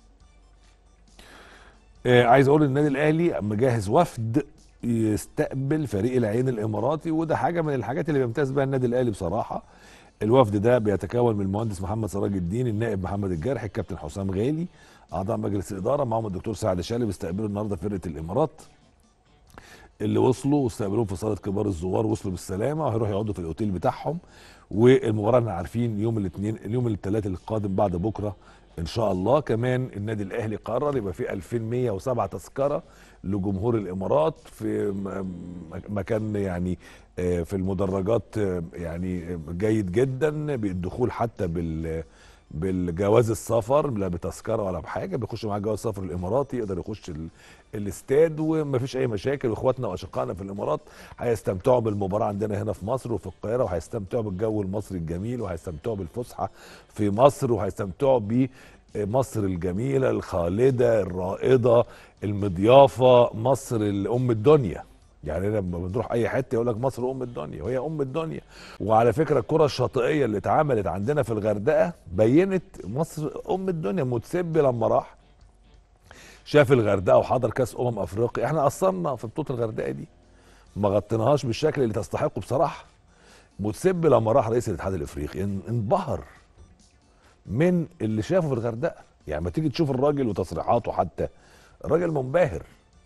آه عايز اقول النادي الاهلي مجهز وفد يستقبل فريق العين الاماراتي وده حاجه من الحاجات اللي بيمتاز بها النادي الاهلي بصراحه الوفد ده بيتكون من المهندس محمد سراج الدين النائب محمد الجرح الكابتن حسام غالي اعضاء مجلس الاداره معاهم الدكتور سعد شالي بيستقبلوا النهارده فرقه الامارات اللي وصلوا واستقبلوهم في صاله كبار الزوار وصلوا بالسلامه وهيروحوا يقعدوا في الاوتيل بتاعهم والمباراه احنا عارفين يوم الاثنين اليوم الثلاث القادم بعد بكره ان شاء الله كمان النادي الاهلي قرر يبقى في 2107 تذكره لجمهور الامارات في م- مكان يعني آه، في المدرجات آه، يعني جيد جدا بالدخول حتى بال بالجواز السفر لا بتذكره ولا بحاجه بيخش معاه جواز سفر الاماراتي يقدر يخش ال- الاستاد ومفيش اي مشاكل واخواتنا واشقائنا في الامارات هيستمتعوا بالمباراه عندنا هنا في مصر وفي القاهره وهيستمتعوا بالجو المصري الجميل وهيستمتعوا بالفسحه في مصر وهيستمتعوا بمصر الجميله الخالده الرائده المضيافه مصر ام الدنيا يعني لما بنروح اي حته يقول لك مصر ام الدنيا وهي ام الدنيا وعلى فكره الكره الشاطئيه اللي اتعملت عندنا في الغردقه بينت مصر ام الدنيا متسبي لما راح شاف الغردقه وحضر كاس امم افريقيا احنا قصرنا في بطوله الغردقه دي ما غطيناهاش بالشكل اللي تستحقه بصراحه متسبي لما راح رئيس الاتحاد الافريقي ان- انبهر من اللي شافه في الغردقه يعني ما تيجي تشوف الراجل وتصريحاته حتى الراجل منبهر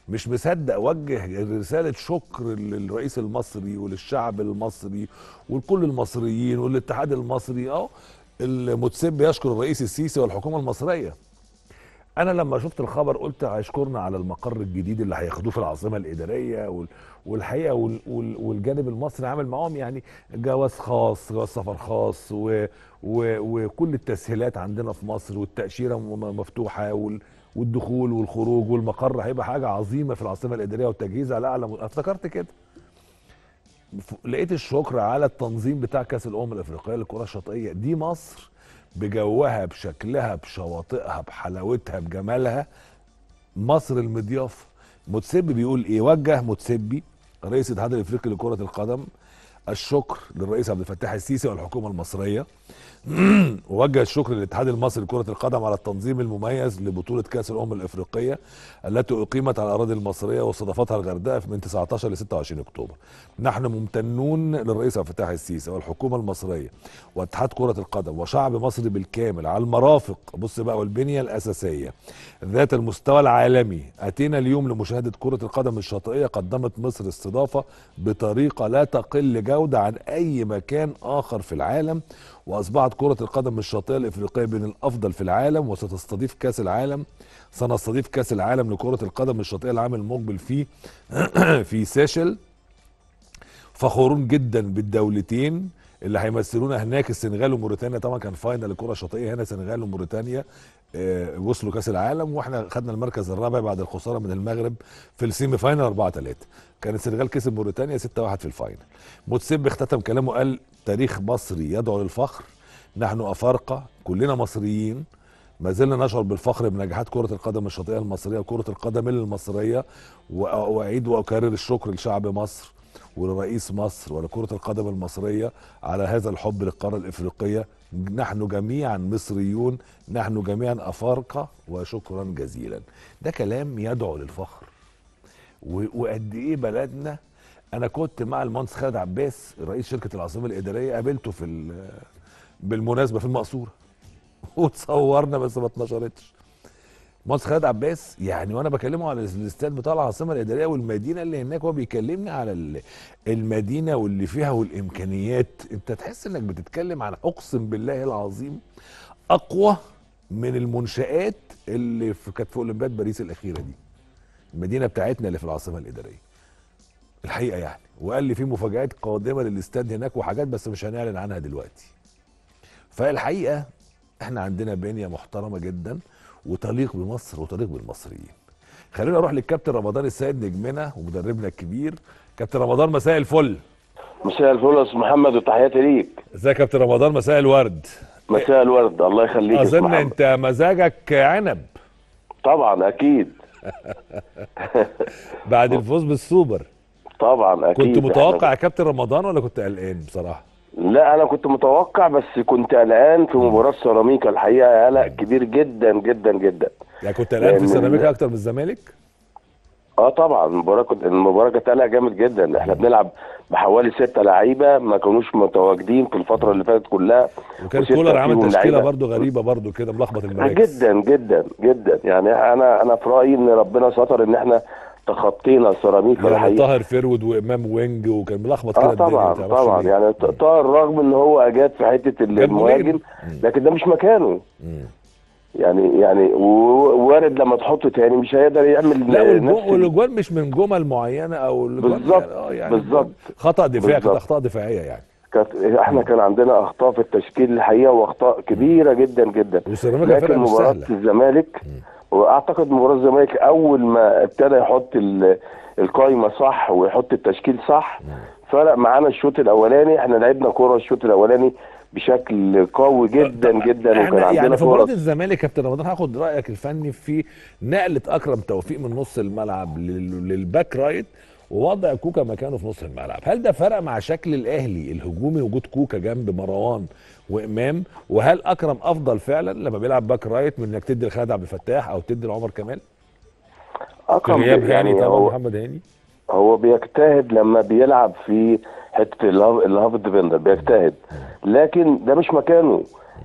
مش مصدق اوجه رساله شكر للرئيس المصري وللشعب المصري ولكل المصريين والاتحاد المصري اه المتسب يشكر الرئيس السيسي والحكومه المصريه انا لما شفت الخبر قلت هيشكرنا على المقر الجديد اللي هياخدوه في العاصمه الاداريه وال- والحقيقه وال- وال- والجانب المصري عامل معاهم يعني جواز خاص جواز سفر خاص و و وكل التسهيلات عندنا في مصر والتاشيره م- مفتوحه وال والدخول والخروج والمقر هيبقى حاجه عظيمه في العاصمه الاداريه والتجهيز على اعلى م- افتكرت كده ف- لقيت الشكر على التنظيم بتاع كاس الامم الافريقيه للكره الشاطئيه دي مصر بجوها بشكلها بشواطئها بحلاوتها بجمالها مصر المضيافه متسبي بيقول ايه وجه متسبي رئيس الاتحاد الافريقي لكره القدم الشكر للرئيس عبد الفتاح السيسي والحكومه المصريه ووجه الشكر للاتحاد المصري لكره القدم على التنظيم المميز لبطوله كاس الامم الافريقيه التي اقيمت على الاراضي المصريه واستضافتها الغردقه من 19 ل 26 اكتوبر. نحن ممتنون للرئيس عبد الفتاح السيسي والحكومه المصريه واتحاد كره القدم وشعب مصر بالكامل على المرافق بص بقى والبنيه الاساسيه ذات المستوى العالمي اتينا اليوم لمشاهده كره القدم الشاطئيه قدمت مصر استضافه بطريقه لا تقل جوده عن اي مكان اخر في العالم واصبحت كره القدم الشاطئيه الافريقيه بين الافضل في العالم وستستضيف كاس العالم سنستضيف كاس العالم لكره القدم الشاطئيه العام المقبل في في سيشل فخورون جدا بالدولتين اللي هيمثلونا هناك السنغال وموريتانيا طبعا كان فاينل الكره الشاطئيه هنا السنغال وموريتانيا آه، وصلوا كاس العالم واحنا خدنا المركز الرابع بعد الخساره من المغرب في السيمي فاينل 4 3 كان السنغال كسب موريتانيا 6 1 في الفاينل متسب اختتم كلامه قال تاريخ مصري يدعو للفخر نحن افارقه كلنا مصريين ما زلنا نشعر بالفخر بنجاحات كرة القدم الشاطئية المصرية وكرة القدم المصرية وأ- وأعيد وأكرر الشكر لشعب مصر ولرئيس مصر ولكرة القدم المصرية على هذا الحب للقارة الإفريقية نحن جميعا مصريون نحن جميعا أفارقة وشكرا جزيلا ده كلام يدعو للفخر و- وقد ايه بلدنا انا كنت مع المهندس خالد عباس رئيس شركه العاصمه الاداريه قابلته في ال- بالمناسبه في المقصوره وتصورنا بس ما اتنشرتش مهندس خالد عباس يعني وانا بكلمه على الاستاد بتاع العاصمه الاداريه والمدينه اللي هناك هو بيكلمني على ال- المدينه واللي فيها والامكانيات انت تحس انك بتتكلم عن اقسم بالله العظيم اقوى من المنشات اللي في كانت في اولمبياد باريس الاخيره دي المدينه بتاعتنا اللي في العاصمه الاداريه الحقيقه يعني وقال لي في مفاجآت قادمه للاستاد هناك وحاجات بس مش هنعلن عنها دلوقتي فالحقيقه احنا عندنا بنيه محترمه جدا وتليق بمصر وتليق بالمصريين خلينا نروح للكابتن رمضان السيد نجمنا ومدربنا الكبير كابتن رمضان مساء الفل مساء الفل يا استاذ محمد وتحياتي ليك ازيك يا كابتن رمضان مساء الورد مساء الورد الله يخليك يا أستاذ اظن محمد. انت مزاجك عنب طبعا اكيد بعد الفوز بالسوبر طبعا اكيد كنت متوقع إحنا- يا كابتن رمضان ولا كنت قلقان بصراحه لا انا كنت متوقع بس كنت قلقان في مباراه سيراميكا الحقيقه قلق كبير جدا جدا جدا يعني كنت قلقان في من- سيراميكا اكتر من الزمالك اه طبعا المباراه كنت المباراه كانت قلق جامد جدا احنا بنلعب بحوالي ستة لعيبه ما كانوش متواجدين في الفتره اللي فاتت كلها وكان وستة كولر عامل فيهم تشكيله لعيبة. برضو غريبه برضو كده ملخبط المراكز جدا جدا جدا يعني انا انا في رايي ان ربنا ستر ان احنا تخطينا سيراميكا يعني الحقيقه طاهر فيرود وامام وينج وكان ملخبط كده اه طبعا الدنيا، متعرفش طبعا ليه. يعني ط- طاهر رغم ان هو اجاد في حته المهاجم مهاجم. لكن ده مش مكانه مم. يعني يعني و- وارد لما تحطه تاني مش هيقدر يعمل لا نفس والجو- والاجوان مش من جمل معينه او الأجوان بالظبط، يعني- اه يعني بالظبط. خطا دفاعي كانت بالظبط. اخطاء دفاعيه يعني كانت احنا كان عندنا اخطاء في التشكيل الحقيقه واخطاء كبيره جدا جدا وسيراميكا فرقه لكن مش مباراه سهله الزمالك واعتقد مباراه الزمالك اول ما ابتدى يحط ال- القايمه صح ويحط التشكيل صح فرق معانا الشوط الاولاني احنا لعبنا كوره الشوط الاولاني بشكل قوي جدا جدا وكان احنا يعني عندنا في مباراه فرص الزمالك كابتن رمضان هاخد رايك الفني في نقله اكرم توفيق من نص الملعب لل- للباك رايت ووضع كوكا مكانه في نص الملعب هل ده فرق مع شكل الاهلي الهجومي وجود كوكا جنب مروان وامام وهل اكرم افضل فعلا لما بيلعب باك رايت من انك تدي لخالد عبد الفتاح او تدي لعمر كمال في اكرم غياب هاني يعني طبعا هو محمد هاني هو بيجتهد لما بيلعب في حته الهاف الهاف ديفندر بيجتهد لكن ده مش مكانه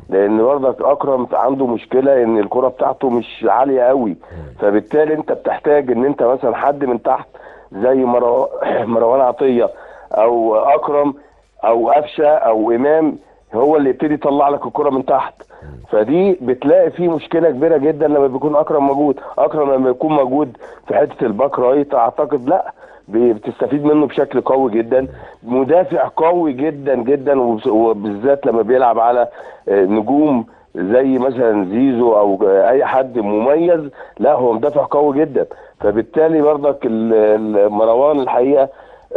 لان برضك اكرم عنده مشكله ان الكره بتاعته مش عاليه قوي فبالتالي انت بتحتاج ان انت مثلا حد من تحت زي مرو- مروان عطيه او اكرم او قفشه او امام هو اللي يبتدي يطلع لك الكره من تحت فدي بتلاقي فيه مشكله كبيره جدا لما بيكون اكرم موجود اكرم لما يكون موجود في حته الباك رايت اعتقد لا ب- بتستفيد منه بشكل قوي جدا مدافع قوي جدا جدا وبس- وبالذات لما بيلعب على آه، نجوم زي مثلا زيزو او آه، اي حد مميز لا هو مدافع قوي جدا فبالتالي برضك ال- ال- مروان الحقيقه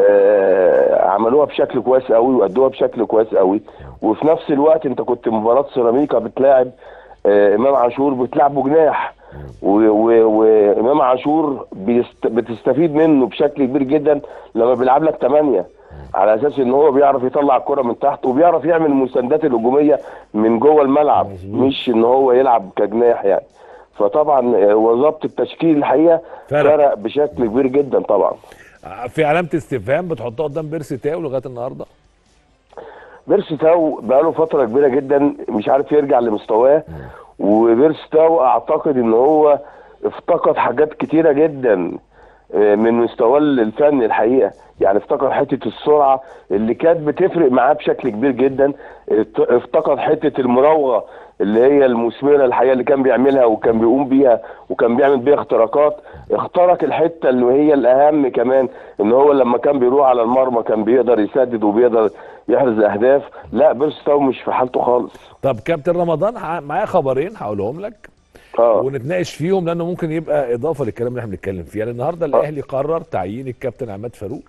آه، عملوها بشكل كويس قوي وادوها بشكل كويس قوي وفي نفس الوقت انت كنت مباراه سيراميكا بتلاعب آه، امام عاشور بتلعبه جناح و- و- وامام عاشور بيست... بتستفيد منه بشكل كبير جدا لما بيلعب لك 8 على اساس ان هو بيعرف يطلع الكره من تحت وبيعرف يعمل المساندات الهجوميه من جوه الملعب مش ان هو يلعب كجناح يعني فطبعا آه، وظبط التشكيل الحقيقه فرق. فرق بشكل كبير جدا طبعا في علامه استفهام بتحطها قدام بيرسي تاو لغايه النهارده بيرسي تاو بقاله فترة كبيرة جدا مش عارف يرجع لمستواه وبيرسي تاو اعتقد ان هو افتقد حاجات كتيرة جدا آه، من مستواه الفني الحقيقة يعني افتقد حتة السرعة اللي كانت بتفرق معاه بشكل كبير جدا ات- افتقد حتة المراوغة اللي هي المثمرة الحقيقة اللي كان بيعملها وكان بيقوم بيها وكان بيعمل بيها اختراقات اخترق الحتة اللي هي الأهم كمان ان هو لما كان بيروح على المرمى كان بيقدر يسدد وبيقدر يحرز أهداف لا بيرسي تاو مش في حالته خالص طب كابتن رمضان ع- معايا خبرين هقولهم لك اه ونتناقش فيهم لانه ممكن يبقى اضافه للكلام اللي احنا بنتكلم فيه يعني النهارده الاهلي قرر تعيين الكابتن عماد فاروق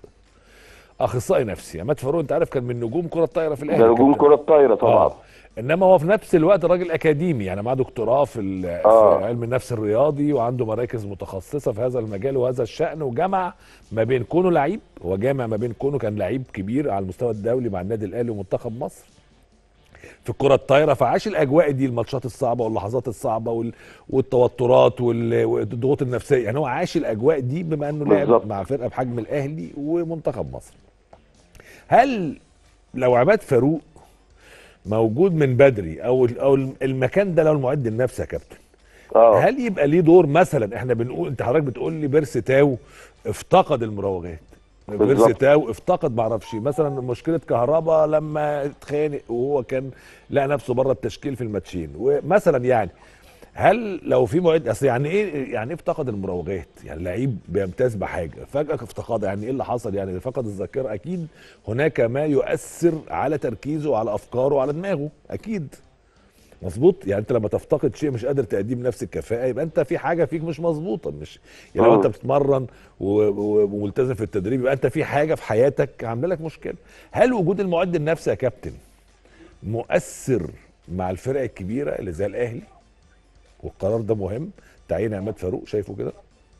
اخصائي نفسي عماد فاروق انت عارف كان من نجوم كره الطايره في الاهلي ده نجوم كابتن. كرة طايرة طبعا آه. انما هو في نفس الوقت راجل اكاديمي يعني معاه دكتوراه في, ال- آه. في علم النفس الرياضي وعنده مراكز متخصصه في هذا المجال وهذا الشان وجمع ما بين كونه لعيب هو جامع ما بين كونه كان لعيب كبير على المستوى الدولي مع النادي الاهلي ومنتخب مصر في الكره الطايره فعاش الاجواء دي الماتشات الصعبه واللحظات الصعبه وال... والتوترات وال... والضغوط النفسيه يعني هو عاش الاجواء دي بما انه لعب بالظبط. مع فرقه بحجم الاهلي ومنتخب مصر هل لو عماد فاروق موجود من بدري او او المكان ده لو المعد النفسي يا كابتن اه هل يبقى ليه دور مثلا احنا بنقول انت حضرتك بتقول لي بيرسي تاو افتقد المراوغات بيرسي بالظبط. تاو افتقد معرفش مثلا مشكله كهربا لما اتخانق وهو كان لقى نفسه بره التشكيل في الماتشين ومثلا يعني هل لو في معد اصل يعني ايه يعني ايه افتقد المراوغات؟ يعني لعيب بيمتاز بحاجه فجاه افتقدها يعني ايه اللي حصل؟ يعني فقد الذاكره اكيد هناك ما يؤثر على تركيزه وعلى افكاره وعلى دماغه اكيد مظبوط يعني انت لما تفتقد شيء مش قادر تأديه بنفس الكفاءه يبقى انت في حاجه فيك مش مظبوطه مش يعني لو مم. انت بتتمرن و- و- وملتزم في التدريب يبقى انت في حاجه في حياتك عامله لك مشكله هل وجود المعد النفسي يا كابتن مؤثر مع الفرق الكبيره اللي زي الاهلي والقرار ده مهم تعيين عماد فاروق شايفه كده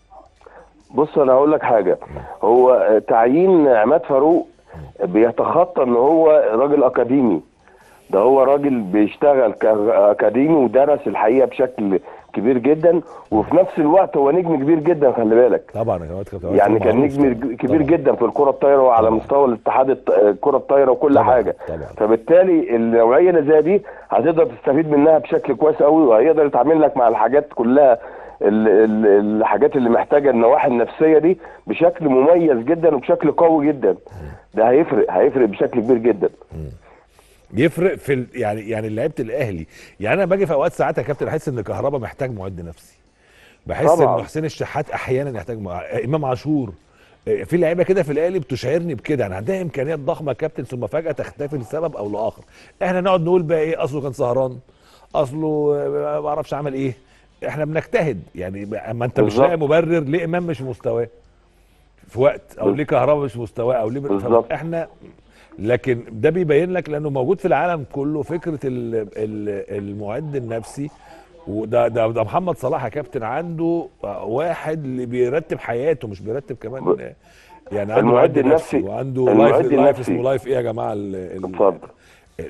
بص انا هقول لك حاجه هو آه، تعيين عماد فاروق بيتخطى ان هو راجل اكاديمي ده هو راجل بيشتغل كاكاديمي ودرس الحقيقه بشكل كبير جدا وفي نفس الوقت هو نجم كبير جدا خلي بالك طبعا يا كابتن يعني كان معروف نجم طبعاً. كبير طبعاً. جدا في الكره الطايره وعلى طبعاً. مستوى الاتحاد الط- الكره الطايره وكل طبعاً. حاجه طبعاً. فبالتالي النوعيه اللي زي دي هتقدر تستفيد منها بشكل كويس قوي وهيقدر يتعامل لك مع الحاجات كلها ال- ال- الحاجات اللي محتاجه النواحي النفسيه دي بشكل مميز جدا وبشكل قوي جدا ده هيفرق هيفرق بشكل كبير جدا يفرق في ال... يعني يعني لعيبه الاهلي يعني انا باجي في اوقات ساعات يا كابتن احس ان كهربا محتاج معد نفسي بحس طبعاً. ان حسين الشحات احيانا يحتاج مع... امام عاشور آه، في لعيبه كده في الاهلي بتشعرني بكده يعني عندها امكانيات ضخمه يا كابتن ثم فجاه تختفي لسبب او لاخر احنا نقعد نقول بقى ايه اصله كان سهران اصله آه، ما اعرفش عمل ايه احنا بنجتهد يعني بقى- اما انت مش بالظبط. لاقي مبرر ليه امام مش مستواه في وقت او بال- ليه كهربا مش مستواه او ليه بالظبط. احنا لكن ده بيبين لك لانه موجود في العالم كله فكره ال- ال- المعد النفسي وده ده, ده محمد صلاح يا كابتن عنده واحد اللي بيرتب حياته مش بيرتب كمان ب- يعني عنده المعد معد نفسي النفسي. وعنده المعد لايف, لايف النفسي. اسمه لايف ايه يا جماعه ال- ال- اتفضل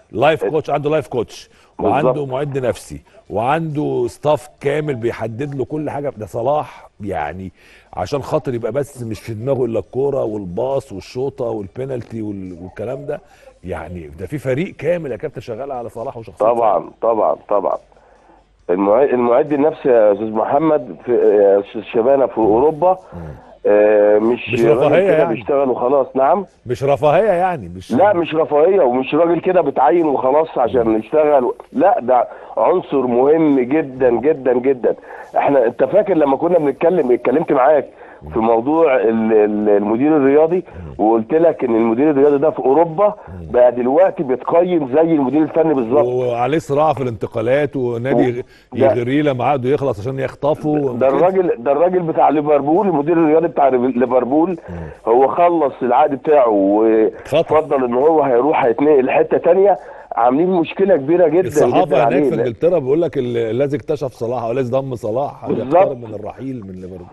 لايف كوتش عنده لايف كوتش وعنده بالظبط. معد نفسي وعنده ستاف كامل بيحدد له كل حاجه ده صلاح يعني عشان خاطر يبقى بس مش في دماغه الا الكوره والباص والشوطه والبينالتي وال- والكلام ده يعني ده في فريق كامل يا كابتن شغال على صلاح وشخصيته طبعا طبعا طبعا المعد, المعد النفسي يا استاذ محمد في يا استاذ شبانه في اوروبا آه، مش مش راجل رفاهية كده يعني. بيشتغل وخلاص نعم مش رفاهيه يعني مش لا مش رفاهيه ومش راجل كده بتعين وخلاص عشان يشتغل لا ده عنصر مهم جدا جدا جدا احنا انت فاكر لما كنا بنتكلم اتكلمت معاك في موضوع ال- ال- المدير الرياضي وقلت لك ان المدير الرياضي ده في اوروبا بقى دلوقتي بيتقيم زي المدير الفني بالظبط وعليه صراع في الانتقالات ونادي و- يغريه لما عقده يخلص عشان يخطفه ده الراجل ده الراجل بتاع ليفربول المدير الرياضي بتاع ليفربول هو خلص العقد بتاعه وفضل ان هو هيروح هيتنقل حته تانية عاملين مشكله كبيره جدا جدا الصحافه هناك عليه في انجلترا بيقول لك ال- الذي اكتشف صلاح او الذي ضم صلاح بالظبط. يقترب من الرحيل من ليفربول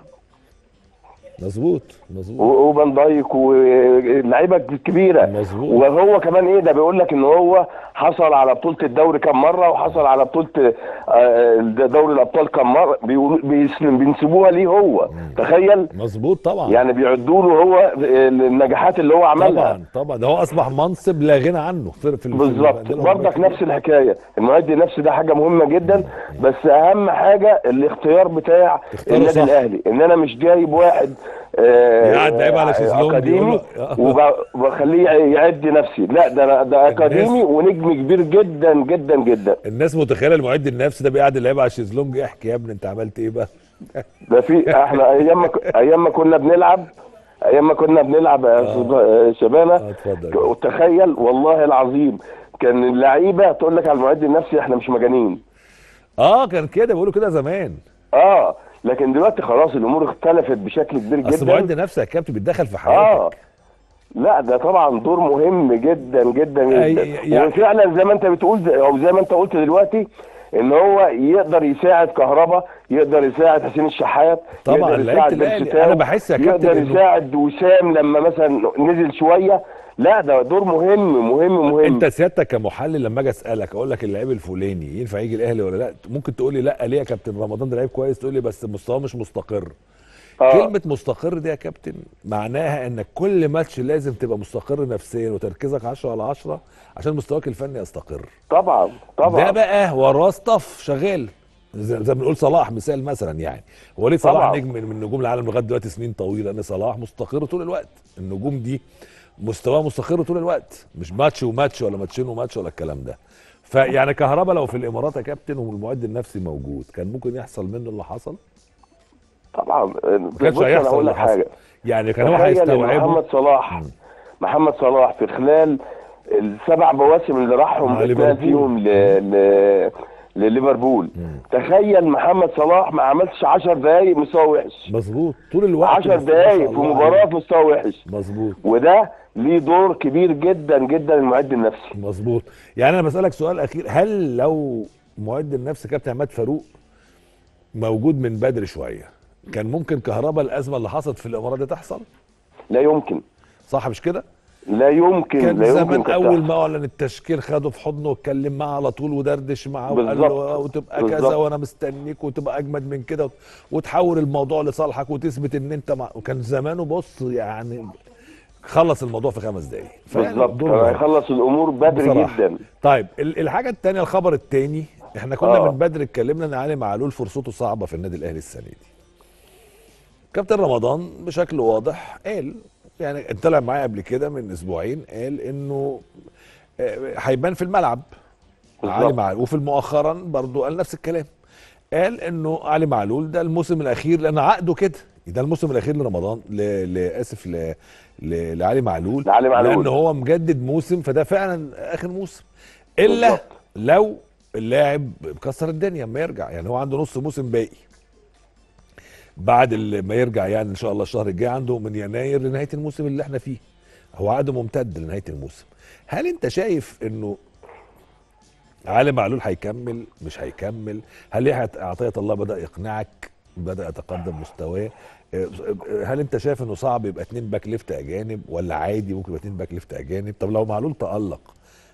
مظبوط مظبوط و- وفان دايك واللعيبه الكبيره مظبوط. وهو كمان ايه ده بيقول لك ان هو حصل على بطوله الدوري كام مره وحصل على بطوله آه، دوري الابطال كام مره بيقولوا- بيسلم- بينسبوها ليه هو تخيل مظبوط طبعا يعني بيعدوا له هو النجاحات اللي هو عملها طبعا طبعا ده هو اصبح منصب لا غنى عنه في في بالظبط في- برضك نفس الحكايه المعد النفسي ده حاجه مهمه جدا بس اهم حاجه الاختيار بتاع تختاره النادي صح. الاهلي ان انا مش جايب واحد آه، يقعد لعيب على شيزلونج يقول اكاديمي له- وب- وبخليه يعد نفسي لا ده ده اكاديمي ونجم كبير جدا جدا جدا الناس متخيله المعد النفسي ده بيقعد اللعيبه على الشيزلونج احكي يا ابني انت عملت ايه بقى ده في احنا ايام ما ك- ايام ما كنا بنلعب ايام ما كنا بنلعب يا أستاذ- آه، شبانه آه، اتفضل. وتخيل والله العظيم كان اللعيبه تقول لك على المعد النفسي احنا مش مجانين اه كان كده بيقولوا كده زمان اه لكن دلوقتي خلاص الامور اختلفت بشكل كبير اصل معد جدا نفسي يا كابتن بيتدخل في اه حياتك لا ده طبعا دور مهم جدا جدا أي- جدا يعني- وفعلا زي ما انت بتقول زي- او زي ما انت قلت دلوقتي ان هو يقدر يساعد كهربا يقدر يساعد حسين الشحات طبعاً، يقدر لعيبة يساعد الأهلي. بيرسي تاو، أنا بحس يا كابتن يقدر إنه- يساعد وسام لما مثلا نزل شويه لا ده دور مهم مهم مهم انت سيادتك كمحلل لما اجي اسالك اقول لك اللعيب الفلاني ينفع يجي الاهلي ولا لا ممكن تقول لي لا ليه يا كابتن رمضان ده لعيب كويس تقول لي بس مستواه مش مستقر آه. كلمة مستقر دي يا كابتن معناها انك كل ماتش لازم تبقى مستقر نفسيا وتركيزك 10 على 10 عشان مستواك الفني يستقر طبعا طبعا ده بقى وراه ستاف شغال زي زي ما بنقول صلاح مثال مثلا يعني هو ليه صلاح طبعا. نجم من من نجوم العالم لغايه دلوقتي سنين طويله ان صلاح مستقر طول الوقت النجوم دي مستواه مستقر طول الوقت مش ماتش وماتش ولا ماتشين وماتش ولا الكلام ده فيعني كهربا لو في الامارات يا كابتن والمعد النفسي موجود كان ممكن يحصل منه اللي حصل طبعا ما بص كانش انا هيحصل هقول اللي لك حصل حاجه يعني كان هو تخيل إن هيستوعبه محمد صلاح محمد صلاح في خلال السبع مواسم اللي راحهم مع اتنقل ليفربول. فيهم ل... ل... لليفربول تخيل محمد صلاح ما عملش 10 دقايق مستوى وحش مظبوط طول الوقت 10 بس ما دقايق شاء في الله مباراه عليه. في مستوى وحش مظبوط وده ليه دور كبير جدا جدا المعد النفسي مظبوط يعني انا بسالك سؤال اخير هل لو معد النفس كابتن عماد فاروق موجود من بدري شويه كان ممكن كهربا الازمه اللي حصلت في الامارات دي تحصل لا يمكن صح مش كده لا يمكن كان لا يمكن زمان كانت اول تحصل. ما اعلن التشكيل خده في حضنه واتكلم معاه على طول ودردش معاه وقال بالظبط. له وتبقى كذا بالظبط. وانا مستنيك وتبقى اجمد من كده وتحول الموضوع لصالحك وتثبت ان انت مع وكان زمانه بص يعني خلص الموضوع في خمس دقايق فيعني بالظبط دور كان مهم. هيخلص الامور بدري بصراحة. جدا طيب ال- الحاجه الثانيه الخبر الثاني احنا كنا آه. من بدري اتكلمنا ان علي معلول فرصته صعبه في النادي الاهلي السنه دي كابتن رمضان بشكل واضح قال يعني طلع معايا قبل كده من اسبوعين قال انه آه، هيبان في الملعب بالظبط. علي معلول وفي مؤخرا برضو قال نفس الكلام قال انه علي معلول ده الموسم الاخير لان عقده كده ده الموسم الاخير لرمضان ل- لاسف ل... ل... لعلي معلول لعلي معلول. لان هو مجدد موسم فده فعلا اخر موسم الا بالظبط. لو اللاعب مكسر الدنيا اما يرجع يعني هو عنده نص موسم باقي بعد ال- ما يرجع يعني ان شاء الله الشهر الجاي عنده من يناير لنهايه الموسم اللي احنا فيه هو عقده ممتد لنهايه الموسم هل انت شايف انه علي معلول هيكمل مش هيكمل هل يحيى عطيه الله بدا يقنعك بدا يتقدم مستواه آه، هل انت شايف انه صعب يبقى اتنين باك ليفت اجانب ولا عادي ممكن يبقى اتنين باك ليفت اجانب طب لو معلول تالق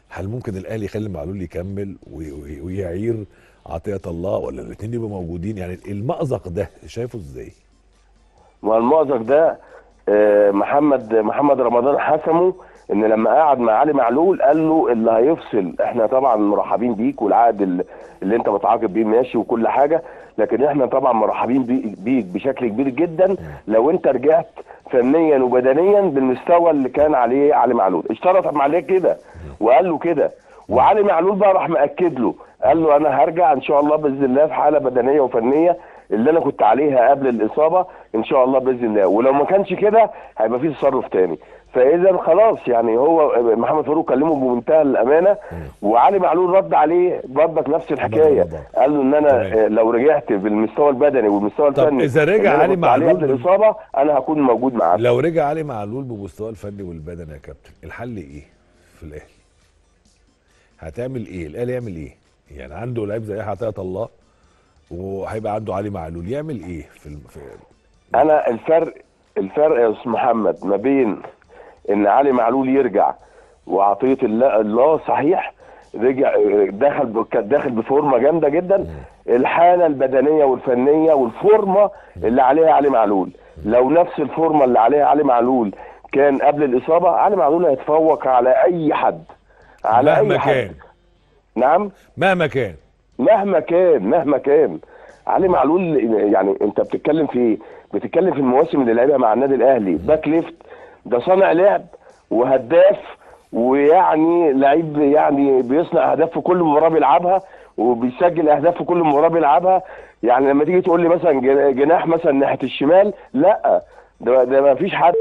هل ممكن الاهلي يخلي معلول يكمل وي- وي- ويعير عطيه الله ولا الاثنين يبقوا موجودين يعني المأزق ده شايفه ازاي؟ ما المأزق ده آه، محمد محمد رمضان حسمه ان لما قعد مع علي معلول قال له اللي هيفصل احنا طبعا مرحبين بيك والعقد ال- اللي انت متعاقد بيه ماشي وكل حاجه لكن احنا طبعا مرحبين بي- بيك بشكل كبير جدا لو انت رجعت فنيا وبدنيا بالمستوى اللي كان عليه علي معلول اشترط عليه كده وقال له كده وعلي معلول بقى راح مأكد له قال له انا هرجع ان شاء الله باذن الله في حاله بدنيه وفنيه اللي انا كنت عليها قبل الاصابه ان شاء الله باذن الله ولو ما كانش كده هيبقى في تصرف تاني فاذا خلاص يعني هو محمد فاروق كلمه بمنتهى الامانه وعلي معلول رد عليه برضك نفس الحكايه رمضان. قال له ان انا تمام. آه، لو رجعت بالمستوى البدني والمستوى طب الفني إذا رجع اللي أنا علي كنت عليه معلول قبل بال- الاصابه انا هكون موجود معاك لو رجع علي معلول بمستواه الفني والبدني يا كابتن الحل ايه في الاهلي؟ هتعمل ايه؟ الاهلي يعمل ايه؟ يعني عنده لعيب زي عطيه الله وهيبقى عنده علي معلول يعمل ايه في, الم... في انا الفرق الفرق يا استاذ محمد ما بين ان علي معلول يرجع وعطيه الله, الله صحيح رجع دخل ب- كان داخل بفورمه جامده جدا الحاله البدنيه والفنيه والفورمه اللي عليها علي معلول لو نفس الفورمه اللي عليها علي معلول كان قبل الاصابه علي معلول هيتفوق على اي حد على مهما اي حد كان نعم مهما كان مهما كان مهما كان علي معلول يعني انت بتتكلم في ايه؟ بتتكلم في المواسم اللي لعبها مع النادي الاهلي باك ليفت ده صانع لعب وهداف ويعني لعيب يعني بيصنع اهداف في كل مباراه بيلعبها وبيسجل اهداف في كل مباراه بيلعبها يعني لما تيجي تقول لي مثلا جنا- جناح مثلا ناحيه الشمال لا ده ده ما فيش حد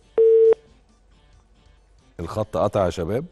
الخط قطع يا شباب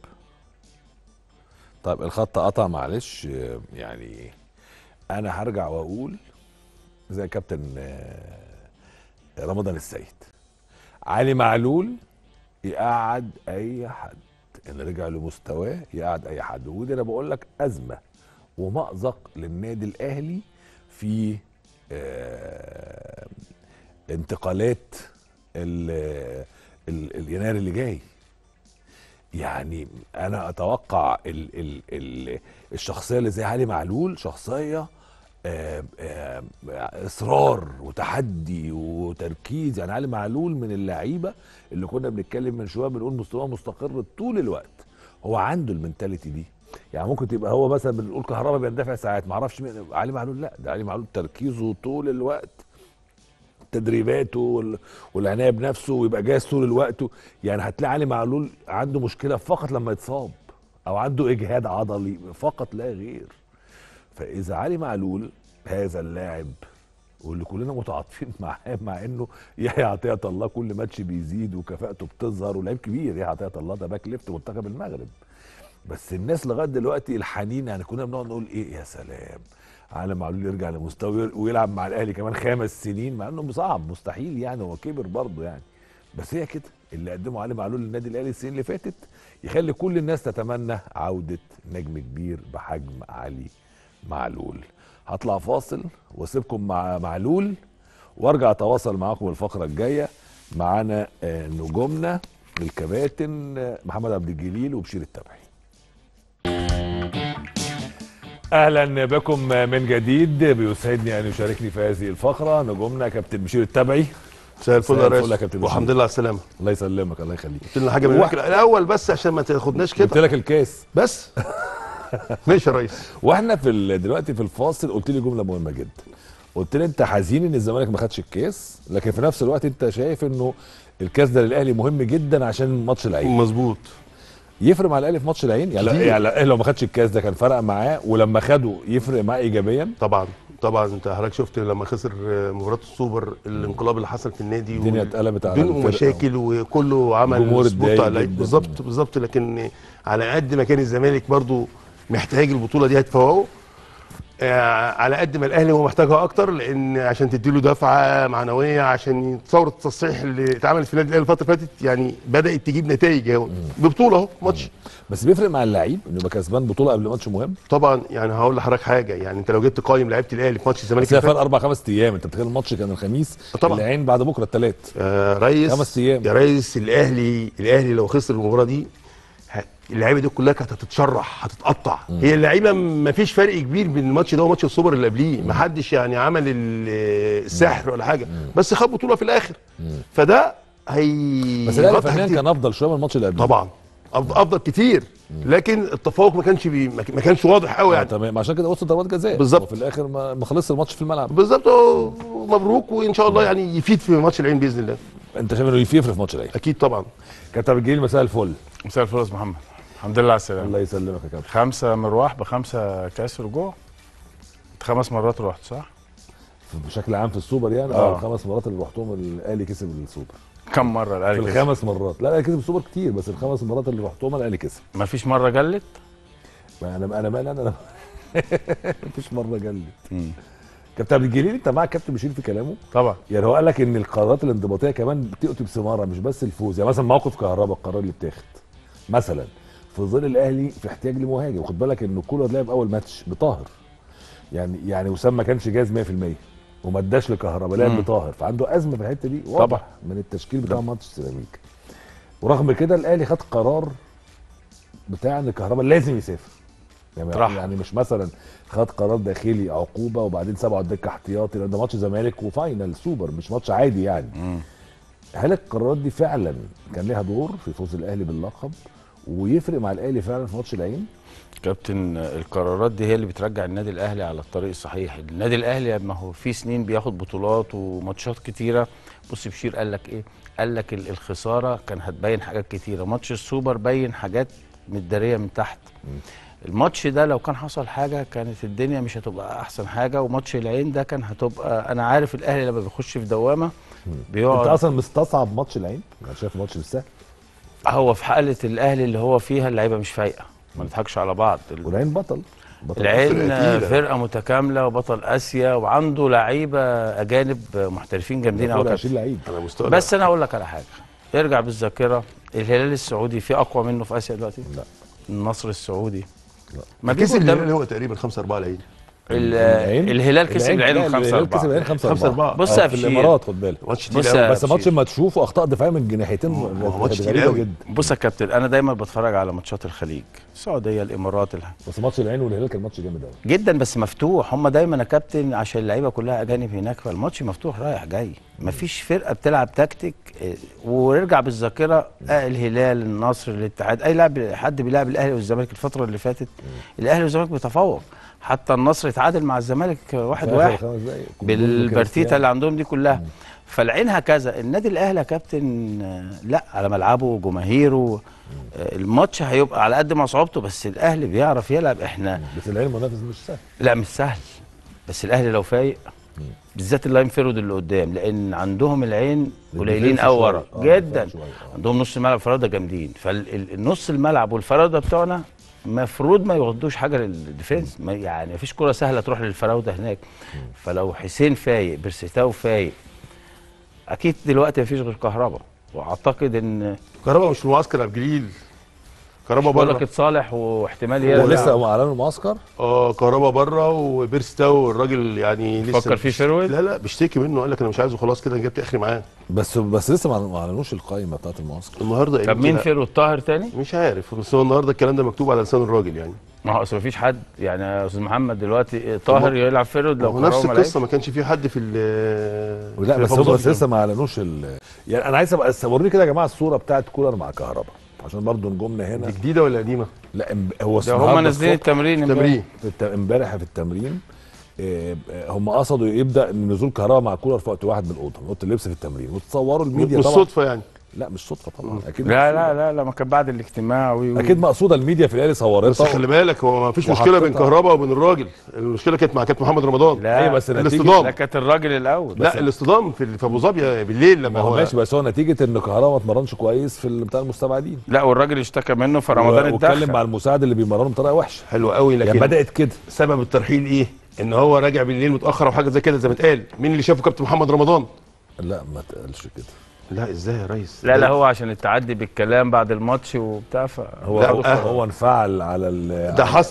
طيب الخط قطع معلش آه، يعني انا هرجع واقول زي كابتن آه، رمضان السيد علي معلول يقعد اي حد ان رجع لمستواه يقعد اي حد ودي انا بقول لك ازمه ومأزق للنادي الاهلي في آه، انتقالات ال- ال- اليناير اللي جاي يعني انا اتوقع ال ال ال الشخصيه اللي زي علي معلول شخصيه آه، آه، اصرار وتحدي وتركيز يعني علي معلول من اللعيبه اللي كنا بنتكلم من شويه بنقول مستواه مستقر طول الوقت هو عنده المنتاليتي دي يعني ممكن تبقى هو مثلا بنقول كهربا بيندفع ساعات ما اعرفش مين علي معلول لا ده علي معلول تركيزه طول الوقت تدريباته وال- والعنايه بنفسه ويبقى جاهز طول الوقت يعني هتلاقي علي معلول عنده مشكله فقط لما يتصاب او عنده اجهاد عضلي فقط لا غير فاذا علي معلول هذا اللاعب واللي كلنا متعاطفين معاه مع انه يحيى عطيه الله كل ماتش بيزيد وكفاءته بتظهر ولعيب كبير يحيى عطيه الله ده باك ليفت منتخب المغرب بس الناس لغايه دلوقتي الحنين يعني كنا بنقعد نقول ايه يا سلام علي معلول يرجع لمستوى ويلعب مع الاهلي كمان خمس سنين مع انه صعب مستحيل يعني هو كبر برضه يعني بس هي كده اللي قدمه علي معلول للنادي الاهلي السنين اللي فاتت يخلي كل الناس تتمنى عوده نجم كبير بحجم علي معلول هطلع فاصل واسيبكم مع معلول وارجع اتواصل معاكم الفقره الجايه معانا آه، نجومنا الكباتن آه، محمد عبد الجليل وبشير التبعي اهلا بكم من جديد بيسعدني ان يشاركني في هذه الفقره نجومنا كابتن بشير التبعي مساء الفل مساء يا الفل يا ريس كابتن والحمد بشير. لله على السلامه الله يسلمك الله يخليك قلت لنا حاجه من واحد- الأكل. الاول بس عشان ما تاخدناش قلت كده لك الكاس بس ماشي يا ريس واحنا في ال- دلوقتي في الفاصل قلت لي جمله مهمه جدا قلت لي انت حزين ان الزمالك ما خدش الكاس لكن في نفس الوقت انت شايف انه الكاس ده للاهلي مهم جدا عشان ماتش العين مظبوط يفرق مع الاهلي في ماتش العين يعني, كتير. يعني الاهلي لو ما خدش الكاس ده كان فرق معاه ولما خده يفرق معاه ايجابيا طبعا طبعا انت حضرتك شفت لما خسر آه، مباراه السوبر الانقلاب اللي حصل في النادي الدنيا وال- اتقلبت على بدون الفرقة. مشاكل وكله عمل الجمهور سبوت اتضايق على اللعيب. جدا. بالظبط بالظبط لكن على قد ما كان الزمالك برضو محتاج البطوله دي هتفوقه آه، على قد ما الاهلي هو محتاجها اكتر لان عشان تديله دفعه معنويه عشان ثوره التصحيح اللي اتعملت في النادي الاهلي الفتره اللي فاتت يعني بدات تجيب نتائج اهو ببطوله اهو ماتش بس بيفرق مع اللعيب انه يبقى كسبان بطوله قبل ماتش مهم طبعا يعني هقول لحضرتك حاجه يعني انت لو جيت تقيم لعيبه الاهلي في ماتش الزمالك بس هي اللي فات، فرق اربع خمس ايام انت بتتكلم الماتش كان الخميس طبعا. العين بعد بكره الثلاث يا ريس خمس أيام. يا ريس الاهلي الاهلي لو خسر المباراه دي ه- اللعيبه دي كلها كانت هتتشرح هتتقطع هي اللعيبه ما فيش فرق كبير بين الماتش ده وماتش السوبر اللي قبليه ما حدش يعني عمل ال- السحر ولا حاجه بس خد بطوله في الاخر فده هي بس الاهلي غطى فنيا كتير. كان افضل شويه من الماتش اللي قبله طبعا أفضل, افضل كتير لكن التفوق ما كانش بي ما كانش واضح قوي آه يعني تمام عشان كده وصل ضربات جزاء بالظبط. وفي الاخر ما ما خلصش الماتش في الملعب بالظبط هو مبروك وان شاء الله يعني يفيد في ماتش العين باذن الله انت شايف انه يفرق في ماتش العين اكيد طبعا كابتن الجيل مساء الفل مساء الفل يا أستاذ محمد الحمد لله على السلامه الله يسلمك يا كابتن خمسه مروح بخمسه كاس رجوع خمس مرات رحت صح بشكل عام في السوبر يعني آه. اه الخمس مرات اللي رحتهم الاهلي كسب السوبر كم مره في الاهلي كسب الخمس مرات لا الاهلي كسب السوبر كتير بس الخمس مرات اللي رحتهم الاهلي كسب ما فيش مره جلت ما انا انا مالي انا انا مفيش مره جلت كابتن عبد الجليل انت مع كابتن بشير في كلامه طبعا يعني هو قال لك ان القرارات الانضباطيه كمان بتؤتي بثمارها مش بس الفوز يعني مثلا موقف كهرباء القرار اللي اتاخد مثلا في ظل الاهلي في احتياج لمهاجم وخد بالك ان كولر لعب اول ماتش بطاهر يعني يعني وسام ما كانش جاهز 100% وما اداش لكهرباء لعب مم. بطاهر فعنده ازمه في الحته دي واضح طبعا. من التشكيل بتاع ماتش السيراميك ورغم كده الاهلي خد قرار بتاع ان كهرباء لازم يسافر يعني, راح. يعني مش مثلا خد قرار داخلي عقوبه وبعدين سابه على الدكه احتياطي لان ده ماتش زمالك وفاينل سوبر مش ماتش عادي يعني مم. هل القرارات دي فعلا كان ليها دور في فوز الاهلي باللقب ويفرق مع الاهلي فعلا في ماتش العين كابتن القرارات دي هي اللي بترجع النادي الاهلي على الطريق الصحيح النادي الاهلي ما هو في سنين بياخد بطولات وماتشات كتيره بص بشير قال لك ايه قال لك ال- الخساره كان هتبين حاجات كتيره ماتش السوبر بين حاجات متداريه من تحت الماتش ده لو كان حصل حاجه كانت الدنيا مش هتبقى احسن حاجه وماتش العين ده كان هتبقى انا عارف الاهلي لما بيخش في دوامه انت بيقعد اصلا مستصعب ماتش العين انا شايف ماتش مش سهل هو في حاله الاهلي اللي هو فيها اللعيبه مش فايقه ما نضحكش على بعض ال- والعين بطل بطل العين فرقة تقيلة. فرقه متكامله وبطل اسيا وعنده لعيبه اجانب محترفين جامدين قوي فوق 20 لعيب على مستوى بس انا اقول لك على حاجه ارجع بالذاكره الهلال السعودي في اقوى منه في اسيا دلوقتي لا. النصر السعودي لا. ما كسب كسب الهلال هو تقريبا 5 4 العين الهلال كسب العين لا، 5 الهلال كسب 4 العين 5 5 4 4 بص يا في بشير. الامارات خد بالك ماتش بص تقيل يا قوي بس ماتش بشير. ما تشوفه اخطاء دفاعيه من الجناحيتين هو ماتش تقيل غريبه قوي. جدا بص يا كابتن انا دايما بتفرج على ماتشات الخليج السعوديه الامارات الح... بس ماتش العين والهلال كان ماتش جامد قوي جدا بس مفتوح هم دايما يا كابتن عشان اللعيبه كلها اجانب هناك فالماتش مفتوح رايح جاي مفيش فرقه بتلعب تكتيك إيه، ونرجع بالذاكره آه الهلال النصر الاتحاد اي لاعب حد بيلعب الاهلي والزمالك الفتره اللي فاتت الاهلي والزمالك بيتفوق حتى النصر اتعادل مع الزمالك واحد في آخر واحد خمس دقايق. جول بالبرتيتا كريستيانو. اللي عندهم دي كلها فالعين هكذا النادي الاهلي يا كابتن آه، لا على ملعبه جماهيره آه، الماتش هيبقى على قد ما صعوبته بس الاهلي بيعرف يلعب احنا بس العين منافس مش سهل لا مش سهل بس الاهلي لو فايق بالذات اللاين فيرود اللي قدام لان عندهم العين قليلين الديفنس قوي شوية. ورا آه، جدا شوية. آه. عندهم نص الملعب فراوده جامدين فالنص الملعب والفراوده بتوعنا المفروض ما يغضوش حاجه للديفنس ما- يعني مفيش كره سهله تروح للفراوده هناك فلو حسين فايق بيرسيتاو فايق اكيد دلوقتي مفيش غير كهربا واعتقد ان كهربا مش في المعسكر عبد الجليل كهربا بقول لك بره اتصالح واحتمال هو يرجع لسه هم اعلنوا المعسكر اه كهربا بره وبيرستاو الراجل يعني لسه فكر فيه فيرويد؟ لا لا بيشتكي منه قال لك انا مش عايزه خلاص كده أنا جبت اخري معاه بس بس لسه ما ما اعلنوش القائمه بتاعت المعسكر النهارده طب قايلين مين كده. فيرو الطاهر تاني؟ مش عارف بس هو النهارده الكلام ده مكتوب على لسان الراجل يعني ما هو اصل مفيش حد يعني يا استاذ محمد دلوقتي طاهر يلعب فيرود لو هو نفس كهربا ما القصه لعبش. ما كانش في حد في ال لا في بس أبو هم ظبي بس لسه ما اعلنوش ال... يعني انا عايز ابقى وريني كده يا جماعه الصوره بتاعت كولر مع كهربا عشان برضو نجومنا دي هنا جديده ولا قديمه؟ لا إمب- هو ده هم النهاردة نازلين الصبح التمرين امبارح. تمرين في الت- امبارح في التمرين آه، آه، هم قصدوا يبدا نزول كهربا مع كولر في وقت واحد من الاوضه من اوضه اللبس في التمرين وتصوروا الميديا طبعا بالصدفه يعني لا مش صدفه طبعا اكيد لا مقصودة. لا لا لا ما كان بعد الاجتماع وي وي. اكيد مقصوده الميديا في الاهلي بس صورتها خلي بالك هو ما فيش مشكله بين وحطيتها. كهربا وبين الراجل المشكله كانت مع كابتن محمد رمضان لا ايوه بس نتيجه الاصطدام. ده كانت الراجل الاول لا الاصطدام في في ابو ظبي بالليل لما ما هو ماشي بس هو نتيجه ان كهربا ما اتمرنش كويس في ال- بتاع المستبعدين لا والراجل اشتكى منه فرمضان واتكلم اتدخل مع المساعد اللي بيمرنه بطريقه وحشه حلو قوي لكن يعني بدات كده سبب الترحيل ايه؟ ان هو راجع بالليل متاخر او حاجه زي كده زي ما اتقال مين اللي شافه كابتن محمد رمضان؟ لا ما تقالش كده لا ازاي يا ريس؟ لا لا هو عشان التعدي بالكلام بعد الماتش وبتاع ف هو لا، هو, آه. هو انفعل على ال ده حصل آه.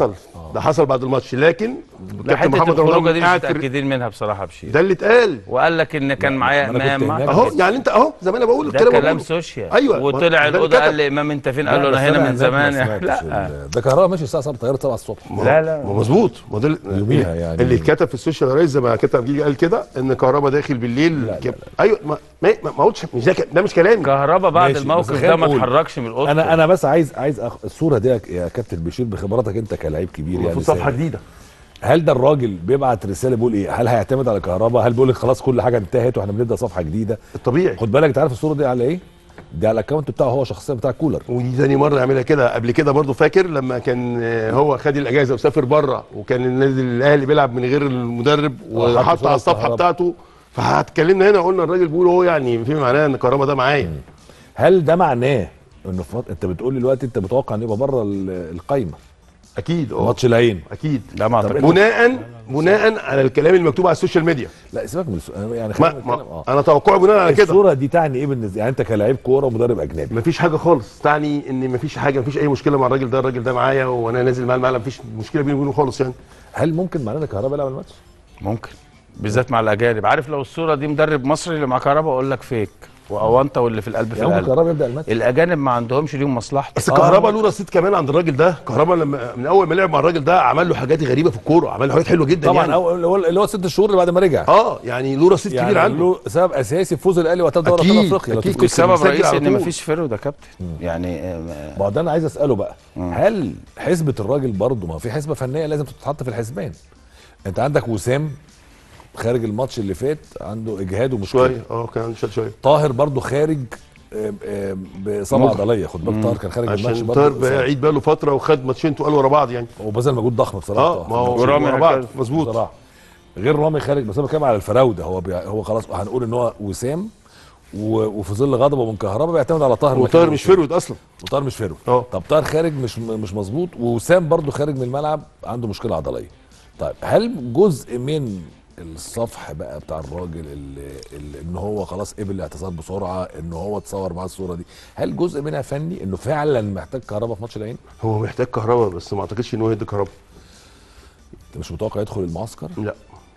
ده حصل بعد الماتش لكن لا كابتن حته محمد الخروجه رمضان دي مش قاعد في متاكدين منها بصراحه بشير ده اللي اتقال وقال لك ان كان معايا ما أنا كنت امام هناك. اهو يعني انت اهو زي ما انا بقول ده الكلام كلام بقوله. سوشيال أيوة. وطلع ده اللي الاوضه قال كتب. لامام انت فين قال له لا، انا بس هنا من هناك زمان ما يعني سمعتش لا ال- ده كهرباء ماشي الساعه 7 طياره 7 الصبح ما هو- لا، لا. ما هو مظبوط ما ده يوميها يعني. اللي اتكتب في السوشيال ريس زي ما كتب جيجي قال كده ان كهربا داخل بالليل لا، كب- ايوه ما ما ما ما قلتش مش ده ك- ده مش كلامي كهربا بعد ماشي، الموقف بس ده ما خلينا نقول. اتحركش من الاوضه انا انا بس عايز عايز أخ... الصوره دي يا- يا كابتن بشير بخبراتك انت كلاعب كبير يعني المفروض صفحه سابق. جديده هل ده الراجل بيبعت رساله بيقول ايه هل هيعتمد على كهرباء هل بيقول لك خلاص كل حاجه انتهت واحنا بنبدا صفحه جديده الطبيعي خد بالك انت عارف الصوره دي على ايه دي على الاكونت بتاعه هو شخصيا بتاع كولر ودي تاني مره يعملها كده قبل كده برضو فاكر لما كان آه، هو خد الاجازه وسافر بره وكان النادي الاهلي بيلعب من غير المدرب آه، حط وحط صورة على الصفحه كهربا. بتاعته فاتكلمنا هنا قلنا الراجل بيقول هو يعني في معناه ان كهربا ده معايا هل ده معناه انه في مط- انت بتقول لي دلوقتي انت متوقع ان يبقى بره ال- القايمه اكيد اه ماتش العين اكيد لا ما اعتقدش بناء بناء على الكلام المكتوب على السوشيال ميديا لا سيبك من السؤال يعني ما خلينا ما نتكلم اه انا توقعي بناء على كده الصوره دي تعني ايه بالنسبه يعني انت كلاعب كوره ومدرب اجنبي مفيش حاجه خالص تعني ان مفيش حاجه مفيش اي مشكله مع الراجل ده الراجل ده معايا وانا نازل معاه الملعب مفيش مشكله بيني وبينه خالص يعني هل ممكن معناه ان كهرباء يلعب الماتش؟ ممكن بالذات مع الاجانب عارف لو الصوره دي مدرب مصري اللي مع كهربا اقول لك فيك واونطه واللي في القلب في يعني ممكن القلب كهرباء يبدا الماتش الاجانب ما عندهمش ليهم مصلحه بس آه. كهربا له رصيد كمان عند الراجل ده كهربا لما من اول ما لعب مع الراجل ده عمل له حاجات غريبه في الكوره عمل له حاجات حلوه جدا طبعا يعني. أول اللي هو اللي هو ست شهور اللي بعد ما رجع اه يعني له رصيد يعني كبير عنده له سبب اساسي في فوز الاهلي وقتها دوري ابطال أكيد، افريقيا لو أكيد. تفتكر والسبب مسجل الرئيسي على ان طول. مفيش فرود يا كابتن يعني آه، ما هو ده انا عايز اساله بقى هل حسبه الراجل برضه ما هو في حسبه فنيه لازم تتحط في الحسبان انت عندك وسام خارج الماتش اللي فات عنده اجهاد ومشكله شويه اه كان شال شويه طاهر برضه خارج آم، آم، باصابه مجهد. عضليه خد بالك طاهر كان خارج الماتش عشان برضه طاهر بإصابة. بعيد بقى له فتره وخد ماتشين تقال ورا بعض يعني وبذل مجهود ضخم بصراحه اه طاهر. ما هو ورامي ورا بعض هكذا. مظبوط بصراحه غير رامي خارج بس انا بتكلم على الفراوده هو بي... هو خلاص هنقول ان هو وسام و... وفي ظل غضبه من كهربا بيعتمد على طاهر وطاهر مكان مش وسام. فرود اصلا وطاهر مش فيرو اه. طب طاهر خارج مش مش مظبوط ووسام برضو خارج من الملعب عنده مشكله عضليه طيب هل جزء من الصفح بقى بتاع الراجل اللي, اللي ان هو خلاص قبل الاعتذار بسرعه ان هو اتصور معاه الصوره دي هل جزء منها فني انه فعلا محتاج كهربا في ماتش العين هو محتاج كهرباء بس ما اعتقدش ان هو يدي كهرباء انت مش متوقع يدخل المعسكر لا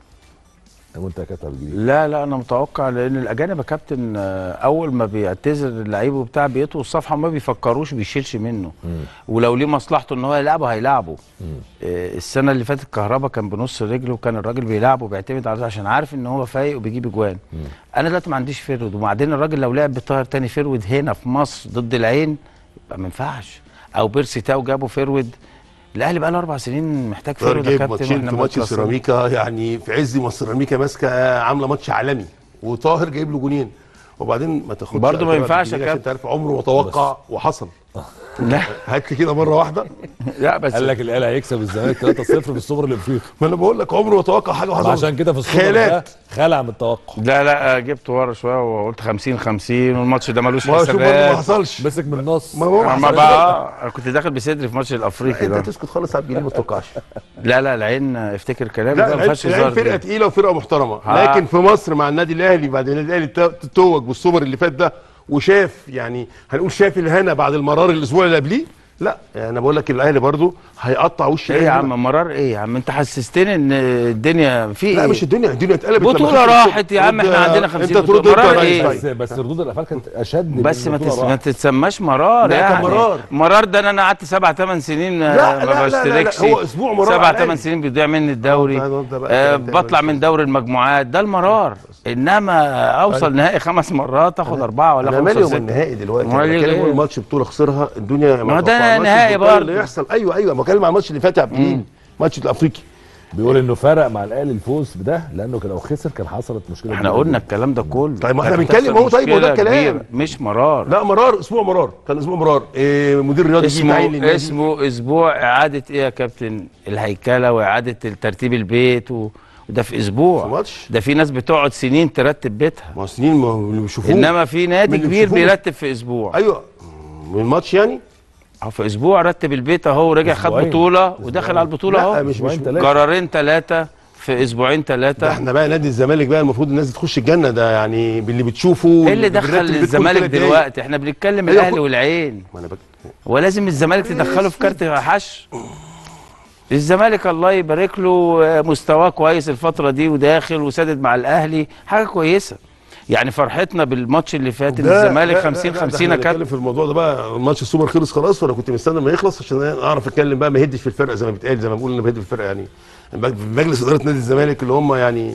وانت يا كابتن الجديد لا لا انا متوقع لان الاجانب يا كابتن آه، اول ما بيعتذر اللعيب وبتاع بيطوا الصفحه ما بيفكروش بيشيلش منه ولو ليه مصلحته ان هو يلعبه هيلعبه آه، السنه اللي فاتت كهربا كان بنص رجله وكان الراجل بيلعبه وبيعتمد على عشان عارف ان هو فايق وبيجيب اجوان انا دلوقتي ما عنديش فرود وبعدين الراجل لو لعب بطاهر تاني فرود هنا في مصر ضد العين يبقى ما ينفعش او بيرسي تاو جابوا فرود الاهلي بقى له اربع سنين محتاج طاهر فرود يا جايب كابتن ماتشين وإحنا في ماتش بنخلص. سيراميكا يعني في عز ما سيراميكا ماسكه عامله ماتش عالمي وطاهر جايب له جونين وبعدين ما تاخدش برضه ما اعتراض ينفعش يا كبير كابتن. عشان تعرف عمره متوقع وحصل لا هات لي كده مره واحده لا بس قال لك الاهلي هيكسب الزمالك 3-0 في السوبر الافريقي ما انا بقول لك عمره متوقع حاجه وحصل عشان كده في السوبر ده خيالات خلع من التوقع لا لا جبت ورا شويه وقلت 50 50 والماتش ده ملوش ما هو شوف برضه ما حسابات حصلش مسك من النص ما هو ما ما حصلش بقى أنا كنت داخل بصدري في ماتش الافريقي انت ده تسكت خالص عبد الجليل ما تتوقعش لا لا العين افتكر كلامي لا ده ما العين فيهاش العين هزار فرقه دي. تقيله وفرقه محترمه ها. لكن في مصر مع النادي الاهلي بعد النادي الاهلي تو- تتوج بالسوبر اللي فات ده وشاف يعني هنقول شاف الهنا بعد المرار الاسبوع اللي قبليه لا يعني انا بقول لك الاهلي برضو هيقطع وش ايه يا الأهلي. عم مرار ايه يا عم انت حسستني ان الدنيا في لا ايه مش الدنيا الدنيا اتقلبت لما بطولة خدت راحت يا السوبر. عم، احنا ترد- عندنا 50 انت بطولة. ترد انت مرار يا ايه؟ ريس بس بس ردود الافعال كانت اشد من بس ما, البطولة تس... ما الراحة. تتسماش مرار لا، يعني كان مرار. مرار ده انا قعدت سبع ثمان سنين آه، لا، لا، ما لا، لا، لا، بشتركش هو أسبوع مرار سبع على ثمان الأقل. سنين بيضيع مني الدوري ده- ده بقى آه كلام تاني بطلع بس. من دوري المجموعات ده المرار انما اوصل نهائي خمس مرات ااخد اربعه ولا انا خمسه مالي وسته ومن النهائي دلوقتي أمال انا إيه بتكلم إيه؟ هو الماتش بطوله خسرها الدنيا ما هو ده توقعناش نهائي البطولة برضه. اللي يحصل ايوه ايوه بتكلم على الماتش اللي فات يا عبد الجليل ماتش الافريقي بيقول انه فرق مع الاهلي الفوز بده لانه كان لو خسر كان حصلت مشكله احنا كبيرة قلنا جداً. الكلام ده كله طيب ما احنا كانت بنتكلم هتحصل اهو طيب، ما هو ده مشكلة الكلام. كبيرة، مش مرار لا مرار اسبوع مرار كان اسبوع مرار إيه مدير رياضي يجي يتعين اسمه للنادي. اسمه اسبوع اعاده ايه يا كابتن الهيكله واعاده ترتيب البيت و... وده في اسبوع في ماتش؟ ده في ناس بتقعد سنين ترتب بيتها ما هو سنين ما هو اللي بيشوفوه انما في نادي من اللي كبير بيشوفوه. بيرتب في اسبوع ايوه من الماتش يعني اهو في اسبوع رتب البيت اهو ورجع خد أسبوعين. بطوله ودخل على البطوله لا اهو مش مش أسبوعين تلاتة. قرارين ثلاثه في اسبوعين ده ثلاثه احنا بقى نادي الزمالك بقى المفروض الناس دي تخش الجنه ده يعني باللي بتشوفه ايه اللي بيرتب دخل البيت كل الزمالك تلات دقايق. دلوقتي احنا بنتكلم أيوة، الاهلي كل- والعين ما انا بك... ولازم الزمالك تدخله في كارت حش الزمالك الله يبارك له آه، مستواه كويس الفتره دي وداخل وسادد مع الاهلي حاجه كويسه يعني فرحتنا بالماتش اللي فات ان ده- الزمالك لا- لا- 50 لا، ده 50 احنا كان هنتكلم في الموضوع ده بقى الماتش السوبر خلص خلاص وانا كنت مستني ما يخلص عشان اعرف اتكلم بقى ما يهدش في الفرقه زي ما بيتقال زي ما بقول انا بهد في الفرقه يعني مجلس اداره نادي الزمالك اللي هم يعني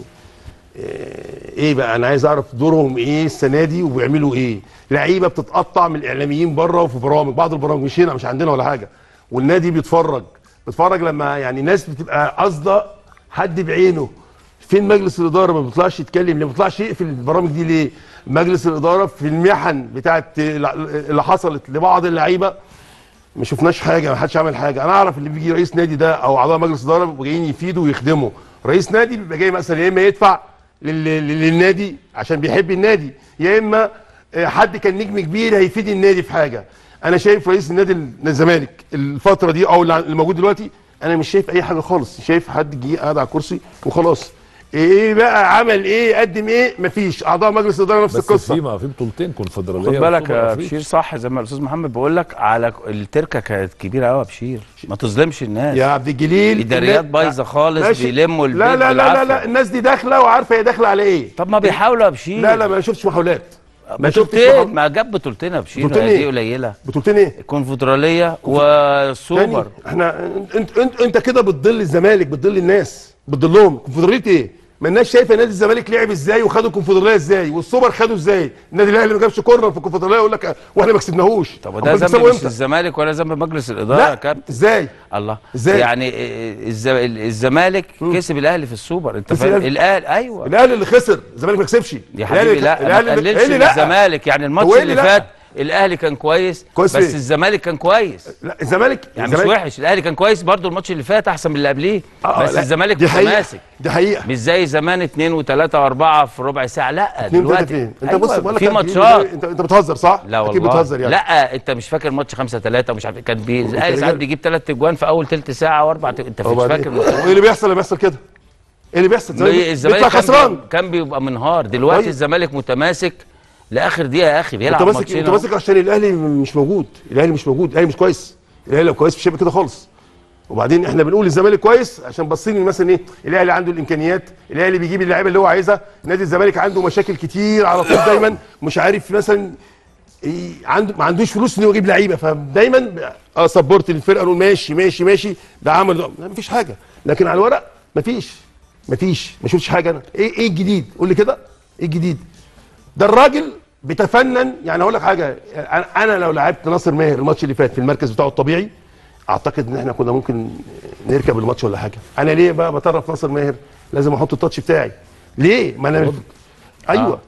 آه، ايه بقى انا عايز اعرف دورهم ايه السنه دي وبيعملوا ايه لعيبه بتتقطع من الاعلاميين بره وفي برامج بعض البرامج مش هنا مش عندنا ولا حاجه والنادي بيتفرج بيتفرج لما يعني ناس بتبقى قاصده حد بعينه فين مجلس الاداره ما بيطلعش يتكلم ليه ما بيطلعش يقفل البرامج دي ليه مجلس الاداره في المحن بتاعت اللي حصلت لبعض اللعيبه ما شفناش حاجه ما حدش عمل حاجه انا اعرف اللي بيجي رئيس نادي ده او اعضاء مجلس اداره بيبقوا جايين يفيدوا ويخدموا رئيس نادي بيبقى جاي مثلا يا اما يدفع لل- لل- للنادي عشان بيحب النادي يا اما آه، حد كان نجم كبير هيفيد النادي في حاجه انا شايف رئيس النادي ال- الزمالك الفتره دي او اللي موجود دلوقتي انا مش شايف اي حاجه خالص شايف حد جه قاعد على الكرسي وخلاص ايه بقى عمل ايه قدم ايه مفيش اعضاء مجلس الاداره نفس بس القصه في ما في بطولتين كونفدراليه خد بالك وسوبر يا أفريقيا. بشير صح زي ما الاستاذ محمد بيقول لك على التركه كانت كبيره قوي يا بشير ما تظلمش الناس يا عبد الجليل اداريات النا- بايظه خالص ماشي. بيلموا البيت لا لا لا لا, بالعافية. لا الناس دي داخله وعارفه هي داخله على ايه طب ما بيحاولوا يا بشير لا لا ما شفتش محاولات ما شفتش بطولتين محاولات ما جاب بطولتين يا بشير بطولتين دي إيه؟ قليله بطولتين ايه الكونفدراليه تاني والسوبر احنا انت انت انت كده بتضل الزمالك بتضل الناس بتضلهم كونفدراليه ايه ما الناس شايفه نادي الزمالك لعب ازاي وخدوا الكونفدراليه ازاي والسوبر خدوا ازاي النادي الاهلي ما جابش كورنر في الكونفدراليه يقول لك واحنا ما كسبناهوش طب أمال وده ذنب بيكسبوا مش امتى؟ الزمالك ولا ذنب مجلس الاداره يا لا كابتن ازاي الله إزاي؟ يعني إيه، الز- الزمالك كسب الاهلي في السوبر انت كسب فاهم الأهلي. الاهلي ايوه الاهلي اللي خسر الزمالك ما كسبش يا حبيبي لا ما اللي- تقللش إيه اللي من لا؟ الزمالك يعني الماتش هو إيه اللي اللي لا؟ فات الاهلي كان كويس, كويس بس فين؟ الزمالك كان كويس لا الزمالك يعني مش الزمالك- وحش الاهلي كان كويس برضو الماتش اللي فات احسن من اللي قبليه آه، بس لا، الزمالك دي حقيقة متماسك دي حقيقه مش زي زمان اتنين وتلاته واربعه في ربع ساعه لا اتنين دلوقتي تلاته فين انت أيوة بص بقول لك في يا عبد الجليل، ماتشات انت انت بتهزر صح لا والله اكيد بتهزر يعني لا انت مش فاكر ماتش 5 3 ومش عارف كان بي الاهلي ساعات رجال. بيجيب ثلاث اجوان في اول ثلث ساعه واربع ت... انت مش وبعدين؟ فاكر وايه اللي بيحصل لما يحصل كده ايه اللي بيحصل ليه الزمالك بيطلع كان خسران بي- كان بيبقى منهار دلوقتي طيب. الزمالك متماسك لاخر دقيقه يا اخي بيلعب متماسك ماتشين متماسك عشان الاهلي مش موجود الاهلي مش موجود الاهلي مش كويس الاهلي لو كويس مش هيبقى كده خالص وبعدين احنا بنقول الزمالك كويس عشان باصين مثلا ايه الاهلي عنده الامكانيات الاهلي بيجيب اللعيبه اللي هو عايزها نادي الزمالك عنده مشاكل كتير على طول دايما مش عارف مثلا إيه عنده ما عندوش فلوس انه يجيب لعيبه فدايما اه سبورت للفرقه نقول ماشي ماشي ماشي ده عمل ده لا مفيش حاجه لكن على الورق مفيش مفيش ما شفتش حاجه انا ايه ايه الجديد قول لي كده ايه الجديد ده الراجل بيتفنن يعني اقول لك حاجه أنا- انا لو لعبت ناصر ماهر الماتش اللي فات في المركز بتاعه الطبيعي اعتقد ان احنا كنا ممكن نركب الماتش ولا حاجه انا ليه بقى بطرف ناصر ماهر لازم احط التاتش بتاعي ليه ما انا ايوه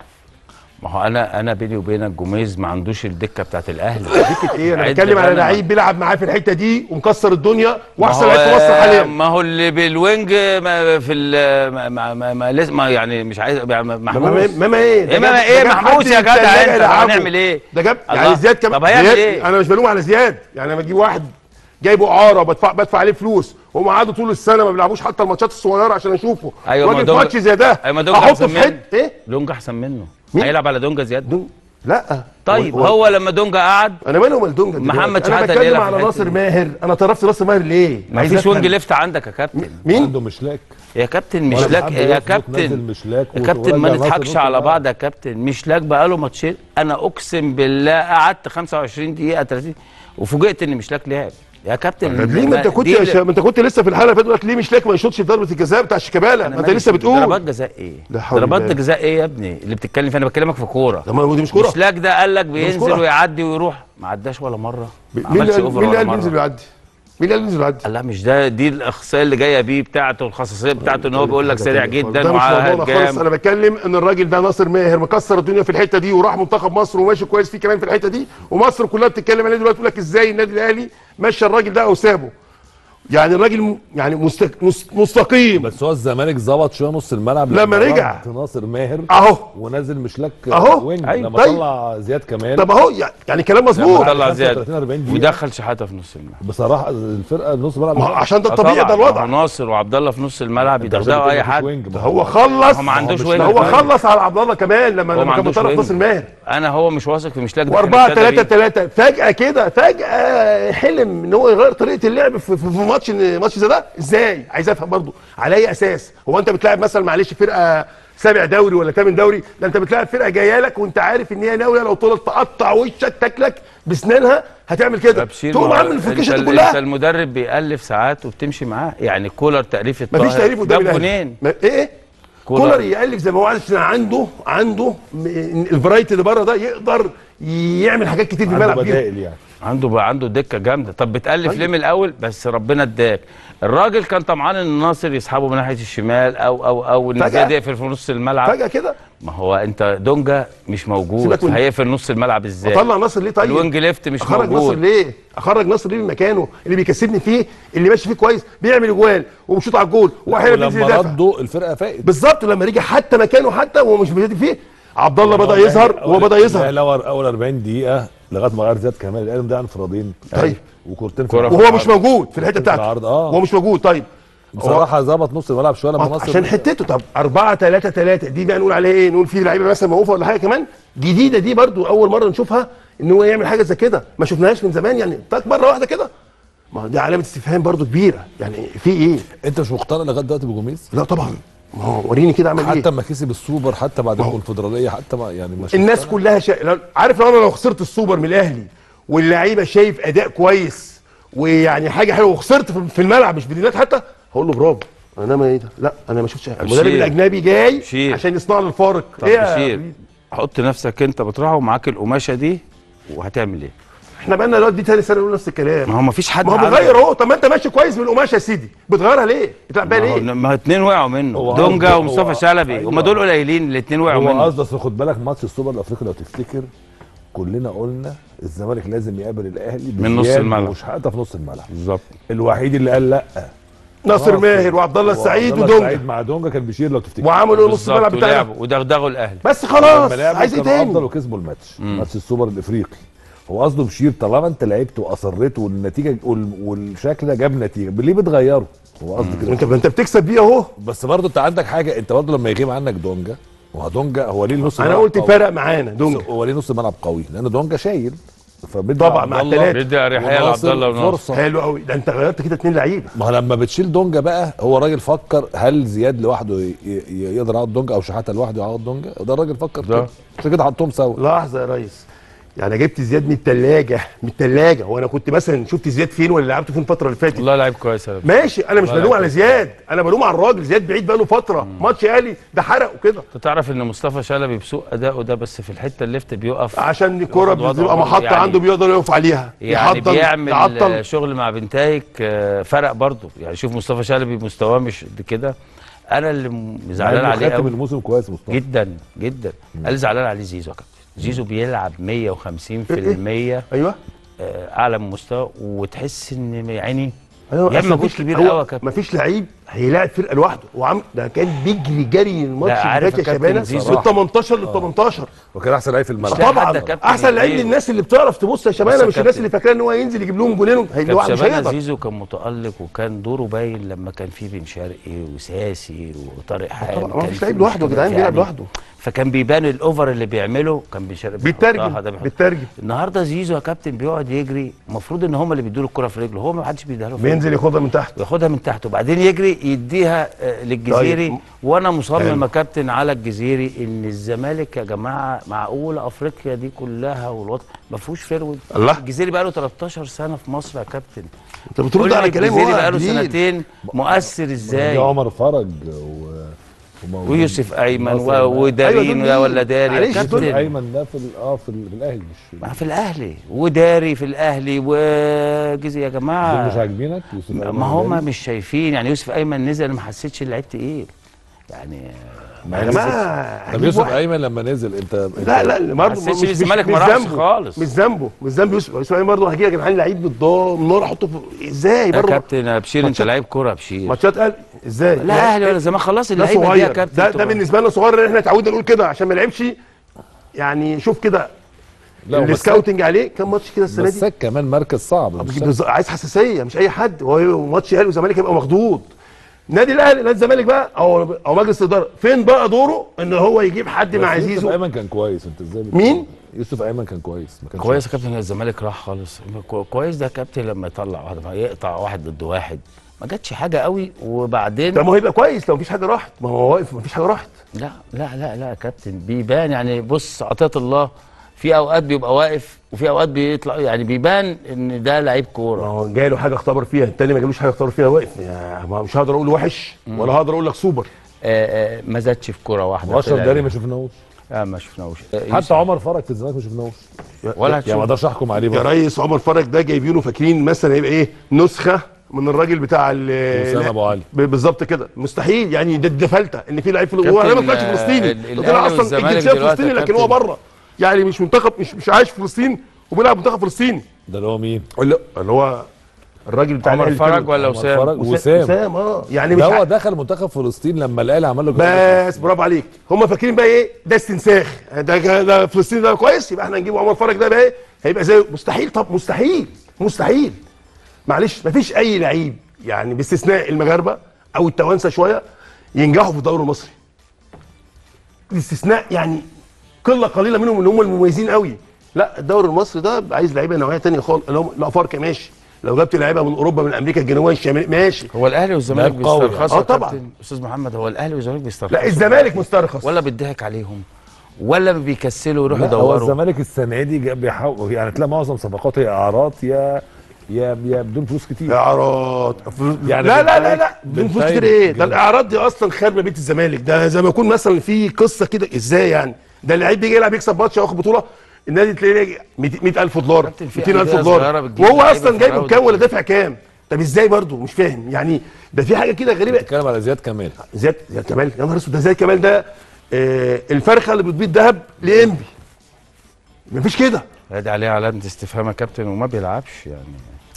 ما هو انا انا بيني وبينك جوميز ما عندوش الدكه بتاعت الاهلي دكه ايه انا عد بتكلم على غنم. لعيب بيلعب معاه في الحته دي ومكسر الدنيا ما واحسن هو- لعيب في مصر حاليا ما هو اللي بالوينج ما في ال ما, ما, ما, ما لازم ما يعني مش عايز يعني ماما محموس ماما ايه ده إيه ماما جاب- إيه ده جاب محموس حد يا جدع التلاجة أنت؟ طب يلعبه. هنعمل إيه؟ ده جاب الله. يعني زياد كمان طب هيعمل زياد إيه؟ انا مش بلوم على زياد يعني انا بجيب واحد جايبه اعاره بدفع بدفع عليه فلوس وهم قعدوا طول السنه ما بيلعبوش حتى الماتشات الصغيره عشان اشوفه أيوة، ما واجي في دونجا- ماتش زي ده أيوة، ما دونجا احطه أحسن في حد منه. ايه دونجا احسن منه مين؟ هيلعب على دونجا زياد دونج لا طيب هو لما دونجا قعد انا ماله ومال دونجا دلوقتي؟ محمد انا شحاتة اللي بتكلم يلعب في على الحتة ناصر دي. ماهر انا طرفت ناصر ماهر ليه ما عايز فيش وينج أفهم. ليفت عندك يا كابتن مين عنده مشلاك يا كابتن مش ولا لك حد يا يظبط نازل كابتن مشلاك يا كابتن ما وراجع ناصر نضحكش نص على الملعب. بعض يا كابتن مش لاك بقاله ماتشين انا اقسم بالله قعدت 25 دقيقه 30 وفوجئت ان مش لاك لعب يا كابتن طب ليه ما انت كنت دي يا شا... ما انت كنت لسه في الحلقه اللي فاتت بقول لك ليه مش لك ما يشوطش في ضربه الجزاء بتاع شيكابالا ما انت مالي- لسه بتقول ضربات جزاء ايه لا حول ضربات الله. جزاء ايه يا ابني اللي بتتكلم فيها انا بكلمك في كوره ده ما دي مش كوره مش لاك ده قال لك مش بينزل كورة. ويعدي ويروح ما عداش ولا مره ما مين اللي عملش قال- اوفر مين اللي ولا قال بينزل مره ويعدي مين اللي قال بينزل ويعدي لا مش ده دي الاخصائيه اللي جايه بيه بتاعته الخصائصيه بتاعته ان هو بيقول لك سريع جدا ده مش موضوعنا خالص وهجام انا بتكلم ان الراجل ده ناصر ماهر مكسر الدنيا في الحته دي وراح منتخب مصر وماشي كويس فيه كمان في الحته دي ومصر كلها بتتكلم عليه دلوقتي تقول لك ازاي النادي الاهلي مشى الراجل ده او سابه يعني الراجل م- يعني مستق... مست- مستقيم بس هو الزمالك ظبط شويه نص الملعب لما رجع. رد ناصر ماهر اهو ونزل مشلاك أهو. وينج أيوة. لما طيب. طلع زياد كمال طب اهو يعني- يعني كلام مظبوط طلع 35 زياد 40 دقيقة. ودخل شحاته في نص الملعب بصراحه الفرقه نص الملعب ما هو عشان ده آه الطبيعي طبعاً، ده ما هو الوضع ناصر وعبد الله في نص الملعب يدغدغوا اي حد ده هو خلص هو ما عندوش ده وينج هو تاني. خلص على عبد الله كمان لما هو ما لما كان عندوش بيطرف وينج. ناصر ماهر انا هو مش واثق في مشلاك ده كان واربعة ابتدى ثلاثة بيه. ثلاثة فجأة كده فجأة حلم ان هو يغير طريقة اللعب في, في, في ماتش ماتش زي ده ازاي عايز افهم برضو على اي اساس هو انت بتلاعب مثلا معلش فرقه سابع دوري ولا ثامن دوري ده انت بتلاعب فرقه جايه لك وانت عارف ان هي ناويه لو طلعت تقطع وشك تاكلك باسنانها هتعمل كده تبشير تقوم ما هو عامل انت, الفركشه دي انت كلها المدرب بيألف ساعات وبتمشي معاه يعني كولر تأليف الطاهر مفيش تقريب قدام جاب الاهلي جونين ما- ايه ايه كولر. كولر يالف زي ما هو عايز عشان عنده عنده م- الفرايتي اللي بره ده يقدر يعمل حاجات كتير في عنده الملعب فيهم. بدائل يعني عنده بقى عنده دكه جامده طب بتألف طيب. ليه من الاول بس ربنا اداك الراجل كان طمعان ان الناصر يسحبه من ناحيه الشمال او او او ان فجأة. زياد يقفل في نص الملعب فجاه كده ما هو انت دونجا مش موجود سيبك من- هيقفل نص الملعب ازاي اطلع ناصر ليه طيب الوينج ليفت مش اخرج ناصر موجود ليه اخرج ناصر ليه من مكانه اللي بيكسبني فيه اللي ماشي فيه كويس بيعمل اجوال وبيشوط على الجول واحيانا بينزل ولما يدافع ردوا الفرقه فائت بالظبط لما رجع حتى مكانه حتى وهو مش بيدي فيه عبد الله بدا يظهر وهو بدا يظهر لا اول 40 دقيقه لغايه ما غير زياد كمال الاهلي ده انفرادين طيب. وكورتين في كرة العرض. وهو مش موجود في الحته بتاعته العرض، آه. وهو مش موجود طيب بصراحه ظبط نص الملعب شويه لما نصر عشان حتته طب 4 3 3 دي بقى نقول عليها ايه نقول في لعيبه مثلا موقوفه ولا حاجه كمان جديده دي برضو اول مره نشوفها ان هو يعمل حاجه زي كده ما شفناهاش من زمان يعني تك مره واحده كده ما هو دي علامه استفهام برضو كبيره يعني في ايه انت مش مقتنع لغايه دلوقتي بجوميز لا طبعا ما هو وريني كده عمل حتى ايه ما كسب السوبر حتى بعد الكونفدراليه حتى ما يعني مش الناس مقتنع. كلها شا... لو- عارف لو انا لو خسرت السوبر من الاهلي واللعيبه شايف اداء كويس ويعني حاجه حلوه وخسرت في- في الملعب مش بديلات حتى هقول له برافو انا ما ايه ده لا انا ما شفتش المدرب بشير. الاجنبي جاي بشير. عشان يصنع لي الفارق طب إيه يا بشير حبيبي؟ حط نفسك انت بتروح ومعاك القماشه دي وهتعمل ايه؟ احنا بقالنا دلوقتي دي تاني سنه نقول نفس الكلام ما هو ما فيش حد ما هو عنده- بتغير اهو طب ما انت ماشي كويس بالقماشه يا سيدي بتغيرها ليه؟ بتلعب بيها ما هو- ليه؟ ما هو اتنين وقعوا منه هو دونجا قصده- ومصطفى هو- شلبي أيوة. هم دول قليلين الاثنين وقعوا هو منه قصده أصل خد بالك ماتش السوبر الافريقي لو تفتكر كلنا قلنا الزمالك لازم يقابل الاهلي من نص بزياد الملعب. وشحاته في نص الملعب بالظبط الوحيد اللي قال لا ناصر خلاص. ماهر وعبد الله السعيد وعبد الله ودونجا السعيد مع دونجا كان بيشير لو تفتكر وعملوا نص الملعب بالظبط بتاعنا ولعبوا ودغدغوا الاهلي بس خلاص لما لعبوا عايز ايه كانوا افضل تاني؟ وكسبوا الماتش ماتش السوبر الافريقي هو قصده بشير طالما انت لعبت واصريت والنتيجه وال- والشكل ده جاب نتيجه ليه بتغيره هو قصده كده انت انت بتكسب بيه اهو بس برضه انت عندك حاجه انت برضه لما يغيب عنك دونجا هو دونجا هو ليه نص انا ملعب قلت قوي؟ فرق معانا دونجا هو ليه نص ملعب قوي لان دونجا شايل فبدي طبعا عبد مع الله التلاتة. بيدي اريحيه لعبد وناصر الله وناصر فرصه حلو قوي ده انت غيرت كده اتنين لعيبه ما هو لما بتشيل دونجا بقى هو الراجل فكر هل زياد لوحده ي- ي- يقدر يعوض دونجا او شحاته لوحده يعوض دونجا ده الراجل فكر ده. كده عشان كده حطهم سوا لحظه يا ريس يعني جبت زياد من الثلاجه من الثلاجه هو انا كنت مثلا شفت زياد فين ولا لعبته فين الفتره اللي فاتت والله لعيب كويس يا رب. ماشي انا مش والله بلوم لعيب على زياد انا بلوم على الراجل زياد بعيد بقاله فتره ماتش اهلي ده حرق وكده انت تعرف ان مصطفى شلبي بسوء اداؤه ده بس في الحته الليفت بيقف عشان الكوره ياخد وضعه بتبقى برضه. محطه يعني- عنده بيقدر يقف عليها يعني يحضن بيعمل يعطل شغل مع بنتايك آه، فرق برضه يعني شوف مصطفى شلبي مستواه مش قد كده انا اللي م- زعلان مع إنه عليه خاتم قوي الموسم كويس مصطفى جدا جدا انا اللي زعلان عليه زيزو يا كابتن زيزو بيلعب 150% ايوه آه، اعلى من مستوى وتحس ان يعني ايوه يعمل أصل مجهود مفيش- كبير هو قوي يا كابتن. مفيش لعيب هيلاعب فرقه لوحده وعم ده كان بيجري جري الماتش لا، اللي عارف فات يا يا كابتن شبانه زيزو. من 18 لل 18 وكان احسن لعيب في الملعب لا، طبعا حتى كابتن احسن لعيب زيزو. للناس اللي بتعرف تبص يا شبانه بس يا مش الناس كابتن. اللي فاكره ان هو ينزل يجيب لهم جولين هي- كابتن مش شبانه هيقدر زيزو كان متالق وكان دوره باين لما كان في بن شرقي وساسي وطارق حامد طبعا، ما كان فيش في لعيب لوحده يا جدعان، مشكلات بيلعب لوحده. فكان بيبان الاوفر اللي بيعمله كان بن شرقي بيحطها، بيترجم ده بيحط. بيترجم النهارده زيزو يا كابتن بيقعد يجري المفروض ان هم اللي بيدوا له الكره في رجله هو ما حدش بيديها له في بينزل رجله. ياخدها من تحت وياخدها من تحت وبعدين يجري يديها آه، للجزيري طيب. وانا مصمم حلو. يا كابتن على الجزيري ان الزمالك يا جماعه معقول افريقيا دي كلها والوطن ما فيهوش فرود الله. الجزيري بقى له 13 سنه في مصر يا كابتن انت بترد قول على لي كلامي الجزيري هو بقى له جديد. سنتين مؤثر دي ازاي عمر فرج و... ومولود. ويوسف ايمن ناصر و- ده. ودارين أيوة دول ولا مين؟ داري يا معلش يوسف دول كابتن ايمن ده في ال- اه في, ال- في الاهلي مش ما في الاهلي وداري في الاهلي وجزي يا دول جماعه مش عاجبينك يوسف أيمن ما هم وداري؟ مش شايفين يعني يوسف ايمن نزل ما حسيتش اللعيب تقيل يعني مع يا إن جماعه طب هجيب يوسف واحد. ايمن لما نزل انت لا لا برضه حسيتش الزمالك ما راحش ذنبه. خالص. مش ذنبه مش ذنب يوسف يوسف ايمن برضه هجيب يا جدعان لعيب بالضام من نار احطه في ازاي يا برضه كابتن يا بشير انت ماتشات- لعيب كوره يا بشير ماتشات قال ازاي لا اهلي ولا زمان خلاص ده اللعيبه دي يا صغير كابتن ده, ده تبقى- بالنسبه لنا صغير ان احنا اتعودنا نقول كده عشان ما لعبش يعني شوف كده لا ومساك السكاوتنج عليه كم ماتش كده السنه دي مساك كمان مركز صعب مساك. بالظبط، عايز حساسيه مش اي حد هو ماتش اهلي والزمالك هيبقى مخضوض نادي الاهلي نادي الزمالك بقى او او مجلس الاداره فين بقى دوره ان هو يجيب حد مع بس يوسف زيزو ايمن كان كويس انت ازاي بتقول؟ مين؟ يوسف ايمن كان كويس ما كانش كويس يا كابتن الزمالك راح خالص كو- كويس ده يا كابتن لما يطلع واحد يقطع واحد ضد واحد ما جاتش حاجه قوي وبعدين ده ما هو يبقى كويس لو مفيش حاجه راحت ما هو واقف مفيش حاجه راحت لا لا لا لا يا كابتن بيبان يعني بص عطيه الله في اوقات بيبقى واقف وفي اوقات بيطلع يعني بيبان ان ده لعيب ما كوره هو جاي له حاجه اختبر فيها التاني ما جالوش حاجه اختبر فيها واقف يعني ما مش هقدر اقول وحش ولا هقدر اقول لك سوبر آه آه ما زادش في كوره واحده واشرف طلع. داري ما شفناهوش اه ما شفناهوش آه، حتى يوسف- عمر فرج في الزمالك ما شفناهوش ولا يعني ما هتشوف اقدرش احكم عليه يا برضه ريس عمر فرج ده جايبينه فاكرين مثلا هيبقى ايه نسخه من الراجل بتاع ال- أسامة أبو علي. ب- بالظبط كده مستحيل يعني ده ده فلته ان في لعيب في كابتن، هو انا ما طلعش آه، فلسطيني ال- ده الأهلي طلع اصلا والزمالك الجنسيه دلوقتي فلسطيني يا لكن هو كابتن. بره يعني مش منتخب مش مش عايش في فلسطين وبيلعب منتخب فلسطيني ده اللي هو مين؟ اللي اللي هو الراجل بتاع عمر الأهلي فرج الكامل. ولا عمر وسام فرج وسام وسام وسام اه يعني مش ده هو ع- دخل منتخب فلسطين لما الاهلي عمل له جولة. بس برافو عليك هم فاكرين بقى ايه ده استنساخ ده ده فلسطين ده كويس يبقى احنا نجيب عمر فرج ده بقى ايه هيبقى زي مستحيل طب مستحيل مستحيل معلش مفيش اي لعيب يعني باستثناء المغاربه او التوانسه شويه ينجحوا في الدوري المصري باستثناء يعني قله قليله منهم اللي هم المميزين قوي لا الدوري المصري ده عايز لعيبه نوعيه ثانيه خالص اللي هم الافارقه ماشي لو جبت لعيبه من اوروبا من امريكا الجنوبيه الشماليه ماشي هو الاهلي والزمالك لعيب قوي. بيسترخصوا آه يا طبعا. كابتن. استاذ محمد هو الاهلي والزمالك بيسترخصوا لا الزمالك مسترخص ولا بيضحك عليهم ولا بيكسلوا يروحوا لا هو يدوروا الزمالك السنه دي جاب بيحاول يعني تلاقي معظم صفقاته يا اعراض يا يا يا بدون فلوس كتير اعراض يعني لا لا لا بنتايج- لا بدون فلوس بنتايج كتير ايه ده جدا. الاعراض دي اصلا خاربه بيت الزمالك ده زي ما يكون مثلا في قصه كده ازاي يعني ده اللعيب بيجي يلعب يكسب ماتش ياخد بطوله النادي تلاقيه 100000 دولار كابتن، في 200000 أندية دولار صغيرة بتجيب وهو لعيبة اصلا في جايبه الراوند بكام ولا كده. دافع كام طب ازاي برضه مش فاهم يعني ده في حاجه كده غريبه بتتكلم على زياد كمال زياد زياد كمال يا نهار اسود ده زياد كمال ده آه الفرخه اللي بتبيض ذهب لانبي مفيش كده ادي عليها علامه استفهام يا كابتن وما بيلعبش يعني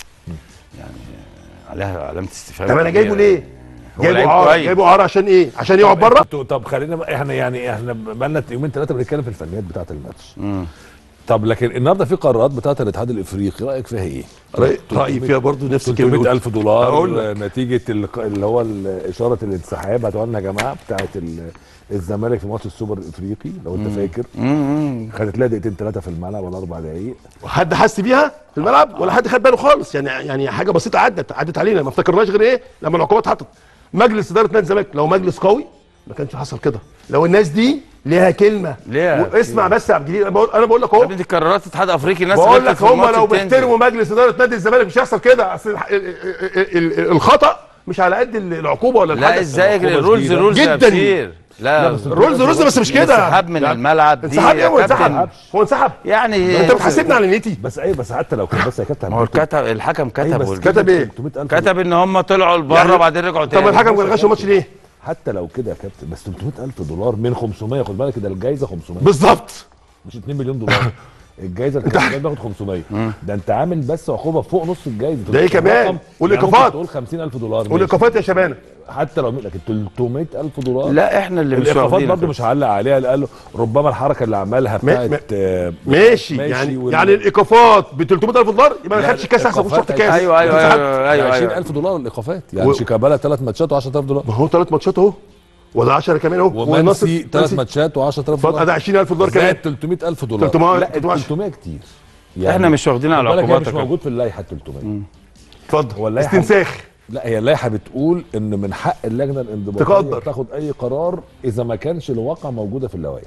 يعني عليها علامه استفهام طب انا جايبه كبيرة. ليه؟ هو جايبه لعيب عار كويس. جايبه عار عشان ايه؟ عشان يقعد بره؟ انتوا- طب خلينا بقى- احنا يعني احنا بقالنا يومين ثلاثه بنتكلم في الفنيات بتاعه الماتش طب لكن النهارده في قرارات بتاعه الاتحاد الافريقي رايك فيها ايه؟ رأي- رايي فيها برضه نفس الكلمه 300 ألف دولار أقول لك. نتيجة ال- اللي هو ال- إشارة الانسحاب هاتوها لنا يا جماعة بتاعة ال- الزمالك في ماتش السوبر الإفريقي لو أنت فاكر خدت لها دقيقتين ثلاثة في الملعب ولا أربع دقايق حد حس بيها في الملعب ولا حد خد باله خالص يعني يعني حاجه بسيطه عدت عدت علينا ما افتكرناش غير ايه لما العقوبات اتحطت مجلس اداره نادي الزمالك لو مجلس قوي ما كانش حصل كده لو الناس دي ليها كلمه ليها واسمع بس يا عبد الجليل انا بقول انا بقول لك يا اهو ابني دي قرارات اتحاد افريقي الناس بقول غلطت لك في هم الماتش لو بتنزل. بيحترموا مجلس اداره نادي الزمالك مش هيحصل كده اصل الح- ال- ال- ال- الخطا مش على قد العقوبه ولا لا الحدث ازاي العقوبة الرولز شديدة. رولز يا جداً. كتير لا الرولز رولز بس مش كده انسحاب من يعني الملعب دي انسحاب ايه يا هو انسحب كابتن هو انسحب يعني انت بتحاسبني على نيتي بس أي بس حتى لو كان بس يا كابتن ما هو الكتب الحكم أي كتب بس وال- كتب ايه؟ 300 ألف كتب ان هم طلعوا لبره يعني- وبعدين رجعوا تاني طب الحكم ما لغاش الماتش ليه؟ حتى لو كده يا كابتن بس 300 ألف دولار من 500 خد بالك ده الجايزة 500 بالظبط مش 2 مليون دولار الجايزه اللي كان بياخد 500 ده انت عامل بس عقوبه فوق نص الجايزه ده ايه كمان؟ رقم- والإيقافات. يعني ممكن تقول 50000 دولار ماشي. والايقافات يا شبانه حتى لو لكن 300000 دولار لا احنا اللي مش الايقافات واخدين برضه مش هعلق عليها اللي قال له ربما الحركه اللي عملها ما- بتاعت آه، ماشي, يعني وال- يعني الايقافات ب 300000 دولار يبقى ما لا، خدش كاس احسن الإيقافات شرط كاس ايوه ايوه انسحبت. ايوه ايوه, أيوة. 20000 دولار الايقافات يعني و- شيكابالا ثلاث ماتشات و10000 دولار ما هو ثلاث ماتشات اهو وده 10 كمان اهو ومنسي ثلاث ماتشات و10000 اتفضل دولار ادي 20000 دولار كمان زائد 300000 دولار 300 لا 310. 300 كتير احنا مش واخدين على خد بالك هي العقوبات مش يا كابتن. موجود في اللائحه 300 اتفضل هو اللائحة- استنساخ لا هي اللائحه بتقول ان من حق اللجنه الانضباطيه تقدر. تاخد اي قرار اذا ما كانش الواقع موجوده في اللوائح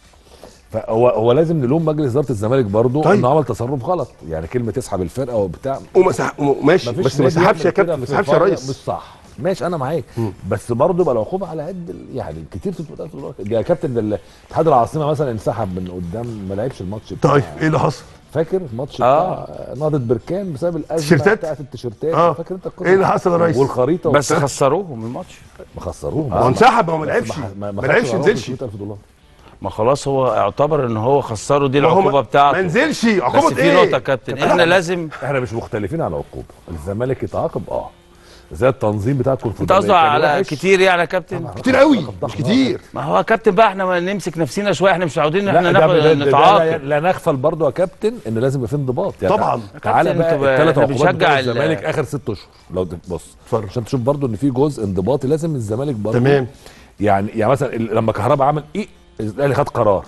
فهو هو لازم نلوم مجلس اداره الزمالك برضه طيب. انه عمل تصرف غلط يعني كلمه تسحب الفرقه وبتاع ومسح ماشي مفيش بس ما نادي سحبش يا يعمل كده كابتن ما في سحبش يا فرق ريس مش صح ماشي انا معاك بس برضه يبقى العقوبه على قد ال- يعني كتير 300000 دولار يا كابتن ده ال- اتحاد العاصمه مثلا انسحب من قدام ما لعبش الماتش بتاع طيب ايه اللي حصل؟ فاكر الماتش آه. بتاع نهضه بركان بسبب الازمه التيشيرتات؟ بتاعت التيشيرتات اه فاكر انت القصه ايه اللي حصل يا ريس؟ والخريطه بس وبتاع. خسروهم الماتش ما خسروهم ما هو انسحب ما هو ما بس لعبش ما- ما خدش لعبش غرامة نزلش 300000 دولار ما خلاص هو اعتبر ان هو خسره دي ما هو العقوبه ما- بتاعته ما نزلش بس عقوبه في ايه؟ نقطه يا كابتن احنا لازم احنا مش مختلفين على العقوبه الزمالك يتعاقب اه زي التنظيم بتاع انت الكونفدراليه قصدك كان على وحش. كتير يعني يا كابتن كتير قوي رقم مش ضخم. كتير ما هو يا كابتن بقى احنا ما نمسك نفسنا شويه احنا مش متعودين ان احنا لا ده- ناخد ده- ده- ده نتعاقب لا, لا نغفل برضه يا كابتن ان لازم يبقى في انضباط طبعاً. تعالى كابتن، بقى انتوا بقى- الثلاث احنا عقوبات بنشجع بتوع ال- الزمالك اخر ست اشهر لو تبص اتفضل. عشان تشوف برضه ان في جزء انضباطي لازم الزمالك برضه تمام. يعني يعني مثلا ال- لما كهربا عمل ايه الاهلي خد قرار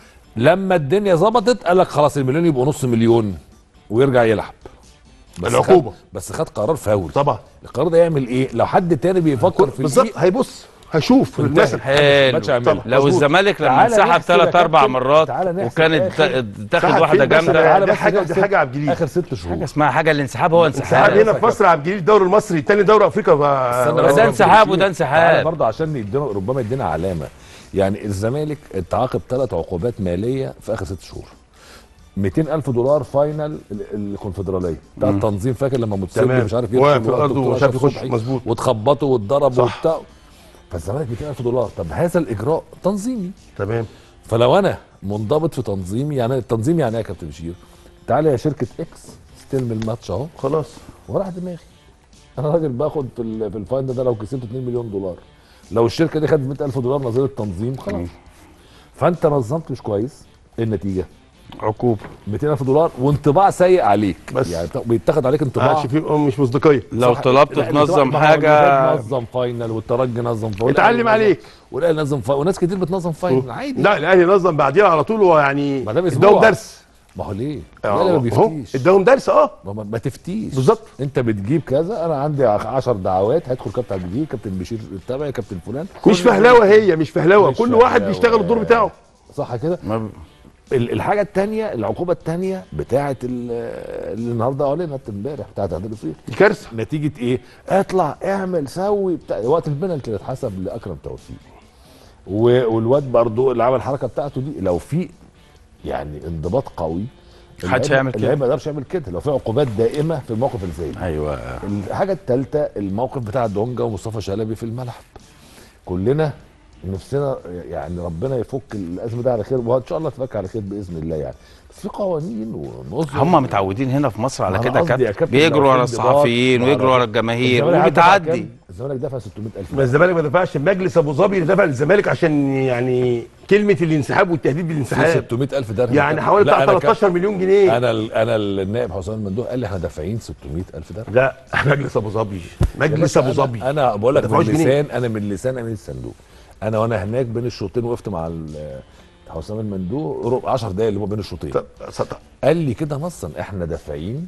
لما الدنيا ظبطت قال لك خلاص المليون يبقوا نص مليون ويرجع يلعب بس العقوبة. خد بس خد قرار فوري طبعا القرار ده يعمل ايه لو حد تاني بيفكر في بالظبط الإيه، هيبص هيشوف انتهى. المثل حلو ماتش هيعمله. لو مظبوط. الزمالك لما تعالى انسحب نحسب يا ثلاث اربع كابتن. مرات تعالى نحسب وكانت آخر- تاخد سحب واحده فين بس جامده ده- تعالى دي بس حاجه نحسب دي حاجه عبد الجليل اخر ست شهور حاجه اسمها حاجه الانسحاب هو انسحاب انسحاب هنا في مصر عبد الجليل الدوري المصري تاني دوري افريقيا استنى بس بس ده يا انسحاب كابتن وده تعالى انسحاب. برضه عشان يدينا ربما يدينا علامه يعني الزمالك اتعاقب ثلاث عقوبات ماليه في اخر ست شهور 200 الف دولار فاينل ال- الكونفدراليه بتاع التنظيم فاكر لما متسبي تمام. مش عارف وقع يدخل في الأرض والدكتور ومش عارف أشرف يخش. صبحي مظبوط. واتخبطوا واتضربوا صح. وبتاع فالزمالك 200 الف دولار طب هذا الاجراء تنظيمي تمام فلو انا منضبط في تنظيمي يعني التنظيم يعني ايه يا كابتن بشير تعالى يا شركه اكس استلم الماتش اهو خلاص وراح دماغي انا راجل باخد في ال- في الفايند ده لو كسبت 2 مليون دولار لو الشركه دي خدت 100000 دولار نظير التنظيم خلاص فانت نظمت مش كويس إيه النتيجه عقوبه 200000 دولار وانطباع سيء عليك بس. يعني بت- بيتاخد عليك ما انطباع عادش في مش مصداقيه لو صح. طلبت لا، تنظم ما هو حاجه الوداد نظم فاينل والترجي نظم فاينل اتعلم عليك. والاهلي نظم فاينل وناس كتير بتنظم فاينل عادي لا الاهلي نظم بعديها على طول ويعني ما ده بأسبوع. اداهم درس ما هو ليه؟ اهو لا لا ما بيفتيش اداهم درس اه ما, ما, ما تفتيش بالظبط. انت بتجيب كذا انا عندي 10 دعوات هيدخل كابتن عبد الجليل كابتن بشير التبعي كابتن فلان مش كل- فهلوه هي مش فهلوه مش كل واحد فهلوة. بيشتغل الدور بتاعه صح كده ما ب- ال- الحاجه الثانيه العقوبه الثانيه بتاعه ال- اللي النهارده اعلنت امبارح بتاعه عبد الافريقي دي كارثه نتيجه ايه اطلع اعمل سوي بتاع وقت البنالتي اللي اتحسب لاكرم توفيق و- والواد برضو اللي عمل الحركه بتاعته دي لو في يعني انضباط قوي محدش اللعيب- هيعمل كده. اللعيب ما يقدرش يعمل كده لو في عقوبات دائمه في الموقف اللي زي ده ايوه الحاجه الثالثه الموقف بتاع دونجا ومصطفى شلبي في الملعب كلنا نفسنا يعني ربنا يفك الازمه ده على خير وان شاء الله تفك على خير باذن الله يعني بس في قوانين ونظم هم متعودين هنا في مصر على ما كده أنا قصدي يا كابتن كابتن بيجروا لو ورا في انضباط، الصحفيين ما ويجروا ورا أنا- الجماهير الزمالك دفع وبتعدي كام؟ الزمالك دفع 600000 ما الزمالك ما دفعش مجلس ابو ظبي اللي دفع للزمالك عشان يعني كلمه الانسحاب والتهديد في بالانسحاب 600000 درهم يعني حوالي لا، بتاع أنا 13 مليون جنيه انا ال- انا النائب حسام المندوح قال لي احنا دافعين 600000 درهم لا مجلس ابو ظبي مجلس يا ابو باشا ظبي أنا- انا بقول لك ما من دفعوش جنيه. لسان انا من لسان امين الصندوق انا وانا هناك بين الشوطين وقفت مع ال- حسام المندوح 10 دقايق اللي هو بين الشوطين طب- صدق. قال لي كده نصا احنا دافعين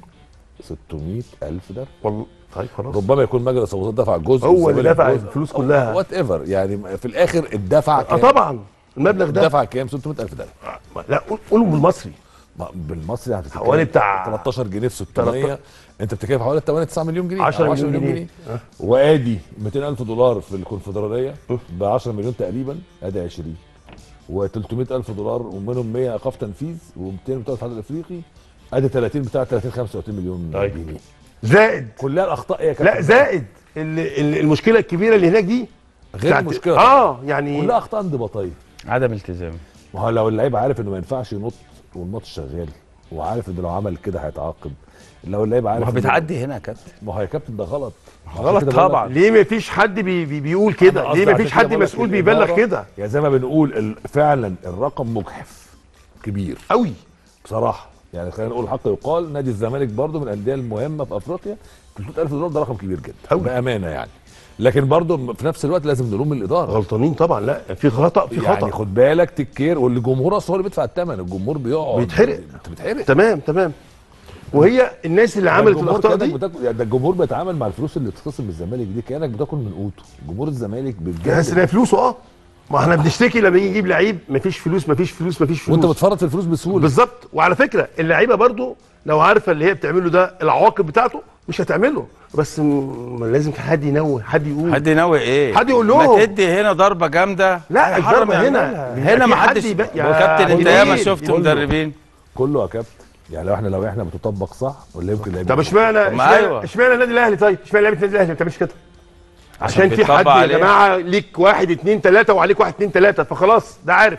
600000 درهم والله طيب خلاص ربما يكون مجلس ابو ظبي دفع جزء هو اللي والزمالك دفع جزء. الفلوس كلها. وات ايفر يعني في الاخر الدفع اه كام طبعا المبلغ ده دفع كام 600000 درهم لا قول- قولوا بالمصري ما- بالمصري يعني بتتكلم حوالي بتاع 13 جنيه في 600 انت بتتكلم في حوالي 8 9 مليون جنيه 10 أو مليون جنيه. وادي 200000 دولار في الكونفدراليه ب 10 مليون تقريبا ادي 20 و300000 دولار ومنهم 100 ايقاف تنفيذ و200 بتوع الاتحاد الافريقي ادي 30 بتاع 30 35 مليون طيب. جنيه زائد كلها الاخطاء يا لا زائد ال- ال- المشكله الكبيره اللي هناك دي غير بتاعت- المشكله اه يعني كلها اخطاء انضباطيه عدم التزام ما هو لو اللعيب عارف انه ما ينفعش ينط والماتش شغال وعارف انه لو عمل كده هيتعاقب لو اللعيب عارف ما هو إنه- بتعدي هنا يا كابتن ما هو يا كابتن ده غلط غلط كده بقول لك طبعا. ليه ما فيش حد بي بي بيقول كده أنا ليه قصدي ما فيش عشان كده حد بقول لك مسؤول بيبلغ الإدارة- كده يعني زي ما بنقول ال- فعلا الرقم مجحف كبير قوي بصراحه يعني خلينا نقول الحق يقال نادي الزمالك برضو من الانديه المهمه في افريقيا 300000 دولار ده رقم كبير جدا أوي. بامانه يعني لكن برضو في نفس الوقت لازم نلوم الاداره غلطانين طبعا لا في خطا في يعني خطا خد بالك تكير والجمهور اصلا هو اللي بيدفع الثمن الجمهور بيقعد بيتحرق. انت بتحرق تمام تمام وهي الناس اللي عملت الجمهور الاخطاء كأنك دي بتاكل يعني ده الجمهور بيتعامل مع الفلوس اللي بتتخصم من الزمالك دي كانك بتاكل من قوته جمهور الزمالك بس بجد ان فلوسه اه ما احنا بنشتكي لما يجي يجيب لعيب مفيش فلوس مفيش فلوس مفيش فلوس وانت بتفرط في الفلوس بسهوله بالظبط وعلى فكره اللعيبه برضو لو عارفه اللي هي بتعمله ده العواقب بتاعته مش هتعمله بس م- لازم حد ينوه حد يقول حد ينوي ايه حد يقول لهم. ما تدي هنا ضربه جامده لا هيحرم الضربه هنا يعملها. هنا في ما حد حدش يبقى- يا كابتن انت مدير، ياما شفت كله. مدربين كله يا كابتن يعني لو احنا لو احنا بتطبق صح ولا يمكن لعيبة طب اشمعنى طب ما اشمعنى أيوة. اشمعنى النادي الاهلي طيب اشمعنى لعيبه النادي الاهلي ما بتعملش كده عشان في بيطبق حد يا عليه. جماعه ليك واحد اتنين تلاته وعليك واحد اتنين تلاته فخلاص ده عارف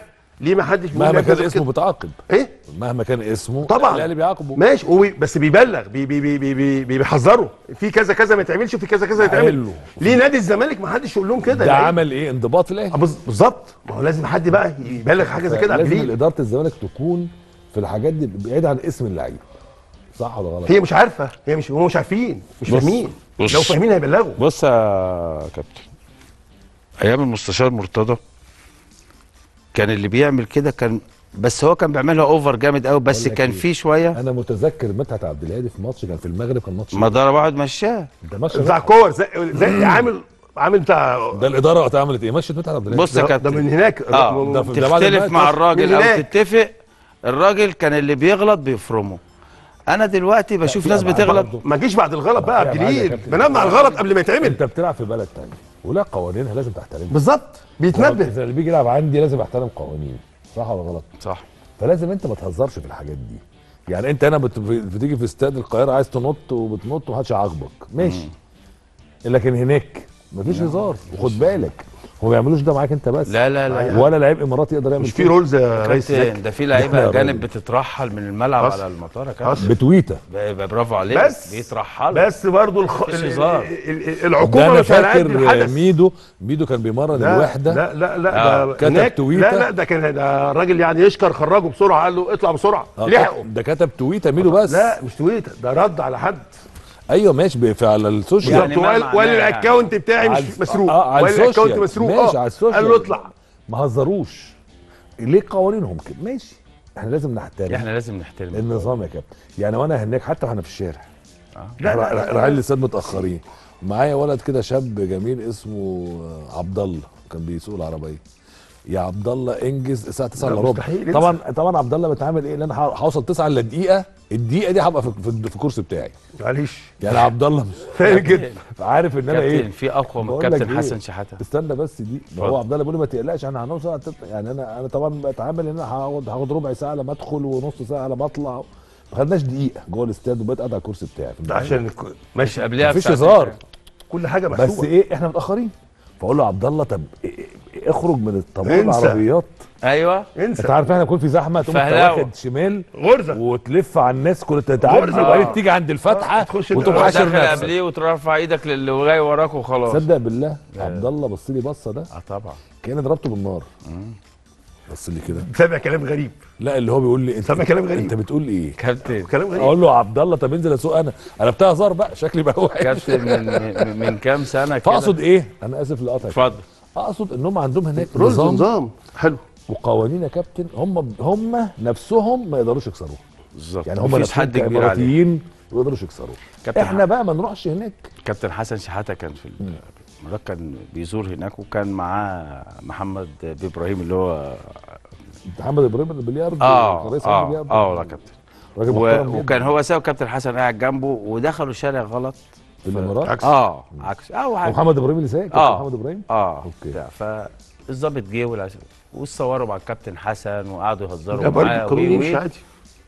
ليه ما حدش بيقول مهما لك كان كذا اسمه كده؟ بتعاقب ايه مهما كان اسمه طبعا. الاهلي بيعاقبه ماشي هو بس بيبلغ بي بي بي بي بي بي بيحذروا في كذا كذا ما يتعملش وفي كذا كذا يتعمل حلو. ليه نادي الزمالك ما حدش يقول لهم كده ده يعني؟ عمل ايه انضباط في آه، الاهلي بز- بالظبط ما هو لازم حد بقى يبلغ حاجه زي كده لازم قبليه اداره الزمالك تكون في الحاجات دي بعيد عن اسم اللعيب صح ولا غلط هي مش عارفه هي مش هم مش عارفين مش بص- فاهمين بص. لو فاهمين هيبلغوا بص يا كابتن ايام المستشار مرتضى كان اللي بيعمل كده كان بس هو كان بيعملها اوفر جامد قوي بس بقول لك كان إيه؟ في شويه انا متذكر مدحت عبد الهادي في ماتش كان في المغرب كان ماتش ما ضرب واحد مشاه ده ماتش بتاع مدحت. كور زي, زي عامل عامل بتاع ده الاداره وقتها عملت ايه مشت مدحت عبد الهادي بص يا ده, ده كابتن من هناك اه ده في- ده بعد تختلف الماتش. مع الراجل من او هناك. تتفق الراجل كان اللي بيغلط بيفرمه انا دلوقتي بشوف في ناس أبعاد بتغلط برضه. ما تجيش بعد الغلط بقى يا عبد معلم يا الجليل كابتن. بنمنع الغلط قبل ما يتعمل انت بتلعب في بلد تاني ولا قوانينها لازم تحترمها بالظبط بيتنبه اذا اللي بيجي يلعب عندي لازم احترم قوانين صح ولا غلط صح فلازم انت ما تهزرش في الحاجات دي يعني انت هنا بت... بتيجي في استاد القاهره عايز تنط وبتنط ومحدش يعاقبك ماشي لكن هناك مفيش هزار وخد بالك هو ما بيعملوش ده معاك انت بس لا لا لا ولا لعيب اماراتي يقدر يعمل مش في كده. رولز يا ريس كابتن زكي ده في ده لعيبه يا اجانب راجل. بتترحل من الملعب حصل. على المطار يا كابتن حصل. بتويته ب- برافو عليك بس بيترحلوا بس برضه الخ... مفيش ال- هزار. ال- ال- ده العقوبه انا مش على قد فاكر الحدث ميدو ميدو كان بيمرن لا الوحده لا لا لا آه، ده كتب هناك- تويتة. لا لا ده كان ده الراجل يعني يشكر خرجه بسرعه قال له اطلع بسرعه آه، لحقه ده كتب تويته ميدو بس لا مش تويتر ده رد على حد ايوه ماشي ب- في على السوشيال يعني بالظبط ما وقال معناه وقال يعني. الاكونت بتاعي مش على الس- مسروق آه، على وقال الاكونت السوشيال. مسروق ماشي اه على السوشيال قال له اطلع ما هزروش ليه قوانينهم كده ماشي احنا لازم نحترم احنا لازم نحترم النظام يا كابتن يعني وانا هناك حتى واحنا في الشارع لا، لا، لا، لا. رايحين الاستاد متاخرين معايا ولد كده شاب جميل اسمه عبد الله كان بيسوق العربيه يا عبد الله انجز الساعه 9 لا، الا ربع مستحيل، انسى. طبعا طبعا عبد الله بتعامل ايه لان انا هوصل 9 الا دقيقه الدقيقه دي هبقى في, في, في الكرسي بتاعي معلش يعني عبد الله مش فاهم كده عارف ان انا كابتن ايه في اقوى من بقول لك كابتن إيه؟ حسن شحاته استنى بس دي ما هو اتفضل. عبد الله بيقول لي ما تقلقش احنا هنوصل هتط- يعني انا انا طبعا بتعامل ان انا هقعد هاخد ربع ساعه لما ادخل ونص ساعه لما اطلع ما خدناش دقيقه جوه الاستاد وبقيت قاعد على الكرسي بتاعي ده عشان الك- مش ماشي قبلها مفيش بساعتين هزار كده. كل حاجه بس محسوبه ايه احنا متاخرين فاقول له عبد الله طب إيه- إيه- اخرج من الطابور انسى. العربيات ايوه انسى انت عارف احنا يكون في زحمه تقوم انت فهلاوة. واخد شمال غرزه وتلف على الناس كل تعدي غرزة. وبعدين آه. تيجي عند الفتحه آه، تخش وتقوم انت- حاشر داخل نفسك قبليه وترفع ايدك للي جاي وراك وخلاص تصدق بالله عبد الله بص لي بصه ده اه طبعا كان ضربته بالنار بص لي كده سامع كلام غريب لا اللي هو بيقول لي انت سامع كلام غريب. انت بتقول ايه كابتن كلام غريب اقول له عبد الله طب انزل اسوق انا انا بتاع هزار بقى شكلي بقى وحش كابتن من, من, من كام سنه كده فاقصد ايه انا اسف لقطعك اتفضل اقصد انهم عندهم هناك رولز نظام نظام حلو وقوانين يا كابتن هم هم نفسهم ما يقدروش يكسروها بالظبط يعني هم مفيش نفسهم حد كبير عليه كاماراتيين ما يقدروش يكسروها كابتن احنا بقى ما نروحش هناك كابتن حسن شحاته كان في المرات كان بيزور هناك وكان معاه محمد ابراهيم اللي هو محمد ابراهيم البلياردو اه رئيس اه البلياردو. اه لا كابتن راجل و... محترم جدا. وكان هو ساوي كابتن حسن قاعد جنبه ودخلوا شارع غلط في الامارات عكس. اه عكس اه وعكس. محمد ابراهيم اللي سايق كابتن اه محمد ابراهيم اه اوكي. بتاع فالظابط جه والعس- واتصوروا مع الكابتن حسن وقعدوا ده يهزروا برضه معاه القانون وي- يمشي وي. عادي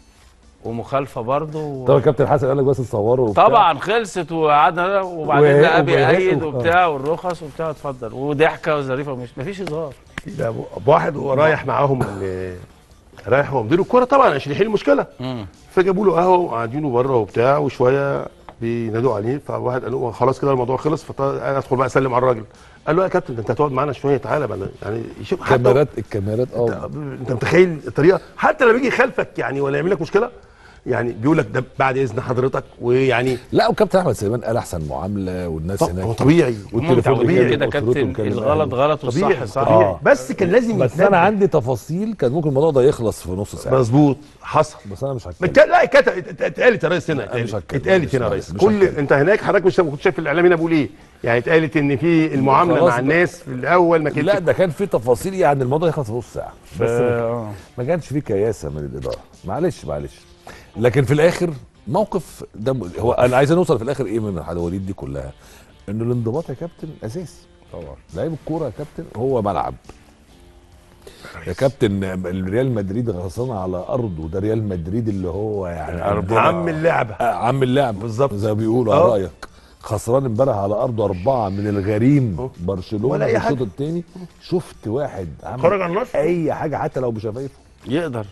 ومخالفه برضه طب الكابتن حسن قال لك بس تصوروا وبتاع. طبعا خلصت وقعدنا وبعدين و- لقى وب- بيأيد و- وبتاع والرخص وبتاع اتفضل وضحكه وظريفه ومش مفيش هزار ده ابو أبو واحد وهو رايح معاهم ال- رايح هو مدير الكوره طبعا عشان يحل المشكله مم. فجابوا له قهوه وقاعدينه بره وبتاع وشويه بينادوا عليه فواحد قال له خلاص كده الموضوع خلص فانا ادخل بقى اسلم على الراجل قال له يا كابتن ده انت هتقعد معانا شويه تعالى بقى يعني يشوف حتى الكاميرات الكاميرات اه انت متخيل الطريقه حتى لما يجي يخالفك يعني ولا يعمل لك مشكله يعني بيقول لك ده بعد اذن حضرتك ويعني لا وكابتن احمد سليمان قال احسن معامله والناس طب هناك هو طبيعي والتليفون ممتع اللي كده جاب أسرته كابتن مكلم الغلط أهله. غلط والصح طبيعي صح طبيعي آه. بس كان لازم بس يتنبه. انا عندي تفاصيل كان ممكن الموضوع ده يخلص في نص ساعه مظبوط حصل بس انا مش هتكلم بتك... لا كت... ات- اتقالت يا ريس هنا أنا مش اتقالت هتكلم. اتقالت هنا يا مش ريس مش كل هتكلم. انت هناك حضرتك مش كنت شايف الاعلام هنا بيقول ايه يعني اتقالت ان في المعامله خلاص مع بقى. الناس في الاول ما كانتش لا ده كان في تفاصيل يعني الموضوع يخلص في نص ساعه بس ما- آه. ما كانش في كياسه من الاداره معلش معلش لكن في الاخر موقف ده م- هو انا عايز نوصل في الاخر ايه من الحواديت دي كلها انه الانضباط يا كابتن اساسي طبعا لعيب الكوره يا كابتن هو ملعب يا كابتن الريال مدريد غصان على ارضه ده ريال مدريد اللي هو يعني عندنا- عم اللعبه آه، عم اللعب بالظبط زي ما بيقولوا على آه. رايك خسران امبارح على ارضه اربعه من الغريم برشلونه ولا أي في حاجة. الشوط الثاني شفت واحد خرج عمل عن النص اي حاجه حتى لو بشفايفه يقدر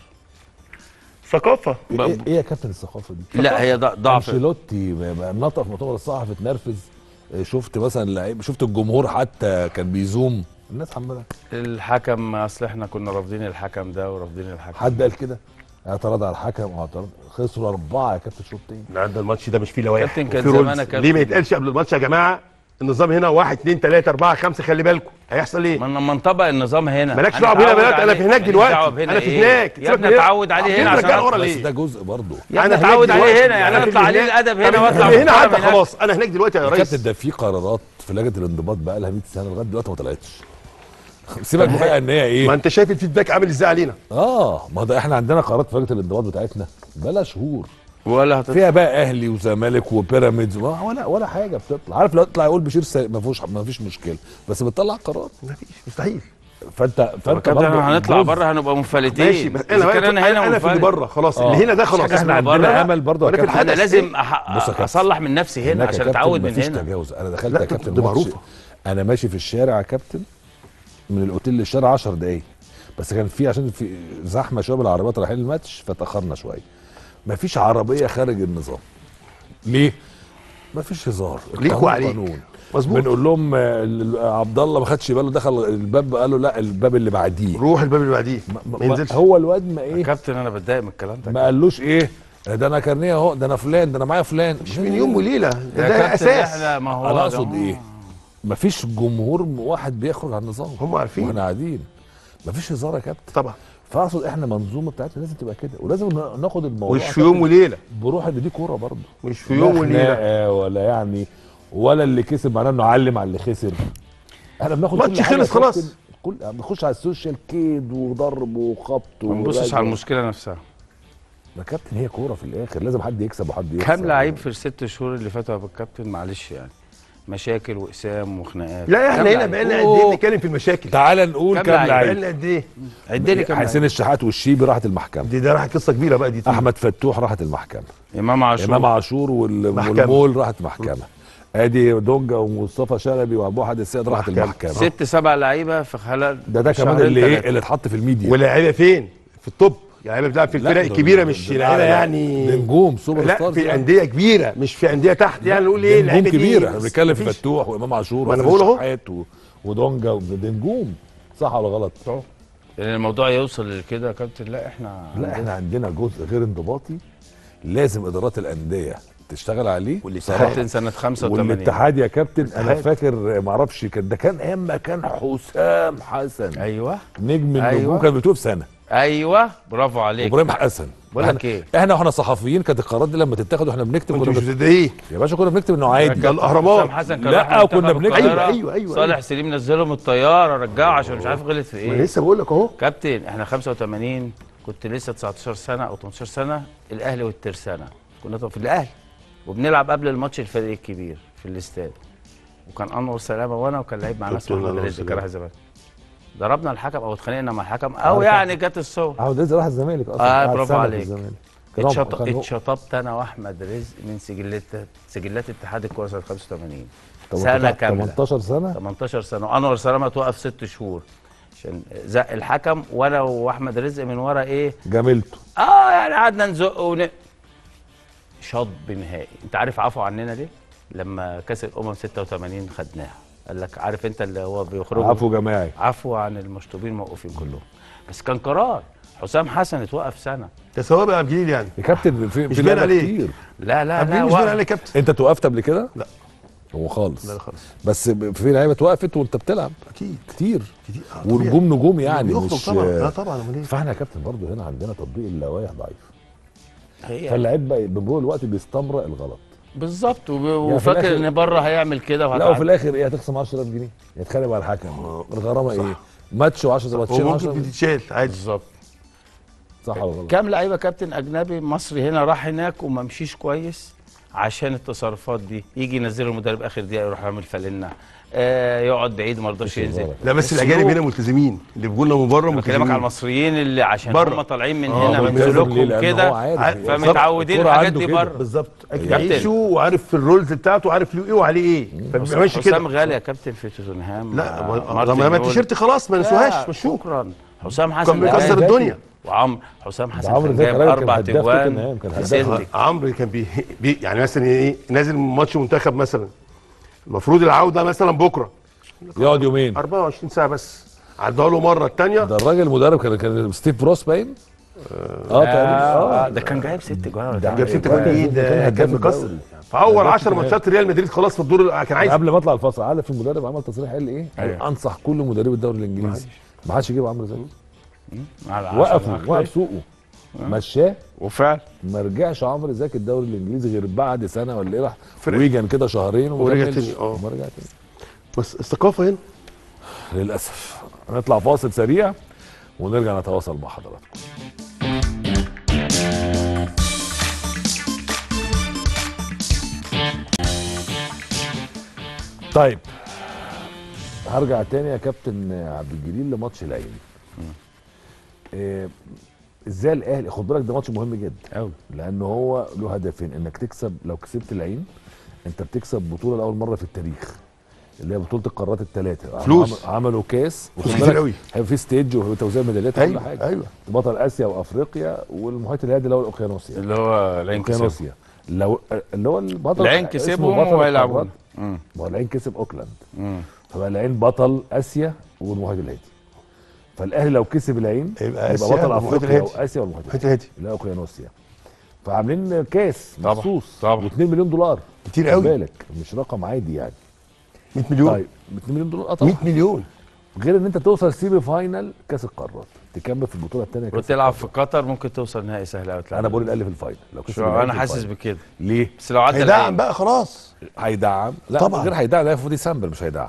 ثقافه ب- ايه إيه يا كابتن الثقافه دي لا هي ض- ضعف انشيلوتي نطق في مؤتمر الصحفي اتنرفز شفت مثلا لعيب شفت الجمهور حتى كان بيزوم الناس عماله الحكم اصل احنا كنا رافضين الحكم ده ورافضين الحكم حد قال كده اعتراض على الحكم واعتراض خسروا اربعه يا كابتن شوط تاني لا ده الماتش ده مش فيه لوائح كابتن كان وفيه زمان رولز. يا ليه ما كابتن. يتقالش قبل الماتش يا جماعه النظام هنا واحد اتنين تلاته اربعه خمسه خلي بالكم هيحصل ايه؟ ما لما نطبق النظام هنا مالكش دعوه بهنا هنتعود بهناك انا عليه. في هناك ماليش دلوقتي دعوة بهنا انا في إيه؟ هناك يا سيبك ابني من هنا. اتعود عليه عايزين هنا نرجع عشان ورا بس ليه؟ ده جزء برضه يا أنا ابني هناك اتعود عليه دلوقتي. هنا يعني أنا انا في اطلع عليه هناك. الادب هنا أنا واطلع في هنا محترم عدى هناك. خلاص انا هناك دلوقتي يا يا ريس كابتن ده في قرارات في لجنه الانضباط بقى لها 100 سنه لغايه دلوقتي ما طلعتش سيبك بقى ان هي ما ايه انت شايف الفيدباك عامل ازاي علينا اه ما ده احنا عندنا قرارات في لجنه الانضباط بتاعتنا بقى شهور ولا هتطلع فيها بقى اهلي وزمالك وبيراميدز ما- ولا ولا حاجه بتطلع عارف لو تطلع يقول بشير سا- ما فيهوش ما فيش مشكله بس بتطلع قرار مفيش مستحيل فانت فانت كابتن برضه احنا هنطلع جزء. بره هنبقى منفلتين ماشي بس إذا انا كان انا انا هنا انا في اللي منفلت بره خلاص آه. اللي هنا ده خلاص حاجة احنا اسمها عندنا بره. امل برضه يا ولكن كابتن انا الحدث لازم بص يا أح- كابتن. اصلح من نفسي هنا هناك يا عشان كابتن اتعود من مفيش هنا تجاوز انا دخلت لا، يا دي- كابتن دي ماتش معروفة. انا ماشي في الشارع يا كابتن من الاوتيل للشارع 10 دقايق بس كان في عشان في زحمه شويه بالعربيات رايحين الماتش فتاخرنا شويه مفيش عربيه خارج النظام ليه مفيش هزار ليك القانون وعليك. قانون. مظبوط بنقول لهم آه، ال- عبد الله ما خدش باله دخل الباب قالوا لا الباب اللي بعديه روح الباب اللي بعديه ما- ما ينزلش هو الواد ما يا ايه كابتن انا بتضايق من الكلام ده ما قالوش ايه ده انا كارنيه اهو ده انا فلان ده انا معايا فلان مش من يوم وليله ده, يا ده كابتن اساس احنا ما هو انا ده- اقصد ايه مفيش جمهور واحد بيخرج عن النظام هم عارفين واحنا قاعدين مفيش هزار يا كابتن طبعا فاقصد احنا منظومه بتاعتنا لازم تبقى كده ولازم ن- ناخد الموضوع مش في يوم وليله بروح ان دي كوره برضه مش في يوم لا وليله خناقة ولا يعني ولا اللي كسب معناه انه علم على اللي خسر احنا بناخد ماتش كل حاجة خلص يا كابتن. خلاص. كل بنخش على السوشيال كيد وضرب وخبط ما نبصش ورجع. على المشكله نفسها ما كابتن هي كوره في الاخر لازم حد يكسب وحد يخسر كام لعيب في الست شهور اللي فاتوا يا أبو الكابتن معلش يعني مشاكل واقسام وخناقات لا احنا كام هنا لعيب؟ بقالنا قد ايه بنتكلم في المشاكل تعال نقول كام كام لعيب؟ لعيب بقالنا قد ايه عد لي كام حسين لعيب؟ الشحات والشيبي راحت المحكمه دي ده راحت قصه كبيره بقى دي احمد فتوح راحت المحكمه امام عاشور امام عاشور وال- محكمة. والمول راحت محكمه ادي دونجا ومصطفى شلبي وابو احد السيد راحت محكمة. المحكمه ست سبع لعيبه في خلال ده ده كمان شهرين اللي تلاتة. ايه اللي اتحط في الميديا ولاعيبه فين في التوب لعيبه بتلعب في لا، الفرق ده- الكبيره ده- مش ده- لعيبه ده- يعني ده نجوم سوبر لا ستارز في يعني. انديه كبيره مش في انديه تحت يعني نقول ده ايه نجوم اللعيبه دي كبيره احنا بس بنتكلم في مفيش. فتوح وامام عاشور ما أنا وحسين بقول أهو. الشحات و- ودونجا و- ده نجوم صح ولا غلط؟ لان الموضوع يوصل لكده يا كابتن لا احنا لا احنا عندنا جزء غير انضباطي لازم ادارات الانديه تشتغل عليه كابتن سنه 85 والاتحاد يا كابتن انا الاتحاد. فاكر ما اعرفش كان ده كان ايام ما كان حسام حسن ايوه نجم النجوم أيوة. كان بتوب سنه ايوه برافو عليك ابراهيم حسن بقول لك إحنا- ايه احنا واحنا صحفيين كانت القرارات دي لما تتاخد واحنا بنكتب انتوا كنا مش بنكتب مصدقين يا باشا كنا بنكتب انه عادي ده الاهرامات حسام حسن كان لا، راح منتخب وكنا بنكتب- القاهرة. أيوة، أيوة، أيوة، صالح أيوة. سليم نزله من الطياره رجعه عشان مش عارف غلط في ما انا ايه لسه بقول لك اهو كابتن احنا 85 كنت لسه 19 سنه او 18 سنه الاهلي والترسانه كنا في الاهلي وبنلعب قبل الماتش الفريق الكبير في الاستاد وكان انور سلامه وانا وكان لعيب معانا اسمه كابتن احمد أنور رزق سلامة. كان راح الزمالك ضربنا الحكم او اتخانقنا مع الحكم او عارف يعني جت الصور احمد رزق راح الزمالك اصلا آه، قعد برافو سنة في عليك. الزمالك. كان هو- اتشط- كان هو- اتشطبت انا واحمد رزق من سجلات سجلات اتحاد الكوره سنه 85 طب سنه بتاع كامله 18 سنه 18 سنه وانور سلامه توقف ست شهور عشان زق الحكم وانا واحمد رزق من ورا ايه جاملته اه يعني قعدنا نزق ون شط نهائي انت عارف عفوا عننا ليه لما كاس الامم 86 خدناها قال لك عارف انت اللي هو بيخرجوا عفو جماعي عفو عن المشطوبين موقوفين كلهم بس كان قرار حسام حسن اتوقف سنه ده ثواب يا عبد الجليل يعني يا كابتن في مش في باين لعبة عليك. كتير لا لا عبد لا الجليل مش باين وقف. عليه كابتن انت توقفت قبل كده؟ لا. هو خالص لا خالص بس في لعيبه توقفت وانت بتلعب اكيد كتير كتير آه، طبيعي. ونجوم نجوم يعني بيخرج مش طبعا لا طبعا امال ايه فاحنا يا كابتن برضه هنا عندنا تطبيق اللوائح ضعيف هي فاللعيب بقى بمرور الوقت بيستمرئ الغلط بالظبط وب- في وفاكر الآخر- ان بره هيعمل كده لا وفي وهتعدي. الاخر ايه هتخصم 10000 جنيه يتخانق مع الحكم الغرامه ايه ماتش و10 ماتشين وممكن 10 تتشال عادي بالظبط صح ولا غلط كام لعيبه كابتن اجنبي مصري هنا راح هناك وما مشيش كويس عشان التصرفات دي يجي ينزل المدرب اخر دقيقه يروح يعمل فالنا آه يقعد بعيد ما رضاش ينزل لا بس السلوك- الاجانب هنا ملتزمين اللي بيقولوا لنا من بره أنا بكلمك على ملتزمين المصريين اللي عشان بره. هم طالعين من آه، هنا هو من ملتزم سلوكهم ليه؟ لأن كده هو عارف. عارف- فمتعودين الكرة الحاجات عنده دي كده. بره بالظبط كابتن. عايشه وعارف في الرولز بتاعته عارف له ايه وعليه ايه فما بيعملش كده حسام غالي يا كابتن في توتنهام لا مع ما- مارتن لما ما يول. التيشيرت خلاص ما لا، نسوهاش مشوه شكرا حسام حسن كان بيكسر غالي. الدنيا وعمرو حسام ده حسن عمرو كان زكي جايب راجل كان اربع هداف تجوان توتنهام، كان في هداف. سيلتيك عمرو كان بي, بي يعني مثلا ايه نازل ماتش منتخب مثلا المفروض العوده مثلا بكره يقعد يومين 24 ساعه بس عدها له مره الثانيه ده الراجل المدرب كان كان ستيف بروس باين اه تقريبا آه اه ده كان جايب ست جوان ولا ده تمانية جاب ست جوان. جوان ايه كان ده هداف كان مكسر الدوري. في اول هداف 10 الدوري. ماتشات ريال مدريد خلاص في الدور كان عايز قبل ما اطلع الفاصل عارف المدرب عمل تصريح قال ايه؟ قال أيوة. انصح كل مدرب الدوري الانجليزي ما حدش يجيب عمرو زكي مع العشرة وقفوا العقلية. وقف سوقه مشاه وفعلا ما رجعش عمرو زكي الدوري الانجليزي غير بعد سنه ولا ايه راح فرق. ويجن كده شهرين وما ورجع كملش. تاني، اه. وما رجع تاني بس الثقافه هنا للاسف هنطلع فاصل سريع ونرجع نتواصل مع حضراتكم طيب هرجع تاني يا كابتن عبد الجليل لماتش العين إيه ازاي الاهلي خد بالك ده ماتش مهم جدا قوي لان هو له هدفين انك تكسب لو كسبت العين انت بتكسب بطوله لاول مره في التاريخ اللي هي بطوله القارات الثلاثه فلوس. عملوا كاس فلوس وخد كتير بالك قوي. هيبقى في ستيج وتوزيع ميداليات وكل ايوه حاجه ايوه بطل اسيا وافريقيا والمحيط الهادي اللي هو الاوقيانوسيا اللي هو العين كسب الاوقيانوسيا لو اللي هو البطل العين اسمه كسبهم بطل وهيلعبون القارات. مم. ما هو العين كسب اوكلاند مم. فبقى العين بطل اسيا والمحيط الهادي فالاهلي لو كسب العين يبقى يبقى آسيا بطل والمحيط افريقيا الهادي. واسيا والمحيط حته هادي لا اوقيانوسيا فعاملين كاس طبعا، مخصوص طبعا. و2 مليون دولار كتير خد قوي بالك مش رقم عادي يعني 100 مليون طيب 2 مليون دولار اه طبعا 100 مليون غير ان انت توصل سيمي فاينال كاس القارات تكمل في البطوله الثانيه كاس وتلعب في قطر ممكن توصل نهائي سهل قوي انا بقول الاهلي في الفاينل لو كسب شو الأهلي انا في حاسس الفاينل. بكده ليه؟ بس لو عدى هيدعم العين بقى خلاص هيدعم لا طبعا. غير هيدعم لا في ديسمبر مش هيدعم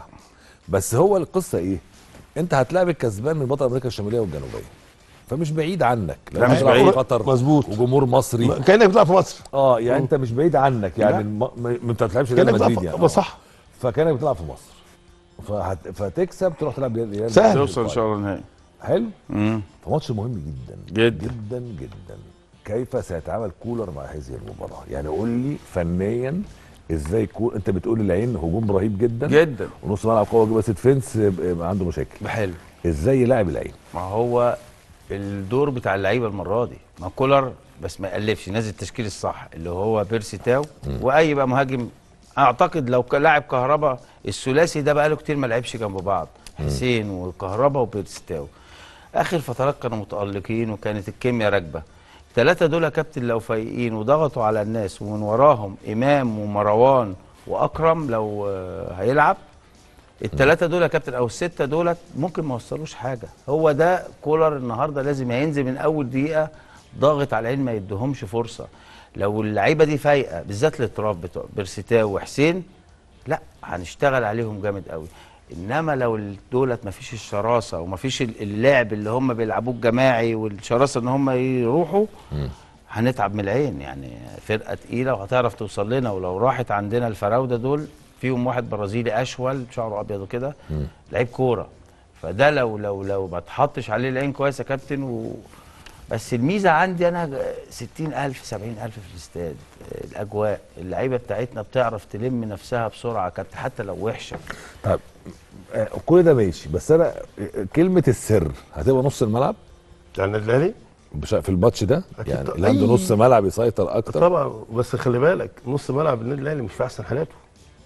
بس هو القصه ايه؟ انت هتلاعب الكسبان من بطل امريكا الشماليه والجنوبيه فمش بعيد عنك لو لا، مش هتلعب بعيد. في قطر مظبوط. وجمهور مصري كانك بتلعب في مصر اه يعني انت مش بعيد عنك يعني لا. الم... م... ما انت ما بتلعبش ريال كانك بتلعب مدريد في يعني ما صح فكانك بتلعب في مصر فهت... فتكسب تروح تلعب ريال ريال سهل. مدريد توصل ان شاء الله نهائي حلو مم. فماتش مهم جدا جدا. جدا جدا كيف سيتعامل كولر مع هذه المباراه يعني قول لي فنيا ازاي كول انت بتقول العين هجوم رهيب جدا جدا ونص ملعب قوي بس ديفنس آه، عنده مشاكل حلو ازاي يلاعب العين ما هو الدور بتاع اللعيبه المره دي ما كولر بس ما يقلبش نازل التشكيل الصح اللي هو بيرسي تاو واي بقى مهاجم اعتقد لو كان لاعب كهربا الثلاثي ده بقى له كتير ما لعبش جنب بعض حسين وكهربا وبيرسي تاو اخر فترات كانوا متالقين وكانت الكيمياء راكبه الثلاثه دول يا كابتن لو فايقين وضغطوا على الناس ومن وراهم امام ومروان واكرم لو آه، هيلعب الثلاثه دول يا كابتن او السته دولت ممكن ما وصلوش حاجه هو ده كولر النهارده لازم هينزل من اول دقيقه ضاغط على العين ما يديهمش فرصه لو اللعيبه دي فايقه بالذات الاطراف بتوع بيرسيتاو وحسين لا هنشتغل عليهم جامد قوي انما لو ال- دولت ما فيش الشراسه وما فيش ال- اللعب اللي هم بيلعبوه الجماعي والشراسه ان هم يروحوا هنتعب من العين يعني فرقه تقيله وهتعرف توصل لنا ولو راحت عندنا الفراوده دول فيهم واحد برازيلي اشول شعره ابيض وكده لعيب كوره فده لو لو لو ما اتحطش عليه العين كويس يا كابتن و... بس الميزه عندي انا 60000 70000 في الاستاد الاجواء اللعيبه بتاعتنا بتعرف تلم نفسها بسرعه كابتن حتى لو وحشه طيب آه، كل ده ماشي بس انا آه، كلمه السر هتبقى نص الملعب بتاع النادي الاهلي بش- في الماتش ده أكيد يعني طبعاً. اللي عنده أي. نص ملعب يسيطر اكتر طبعا بس خلي بالك نص ملعب النادي الاهلي مش في احسن حالاته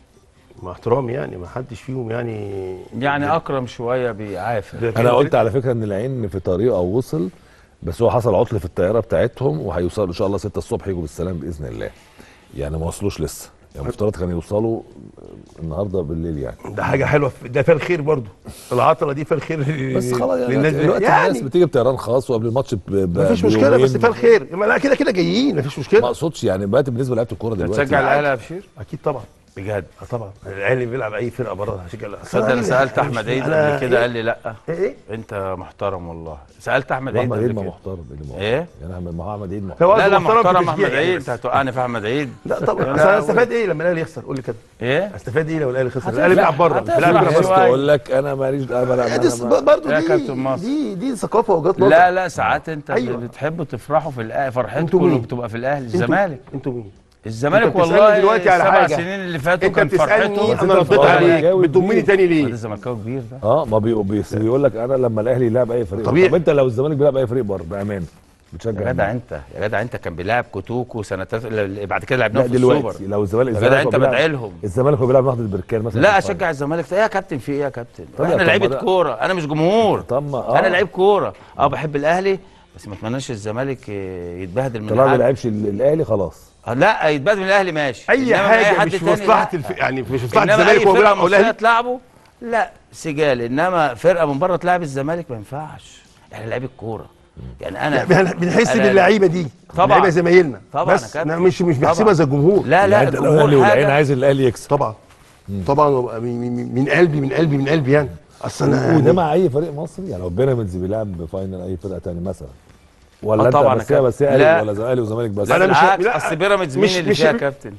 مع احترامي يعني ما حدش فيهم يعني يعني اكرم شويه بيعافر ده انا كان- قلت على فكره ان العين في طريقه وصل بس هو حصل عطل في الطياره بتاعتهم وهيوصلوا ان شاء الله 6 الصبح يجوا بالسلام باذن الله يعني ما وصلوش لسه يعني المفترض كانوا يوصلوا النهارده بالليل يعني ده حاجه حلوه في- ده فيها الخير برضو العطله دي فيها الخير بس خلاص يعني للناس دلوقتي يعني الناس بتيجي بطيران خاص وقبل الماتش ب- ب- مفيش مشكله بس بيومين. فيها الخير ما لا كده كده جايين مفيش ما مشكله اقصدش يعني دلوقتي بالنسبه لعيبه الكوره دلوقتي هتشجع الاهلي يا بشير اكيد طبعا بجد اه طبعا الاهلي بيلعب اي فرقه بره هشجع الأهلي. تصدق انا سالت احمد عيد أنا قبل كده إيه؟ قال لي لا ايه ايه انت محترم والله سالت احمد عيد احمد قبل عيد ما كده محترم اللي ما- ايه يعني احمد ما هو احمد عيد محترم هو لا لا محترم في محترم التشجيع احمد يعني عيد بس. انت هتوقعني في احمد عيد لا طبعا لا، أصل انا استفاد ايه لما الاهلي يخسر قول لي كده ايه استفاد ايه لو الاهلي خسر هتفرح- الاهلي بيلعب بره هتفرح بيلعب شوية. بره بس تقول لك انا ماليش انا بلعب دي أنا ما- برضه يا دي كابتن مصر. دي دي ثقافه وجهات نظر لا لا ساعات انت أيوة. بتحبوا تفرحوا في الاهلي انتوا فرحتكم مين؟ بتبقى في الاهلي انتوا- الزمالك انتوا مين؟ الزمالك انت بتسألني والله دلوقتي على السبع حاجة. سنين اللي فاتوا انت كان بتسالني فرحته انا رديت بتتفرج عليك على بتضمني كبير. تاني ده ليه؟ زملكاوي كبير ده اه ما بي- بيس- بيقول لك انا لما الاهلي يلعب اي فريق طبيعي. طب انت لو الزمالك بيلعب اي فريق بره بامان بتشجع يا جدع مين؟ انت يا جدع انت كان بيلعب كوتوكو سنه تلاتة- لا، بعد كده لا لعبناهم في دلوقتي السوبر لو الزمالك يا جدع الزمالك انت هو بيلعب- بدعي لهم الزمالك هو بيلعب نهضه البركان مثلا لا في الفاينل. اشجع الزمالك ايه يا كابتن في ايه يا كابتن طب يا احنا طب لعيبه ما ده- كوره انا مش جمهور طب ما اه انا لعيب كوره اه بحب الاهلي بس ما اتمناش الزمالك اه، يتبهدل من طالما ما حد. بيلعبش ال- الاهلي خلاص اه، لا يتبهدل من الاهلي ماشي اي إنما من حاجه حد مش في تاني مصلحه لا. الف... يعني مش في مصلحه انما اي الزمالك وهو فرقه بيلعب او مصريه الاهلي تلعبه لا سجال انما فرقه من بره تلعب الزمالك ما ينفعش احنا لعيبه الكوره يعني انا بن- بنحس أنا- باللعيبه دي طبعا. اللعيبه زمايلنا طبعا بس يا كابتن. أنا مش مش طبعا. بحسبها زي الجمهور لا لا يعني انت لو الجمهور الاهلي والعين حاجه عايز الاهلي يكسب طبعا طبعا وبقى من, من, من قلبي من قلبي من قلبي يعني اصل انا وده يعني مع اي فريق مصري يعني لو بيراميدز بيلعب فاينل اي فرقه تاني مثلا ولا آه انت طبعا يا بس هي كابتن. بس هي لا. اهلي ولا اهلي وزمالك بس لا أنا انا مش- مش بالعكس لا، اصل بيراميدز مين مش- اللي مش- فيها يا كابتن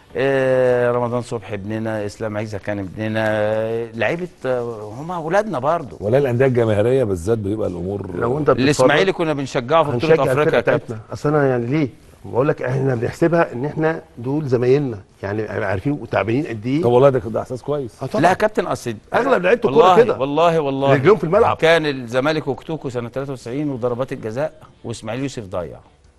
آه رمضان صبحي ابننا اسلام عيسى كان ابننا آه، لعيبه آه، هم اولادنا برضه ولا الانديه الجماهيريه بالذات بيبقى الامور لو انت بتتفرج الاسماعيلي كنا بنشجعه في بطوله هنشجع افريقيا الفرقه يا كابتن بتاعتنا اصل انا يعني ليه؟ بقول لك احنا بنحسبها ان احنا دول زمايلنا يعني عارفين وتعبانين قد ايه طب والله ده ده احساس كويس آه طبعا. لا يا كابتن اصل اغلب لعيبه الكوره والله كده والله والله رجلهم في الملعب. كان الزمالك وكتوكو سنه 93 وضربات الجزاء واسماعيل يوسف ضيع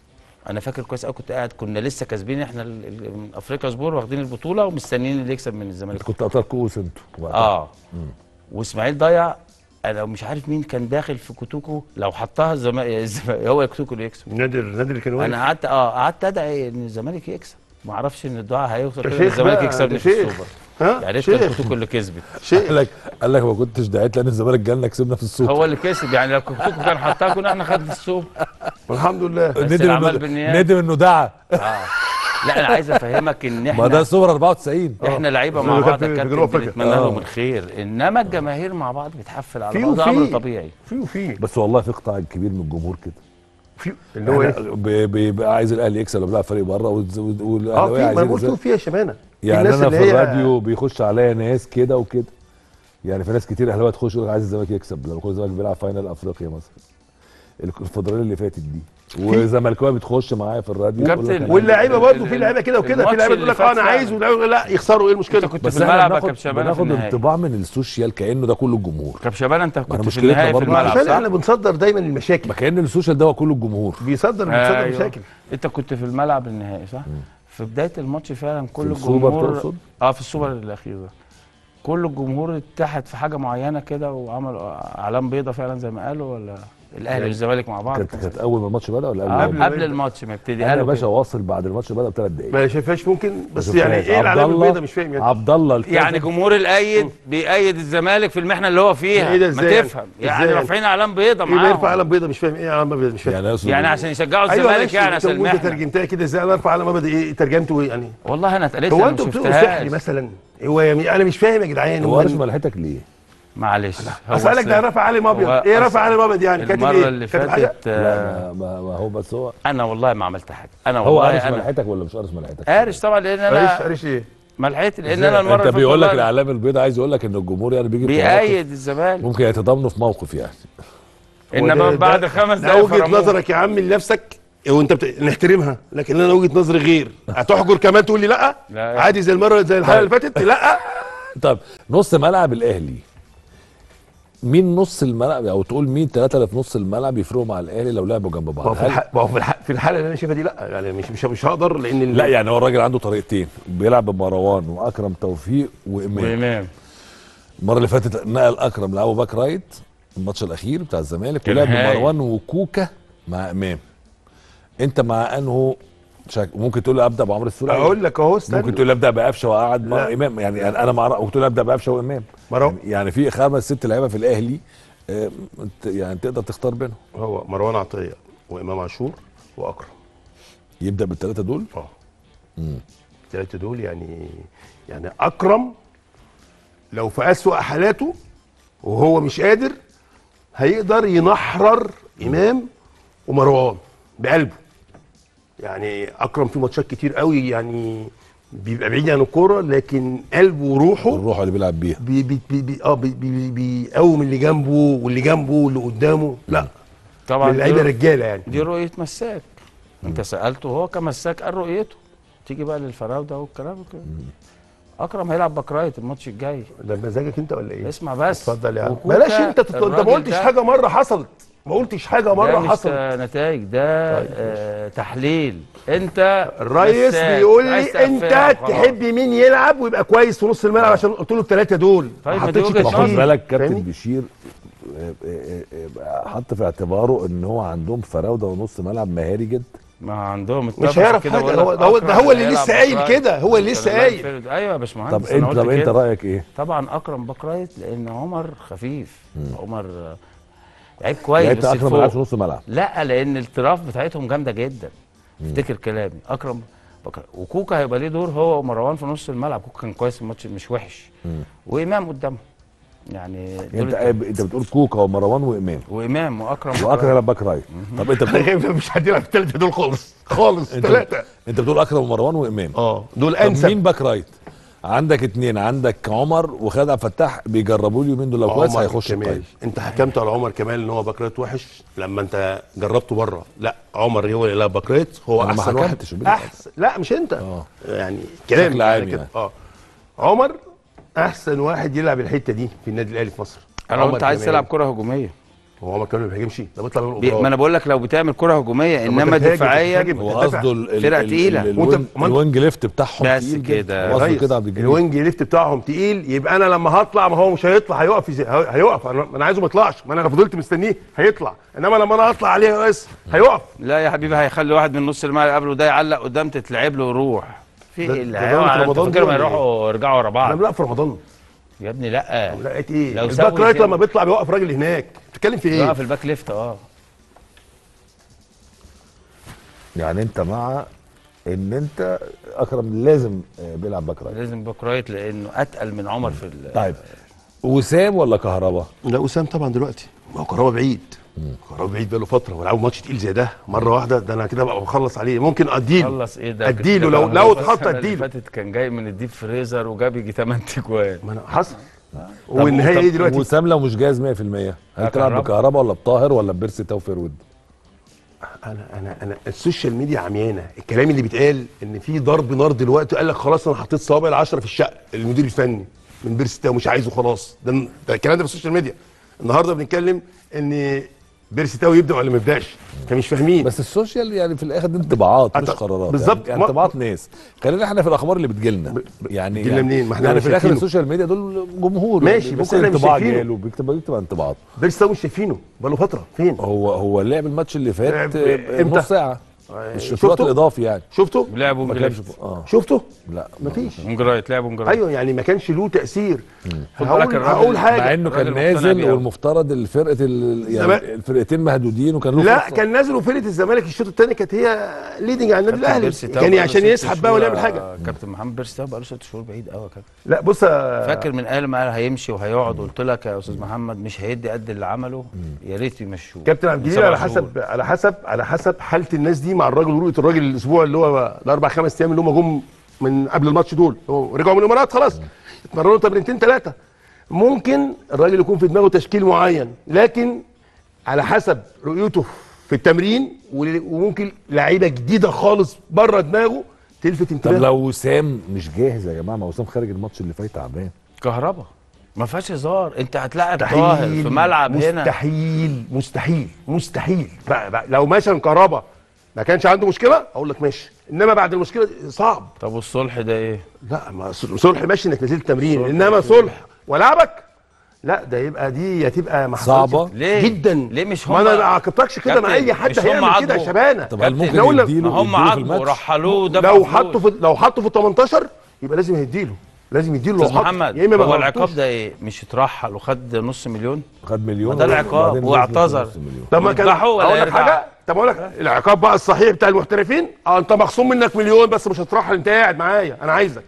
انا فاكر كويس قوي كنت قاعد كنا لسه كاسبين احنا ال- ال- من افريقيا سبور واخدين البطوله ومستنيين اللي يكسب من الزمالك كنت قطر كؤوس انتوا وقتها. اه واسماعيل ضيع انا مش عارف مين كان داخل في كوتوكو لو حطها الزمالك هو كوتوكو اللي يكسب نادر نادر اللي كان واقف انا قعدت اه قعدت ادعي ان الزمالك يكسب ما اعرفش ان الدعاء هيوصل ده كده شيخ الزمالك بقى، يكسبني ده في شيخ. السوبر ها يعني كان شيخ كوتوكو اللي كسبت شيخ قال لك قال لك ما كنتش دعيت لان الزمالك جالنا كسبنا في السوق هو اللي كسب يعني لو كوتوكو كان حطها كنا احنا خدنا السوبر والحمد لله بس ندم الأعمال انه بالنيات. ندم انه دعا اه لا انا عايز افهمك ان ما ده احنا السوبر 94 احنا لعيبه زي مع ما بعض كان يا في كابتن جنوب أفريقيا. بنتمنى آه. لهم الخير انما الجماهير مع بعض بتحفل على في بعض ده وفي. امر طبيعي في وفي بس والله في قطاع كبير من الجمهور كده في اللي هو ايه يعني بي- بيبقى عايز الاهلي يكسب لو بيلعب فريق بره والز- اه في والاهلاويه ما انا عايزين قلت يكسبوا. فيها شمانه في يعني الناس انا اللي في هي- الراديو بيخش عليا ناس كده وكده يعني في ناس كتير اهلاويه تخش يقول لك عايز الزمالك يكسب لما يكون الزمالك بيلعب فاينل افريقيا مثلا الفدراليه اللي فاتت دي وزملكاويه بتخش معايا في الراديو يقول لك كابتن، أنا- واللعيبه ال- برضه ال- في لعيبه كده وكده في الماتش لعيبه اللي تقول لك اه انا فات عايز فعلا. واللعيبة يقول لا يخسروا ايه المشكله انت كنت بس في احنا الملعب يا بناخد كابتن شبانه في بناخد النهائي انطباع من السوشيال كانه ده كله الجمهور كابتن شبانه انت كنت في مشكلتنا النهائي في برضه الملعب عشان صح؟ احنا بنصدر دايما المشاكل ما كان السوشيال ده هو كله الجمهور بيصدر بيصدر أيوه. مشاكل انت كنت في الملعب النهائي صح؟ في بدايه الماتش فعلا كل السوبر الجمهور تقصد؟ اه في السوبر الاخير ده كل الجمهور اتحد في حاجه معينه كده وعملوا اعلام بيضه فعلا زي ما قالوا ولا الاهلي والزمالك مع بعض كانت كان كانت اول ما الماتش بدا ولا آه، قبل قبل قبل, ما- الماتش ما يبتدي انا يا قالوا باشا كده. واصل بعد الماتش بدا بثلاث دقايق ما شايفهاش ممكن بس ما يعني شفتهاش. ايه عبد العلامه الله- البيضاء مش فاهم يعني عبد الله الكاظم يعني جمهور الايد بيأيد الزمالك في المحنه اللي هو فيها ايه ده ما ازاي يعني؟ تفهم ازاي يعني يعني؟ رافعين اعلام بيضه ايه بيرفع معاهم علم بيضاء مش فاهم ايه علم بيضاء مش فاهم يعني يقصد يعني عشان يشجعوا ايوه الزمالك ماشي يعني عشان طب وانت المحنه ترجمتها كده ازاي انا ارفع علم بيضاء ايه ترجمته ايه يعني والله انا اتقالت لي هو انا انتوا ما بتقولوا شفتهاش سحري مثلا هو يعني انا مش فاهم يا جدعان هو هو قرش ملحتك ليه؟ معلش هو اسالك ده أصل- رفع علم ابيض هو ايه أصل رفع علم ابيض يعني كاتب المره ايه اللي كاتب حاجه فاتت لا آه، ما, ما, ما هو بس هو انا والله ما عملت حاجه انا هو قرش والله انا ملحتك ولا مش قرش ملحتك؟ قارش طبعا لان قريش انا قريش ايه ملحقت لان إزاي؟ انا المره انت اللي بيقول لك فاتت والله الاعلام البيضاء عايز يقول لك ان الجمهور يعني بيجي في مواقف بيأيد الزمالك ممكن يتضامنوا في موقف يعني انما وده- بعد ده- خمس ده دقايق وجهه فرموه. نظرك يا عم لنفسك وانت بت... نحترمها لكن انا وجهه نظري غير هتحجر كمان تقول لي لا, لا. عادي زي المره زي الحلقه اللي فاتت لا طب نص ملعب الاهلي مين نص الملعب او تقول مين ثلاثه اللي في نص الملعب يفرقوا مع الاهلي لو لعبوا جنب ما هو بعض في هل- الح... ما هو في, الح... في الحاله اللي انا شايفها دي لا يعني مش مش, مش هقدر لان ال- لا يعني هو الراجل عنده طريقتين بيلعب بمروان واكرم توفيق وامام وامام المره اللي فاتت نقل اكرم لعبه باك رايت الماتش الاخير بتاع الزمالك كان ولعب هايل. بمروان وكوكا مع امام انت مع انه شك... ممكن تقول لي ابدا بعمرو السوليه اقول لك اهو استنى ممكن تقول لي ابدا بقفشه واقعد مع لا. امام يعني انا مع وتقول لي ابدا بقفشه وامام مروان يعني, يعني في خمس ست لعيبه في الاهلي آه، انت- يعني تقدر تختار بينهم هو مروان عطيه وامام عاشور واكرم يبدا بالثلاثه دول اه الثلاثه دول يعني يعني اكرم لو في اسوأ حالاته وهو مش قادر هيقدر ينحرر امام ومروان بقلبه يعني اكرم في ماتشات كتير قوي يعني بيبقى بعيد عن الكوره لكن قلبه وروحه الروح اللي بيلعب بيها بي بي بي بي اه بي بي بيقوم اللي جنبه واللي جنبه واللي قدامه لا طبعا من اللعيبه دي- رجاله يعني دي رؤيه مساك انت سالته هو كمساك قال رؤيته تيجي بقى للفراوده والكلام كده اكرم هيلعب باكرايت الماتش الجاي ده مزاجك انت ولا ايه؟ اسمع بس اتفضل يا عم وكوكا بلاش انت تت... انت ما الراجل قلتش ده- حاجه مره حصلت ما قلتش حاجه ده مره مش حصلت نتائج ده طيب. آه تحليل انت الريس مساك، بيقول عايز لي انت تقفلها وخلاص. تحب مين يلعب ويبقى كويس في نص الملعب عشان قلت له الثلاثه دول طيب، ما ما دي حطيتش وجهة خد نظر. تشكيل. بالك كابتن فاهمني؟ بشير آه، آه، آه، حط في اعتباره ان هو عندهم فراوده ونص ملعب مهاري جدا ما عندهم مش اتفقوا هيعرف كده حاجه بقول هو لك ده هو, ده أكرم هو اللي هيلعب لسه قايل باكرايت. كده هو اللي لسه قايل الفيلد. ايوه يا باشمهندس طب أنا انت قلت طب انت كده. رايك ايه؟ طبعا اكرم باكرايت لان عمر خفيف عمر آه، لعيب كويس يعني انت بس اكرم ما بيلعبش لفوق. نص ملعب لا لان الطراف بتاعتهم جامده جدا افتكر كلامي اكرم بكر وكوكا هيبقى ليه دور هو ومروان في نص الملعب كوكا كان كويس في الماتش مش وحش وامام قدامهم يعني دول انت التلاتة. انت بتقول كوكا ومروان وامام وامام واكرم واكرم بكرايت. يلعب باك رايت طب انت انا بتقول خايف مش حد يلعب الثلاثه دول خالص خالص انت ثلاثه انت بتقول اكرم ومروان وامام اه دول طب انسب مين باك رايت؟ عندك اتنين عندك عمر وخالد عبد الفتاح بيجربوا له اليومين دول لو كويس عمر هيخش كمال القايمه انت حكمت على عمر كمال ان هو باكريت وحش لما انت جربته بره لا عمر هو اللي يلعب باكريت هو انا ما احسن واحد حكمتش بالله. احسن لا مش انت اه. يعني كلام بشكل عام كده. يعني. اه عمر احسن واحد يلعب الحته دي في النادي الاهلي في مصر انا عمر قلت عايز كمال. تلعب كره هجوميه هو عمر كمال ما بيهاجمش ده بيطلع من بي- القرار ما انا بقول لك لو بتعمل كره هجوميه طب ما انما انت بتهاجم، دفاعيا بتهاجم. هو بتدافع. قصده ال- ال- فرقة ال- تقيلة. ال- وانت- الوينج- ما انت- الوينج ليفت بتاعهم بس تقيل كده. جدا. قصده طيب، كده عبد الجليل الوينج ليفت بتاعهم تقيل يبقى انا لما هطلع ما هو مش هيطلع هيقف ازاي هي- هيقف انا انا عايزه ما يطلعش ما انا لو فضلت مستنيه هيطلع انما لما انا اطلع عليه يا ريس هيقف لا يا حبيبي هيخلي واحد من نص الملعب قبله ده يعلق قدام تتلعب له ويروح في ده- ايه ده اللي دورة هيقع انت رمضان دي فاكر ما ولا يروحوا يرجعوا ورا انا بعض لا في رمضان يا ابني لا لقيت ايه لو الباك سوي رايت كده. لما بيطلع بيوقف راجل هناك بتتكلم في ايه يقف الباك ليفت اه يعني انت مع ان انت اكرم لازم آه، بيلعب باك رايت لازم باك رايت لانه اتقل من عمر في ال- طيب وسام ولا كهربا؟ لا وسام طبعا دلوقتي ما هو كهربا بعيد كهربا بعيد بقاله فتره ولعبوا ماتش تقيل زي ده مره واحده ده انا كده بقى بخلص عليه ممكن اديله خلص ايه ده اديله ده لو هو لو بس اتحط السنة اللي اديله فاتت كان جاي من الديب فريزر وجاب يجي 8 تجوان ما انا حصل طب والنهايه طب ايه دلوقتي وسام لو مش جاهز 100% هتلعب كهربا. بكهربا ولا بطاهر ولا ببيرسي تاو فيرود؟ انا انا انا السوشيال ميديا عميانه الكلام اللي بيتقال ان في ضرب نار دلوقتي قال لك خلاص انا حطيت صوابع العشره في الشقه المدير الفني من بيرسي تاو مش عايزه خلاص ده ده الكلام ده في السوشيال ميديا النهارده بنتكلم ان بيرسي تاو يبدا ولا ما يبداش احنا مش فاهمين بس السوشيال يعني في الاخر دي انطباعات مش أنت- قرارات بالظبط. يعني ما- انطباعات ناس خلينا احنا في الاخبار اللي بتجيلنا يعني بتجيلنا يعني, منين؟ ما احنا يعني مش في الاخر شايفينه. السوشيال ميديا دول جمهور ماشي، يعني بس ممكن احنا مش انطباع شايفينه. جاله بيكتب بيكتب انطباعات بيرسي تاو مش شايفينه بقاله فتره فين هو هو لعب الماتش اللي فات لعب آه، امتى؟ نص ساعه مش في شفته؟ الوقت الاضافي يعني شفته لعبوا ما من كانش ليفت اه شفته لا مفيش من رايت لعبوا من رايت ايوه يعني ما كانش له تاثير خد بالك هقول, الراجل- هقول مع حاجه انه كان الراجل مقتنع نازل بيه أوي. والمفترض الفرقه ال- زمان- يعني الفرقتين مهدودين وكان له لا فرصة. كان نازل وفرقه الزمالك الشوط الثاني كانت هي ليدنج على النادي كابتن الاهلي بيرسي تاو كان بقاله عشان ست يسحب بقى ولا شهور، يعمل حاجه آه، كابتن محمد بيرسي تاو بقاله ست شهور بعيد قوي يا كابتن لا بص يا- فاكر من قال ما قال هيمشي وهيقعد قلت لك يا استاذ محمد مش هيدي قد اللي عمله يا ريت يمشوه كابتن عبد من الجليل سبع على شهور. حسب على حسب على حسب حاله الناس دي مع الراجل ورؤيه الراجل الاسبوع اللي هو الاربع خمس ايام اللي هم جم من قبل الماتش دول هو رجعوا من الامارات خلاص اتمرنوا تمرينتين ثلاثه ممكن الراجل يكون في دماغه تشكيل معين لكن على حسب رؤيته في التمرين ول- وممكن لعيبه جديده خالص بره دماغه تلفت طب انتباه لو وسام مش جاهز يا جماعه ما وسام خارج الماتش اللي فات تعبان كهربا ما فيهاش هزار انت هتلاعب طاهر في ملعب هنا مستحيل مستحيل مستحيل بقى بقى لو مثلا كهربا ما كانش عنده مشكله اقول لك ماشي انما بعد المشكله صعب طب والصلح ده ايه لا ما صلح ماشي انك نزلت تمرين صلح انما كده. صلح ولعبك لا ده يبقى دي هتبقى ما حصلتش. صعبة؟ ليه؟ جدا ليه مش ما هم- انا ما عاقبتكش كده مع كابتن، اي حد مش هم هيعمل كده يا عاقبوا؟ شبانه طب هل ممكن لو- لو- يديله ما هم يديله في عاقبوا الماتش؟ ورحلوه ده لو حطه في لو حطه في 18 يبقى لازم يديله لازم يديله لو استاذ حط محمد يا اما ما هو العقاب حطوش. ده ايه مش اترحل وخد نص مليون خد مليون ما ده العقاب وبعدين نزل واعتذر. نص مليون. طب ما كان يذبحوا ولا اقول لك يرجع؟ حاجه طب اقول لك العقاب بقى الصحيح بتاع المحترفين اه انت مخصوم منك مليون بس مش هترحل انت قاعد معايا انا عايزك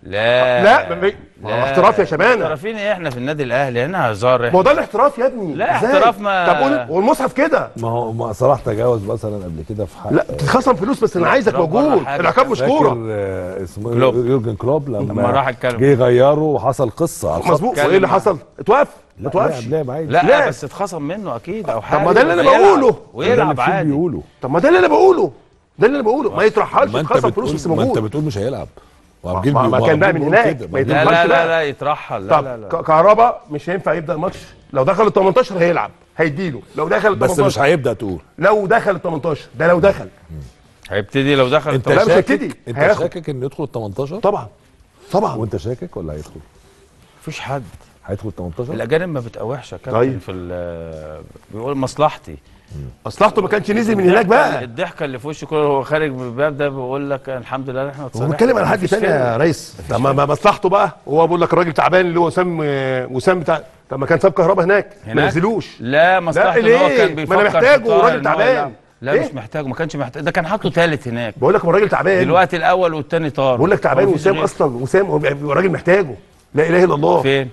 لا لا ما بي- ما هو احتراف يا شبانه احترافين ايه احنا في النادي الاهلي هنا هزار ما احنا هو ده الاحتراف يا ابني لا، إزاي؟ احتراف ما- طب قول والمصحف كده ما هو ما صلاح تجاوز مثلا قبل كده في حق لا تتخصم فلوس بس انا لا، عايزك احتراف بره موجود حاجة. العقاب مش فاكر كوره آه، اسمه إيه؟ كلوب. يورجن كلوب لما لما راح اتكلم. جه يغيره وحصل قصه على الخط. مظبوط اتكلم وايه اللي معاه. حصل؟ اتوقف ما لا اتوقفش لا عادي لا, لا. بس اتخصم منه اكيد او حاجه ما ده اللي أنا ويلعب- بقوله. ده اللي ويلعب الفيلم عادي بيقولوا طب ما ده اللي انا بقوله ده اللي انا بقوله ما يترحلش ما انت يتخصم فلوس بتقول بس ما انت موجود بتقول مش هيلعب ما- وعبد ما كان بقى من هناك. ما لا يترحلش لا لا بقى. لا يترحل لا طب لا لا ك- كهربا مش هينفع يبدا الماتش لو دخل ال 18 هيلعب هيديله لو دخل ال بس 18 مش هيبدا تقول لو دخل ال 18 ده لو دخل هيبتدي لو دخل انت لا، مش شاكك هيبتدي. انت هياخد. شاكك انه يدخل ال 18 طبعا طبعا وانت شاكك ولا هيدخل مفيش حد هيدخل 18 الاجانب ما بتقاوحش يا كابتن طيب. في ال- بيقول مصلحتي مصلحته ما كانش نزل من هناك بقى الضحكه اللي في وشه كله هو خارج من الباب ده بيقول لك الحمد لله احنا هو اتصالحنا بيتكلم على حد مفيش تاني كده. يا ريس طب ما ما مصلحته بقى هو بيقول لك الراجل تعبان اللي هو وسام وسام بتاع طب ما كان ساب كهربا هناك ما هناك؟ نزلوش لا مصلحته ان ليه؟ هو كان ما بيفكر أنا في محتاجه طاهر وراجل إن هو تعبان. يلعب. لا إيه؟ مش محتاجه ما كانش محتاج ده كان حاطه ثالث هناك بقول لك هو الراجل تعبان دلوقتي الاول والثاني طار بقول لك تعبان هو مفيش وسام غيره. اصلا وسام هو بيبقى الراجل محتاجه لا اله الا الله فين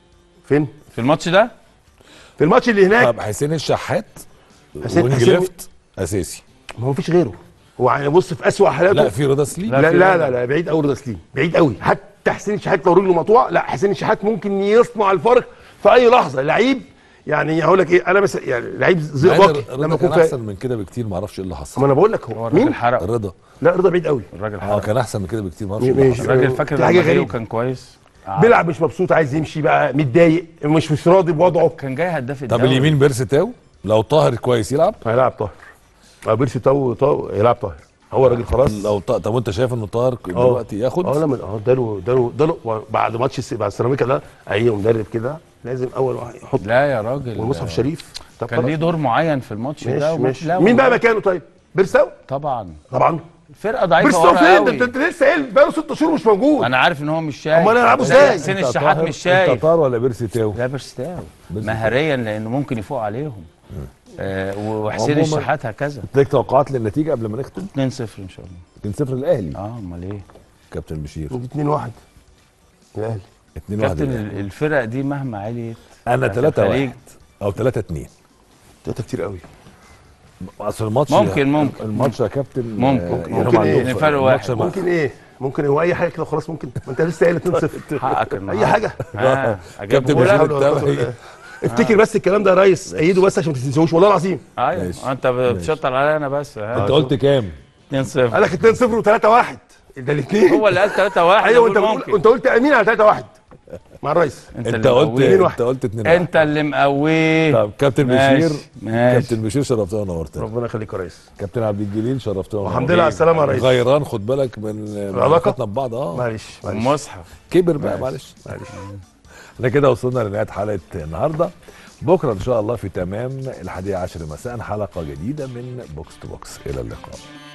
فين في الماتش ده في الماتش اللي هناك طب حسين الشحات حسين- وينج حسين- ليفت اساسي ما هو مفيش غيره هو يعني بص في اسوأ حالاته لا في رضا سليم لا في لا غيره. لا, لا بعيد قوي رضا سليم بعيد قوي حتى حسين الشحات لو رجله مقطوعه لا حسين الشحات ممكن يصنع الفارق في اي لحظه لعيب يعني هقول لك ايه انا بس يعني لعيب مع زي إن باقي رضا لما كان يكون احسن فاهم من كده بكتير ما اعرفش ايه اللي حصل ما انا بقول لك هو هو الراجل مين حرق رضا لا رضا بعيد قوي الراجل اه حرق كان احسن من كده بكتير ما اعرفش ايه اللي ماشي. حصل. الراجل فاكر دي لما حاجة جه غريبة. وكان كويس آه. بيلعب مش مبسوط عايز يمشي بقى متضايق مش مش راضي بوضعه كان جاي هداف طب الدوري اليمين بيرسي تاو لو طاهر كويس يلعب هيلعب طاهر اه بيرسي تو تو يلعب طاهر هو راجل خلاص لو ط... طب وانت شايف ان طاهر اه. دلوقتي ياخد اه لا من- اه اداله اداله اداله بعد ماتش الس- بعد السيراميكا ده اي مدرب كده لازم اول واحد يحط لا يا راجل والمصحف الشريف طب كان خلاص. ليه دور معين في الماتش ده ماشي وما- ماشي لا مين بقى والله. مكانه طيب بيرساو طبعا طبعا الفرقه ضعيفه بيرساو ورا فين قوي. ده انت انت لسه قايل بقاله ست شهور مش موجود انا عارف ان هو مش شايف أمال هيلعبوا لا، إزاي؟ حسين انت الشحات طاهر- مش شايف انت طاهر ولا بيرسي تاو لا بيرستاو بيرستاو. مهاريا لانه ممكن يفوق عليهم آه وحسين عموماً- الشحات هكذا ليك توقعات للنتيجه قبل ما نختم 2-0 ان شاء الله 2-0 الاهلي اه امال ايه كابتن بشير 2 1 الاهلي 2 1 كابتن ال- الفرق دي مهما عليت انا في 3 الخليج 1 او 3 2 ده كتير قوي اصل الماتش ممكن- ممكن. الماتش يا كابتن ممكن. آه، ممكن. يعني هم ممكن عندهم إيه؟ فرق. فرق الماتش واحد. ما- ممكن ايه ممكن هو اي حاجه كده خلاص ممكن ما انت لسه قايل 2 0 حقك اي النهاردة. حاجه آه. كابتن أجيبه لك. بشير التاوي افتكر بس الكلام ده يا ريس ايده بس عشان ما تنساهوش والله العظيم ايوه ماشي. انت بتشطر عليا انا بس انت قلت كام 2-0 قال لك 2 0 و3 1 ده الاثنين هو اللي قال 3-1 ايوه انت ممكن. بتقول انت قلت امين على 3 1 مع الريس انت اللي قلت مقويه. اتنين واحد. انت قلت 2 1 انت اللي مقويه طب كابتن ماشي. بشير ماشي. كابتن بشير شرفتنا ونورتنا ربنا يخليك يا ريس كابتن عبد الجليل شرفتنا والحمد لله على السلامه يا ريس غيران خد بالك من من العلاقة؟ علاقتنا ببعض اه معلش معلش المصحف كبر بقى معلش معلش احنا كده وصلنا لنهايه حلقه النهارده بكره ان شاء الله في تمام الحادية عشر مساء حلقه جديده من بوكس تو بوكس الى اللقاء